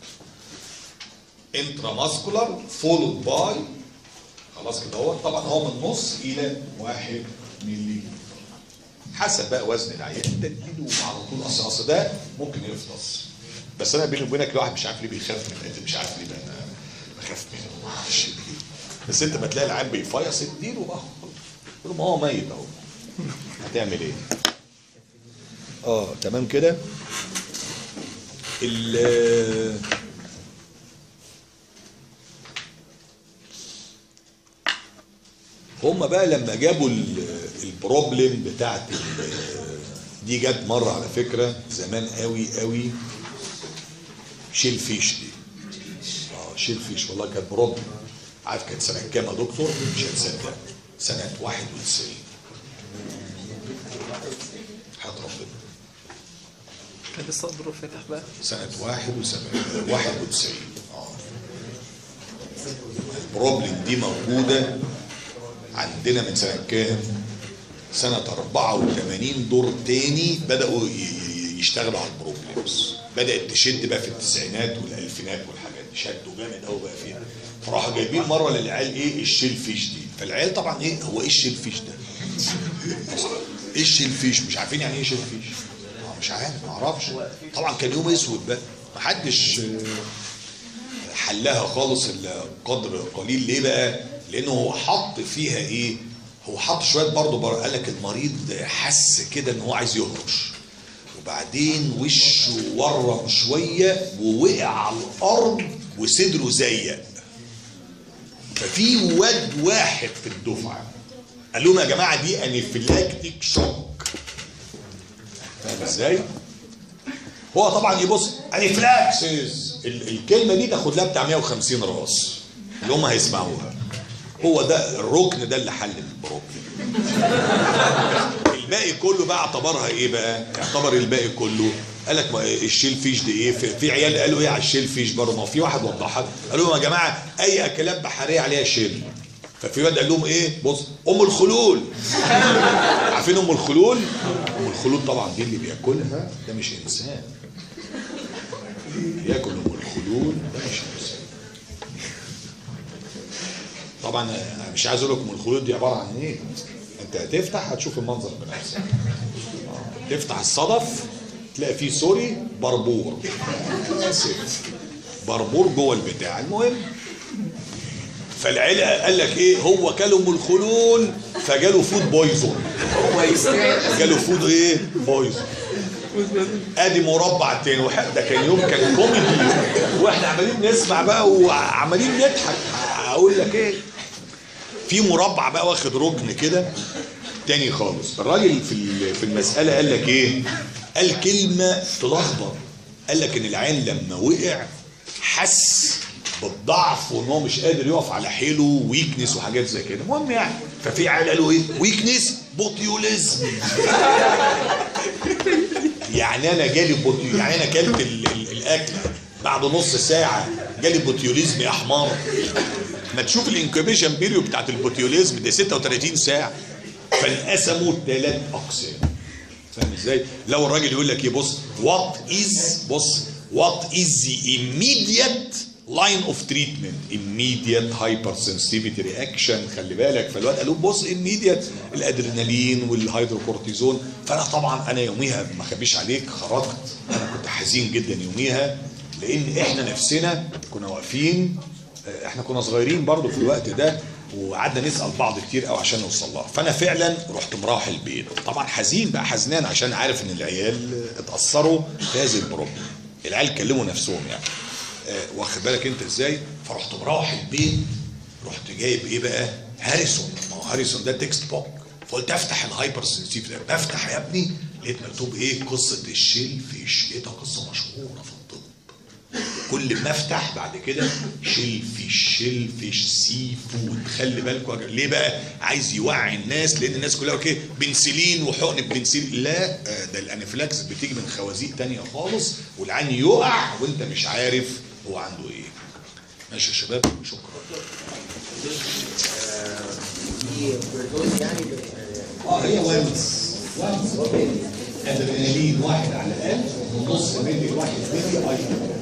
انترا ماسكولار فولود باي خلاص كده هو طبعا هو من نص الى واحد ملي حسب بقى وزن العيان انت تديله على طول اصل اصل ده ممكن يفطس بس انا بيني وبينك الواحد مش عارف ليه بيخاف من القتل مش عارف ليه بقى انا بخاف منه معرفش ليه بس انت ما تلاقي العيان بيفيص اديله بقى قول له ما هو ميت اهو هتعمل ايه؟ اه تمام كده ال هم بقى لما جابوا ال- البروبلم بتاعت ال- دي جت مره على فكره زمان قوي قوي شيل فيش دي اه شيل فيش والله كانت بروبلم عارف كانت سنه كام يا دكتور مش هتصدق سنه 91 حياة ربنا كان لسه الدور فاتح بقى سنة 71 91 اه البروبلم دي موجودة عندنا من سنة كام؟ سنة 84 دور تاني بدأوا ي- ي- يشتغلوا على البروبلمز بدأت تشد بقى في التسعينات والألفينات والحاجات دي شدوا جامد قوي بقى فيها فراحوا جايبين مرة للعيال ايه الشيل فيش دي فالعيال طبعا ايه هو ايه الشيل فيش ده؟ ايه الشيل فيش مش عارفين يعني ايه شيل فيش آه، مش عارف ما اعرفش طبعا كان يوم اسود بقى محدش آه، حلها خالص الا قدر قليل ليه بقى لانه هو حط فيها ايه هو حط شويه برضه بر... قال لك المريض حس كده ان هو عايز يهرش وبعدين وشه ورم شويه ووقع على الارض وصدره زيق ففي واد واحد في الدفعه قال لهم يا جماعه دي انيفلاكتيك شوك فاهم ازاي؟ هو طبعا يبص انيفلاكسس ال- الكلمه دي تاخد لها بتاع 150 راس اللي هم هيسمعوها هو ده الركن ده اللي حل البروبلم الباقي كله بقى اعتبرها ايه بقى اعتبر الباقي كله قال لك ما الشيل فيش دي ايه في, في عيال قالوا ايه على الشيل فيش برضه ما في واحد وضحها قالوا لهم يا جماعه اي اكلات بحريه عليها شيل ففي واد قال لهم ايه بص ام الخلول عارفين ام الخلول ام الخلول طبعا دي اللي بياكلها ده مش انسان ياكل ام الخلول ده مش انسان طبعا انا مش عايز اقول لكم الخلود دي عباره عن ايه انت هتفتح هتشوف المنظر بنفسك آه. تفتح الصدف تلاقي فيه سوري بربور يا ست بربور جوه البتاع المهم فالعيله قال لك ايه هو كل ام الخلول فجاله فود بويزون هو يستاهل جاله فود ايه بويزون ادي مربع تاني واحد ده كان يوم كان كوميدي واحنا عمالين نسمع بقى وعمالين نضحك هقول لك ايه في مربع بقى واخد ركن كده تاني خالص الراجل في ال- في المساله قال لك ايه قال كلمه تلخبط قال لك ان العين لما وقع حس بالضعف وان هو مش قادر يقف على حيله ويكنس وحاجات زي كده المهم يعني ففي عيال قالوا ايه ويكنس بوتيوليزم يعني انا جالي بوتيو يعني انا اكلت ال- ال- الاكل بعد نص ساعه جالي بوتيوليزم يا حمار ما تشوف الانكوبيشن بيريود بتاعت البوتيوليزم ده 36 ساعه فانقسموا ثلاث اقسام فاهم ازاي؟ لو الراجل يقول لك ايه بص وات از بص وات از ذا immediate لاين اوف تريتمنت immediate hypersensitivity رياكشن خلي بالك فالواد قال له بص immediate الادرينالين والهيدروكورتيزون فانا طبعا انا يوميها ما اخبيش عليك خرجت انا كنت حزين جدا يوميها لان احنا نفسنا كنا واقفين احنا كنا صغيرين برضو في الوقت ده وقعدنا نسال بعض كتير قوي عشان نوصل لها فانا فعلا رحت مروح البيت طبعا حزين بقى حزنان عشان عارف ان العيال اتاثروا في هذه البروبلم العيال كلموا نفسهم يعني آه، واخد بالك انت ازاي فرحت مروح البيت رحت جايب ايه بقى هاريسون ما هو هاريسون ده تكست بوك فقلت افتح الهايبر سنسيف ده بفتح يا ابني لقيت مكتوب ايه قصه الشيل فيش لقيتها قصه مشهوره في الطب كل ما افتح بعد كده شيل فيش شيل فيش سي فود خلي بالكوا ليه بقى عايز يوعي الناس لان الناس كلها اوكي بنسلين وحقن بنسلين لا آه، ده الانافلاكس بتيجي من خوازيق تانية خالص والعين يقع وانت مش عارف هو عنده ايه ماشي يا شباب شكرا دي بردوز يعني اه هي وانس وانس ادرينالين واحد على الاقل ونص ملي واحد ملي ايضا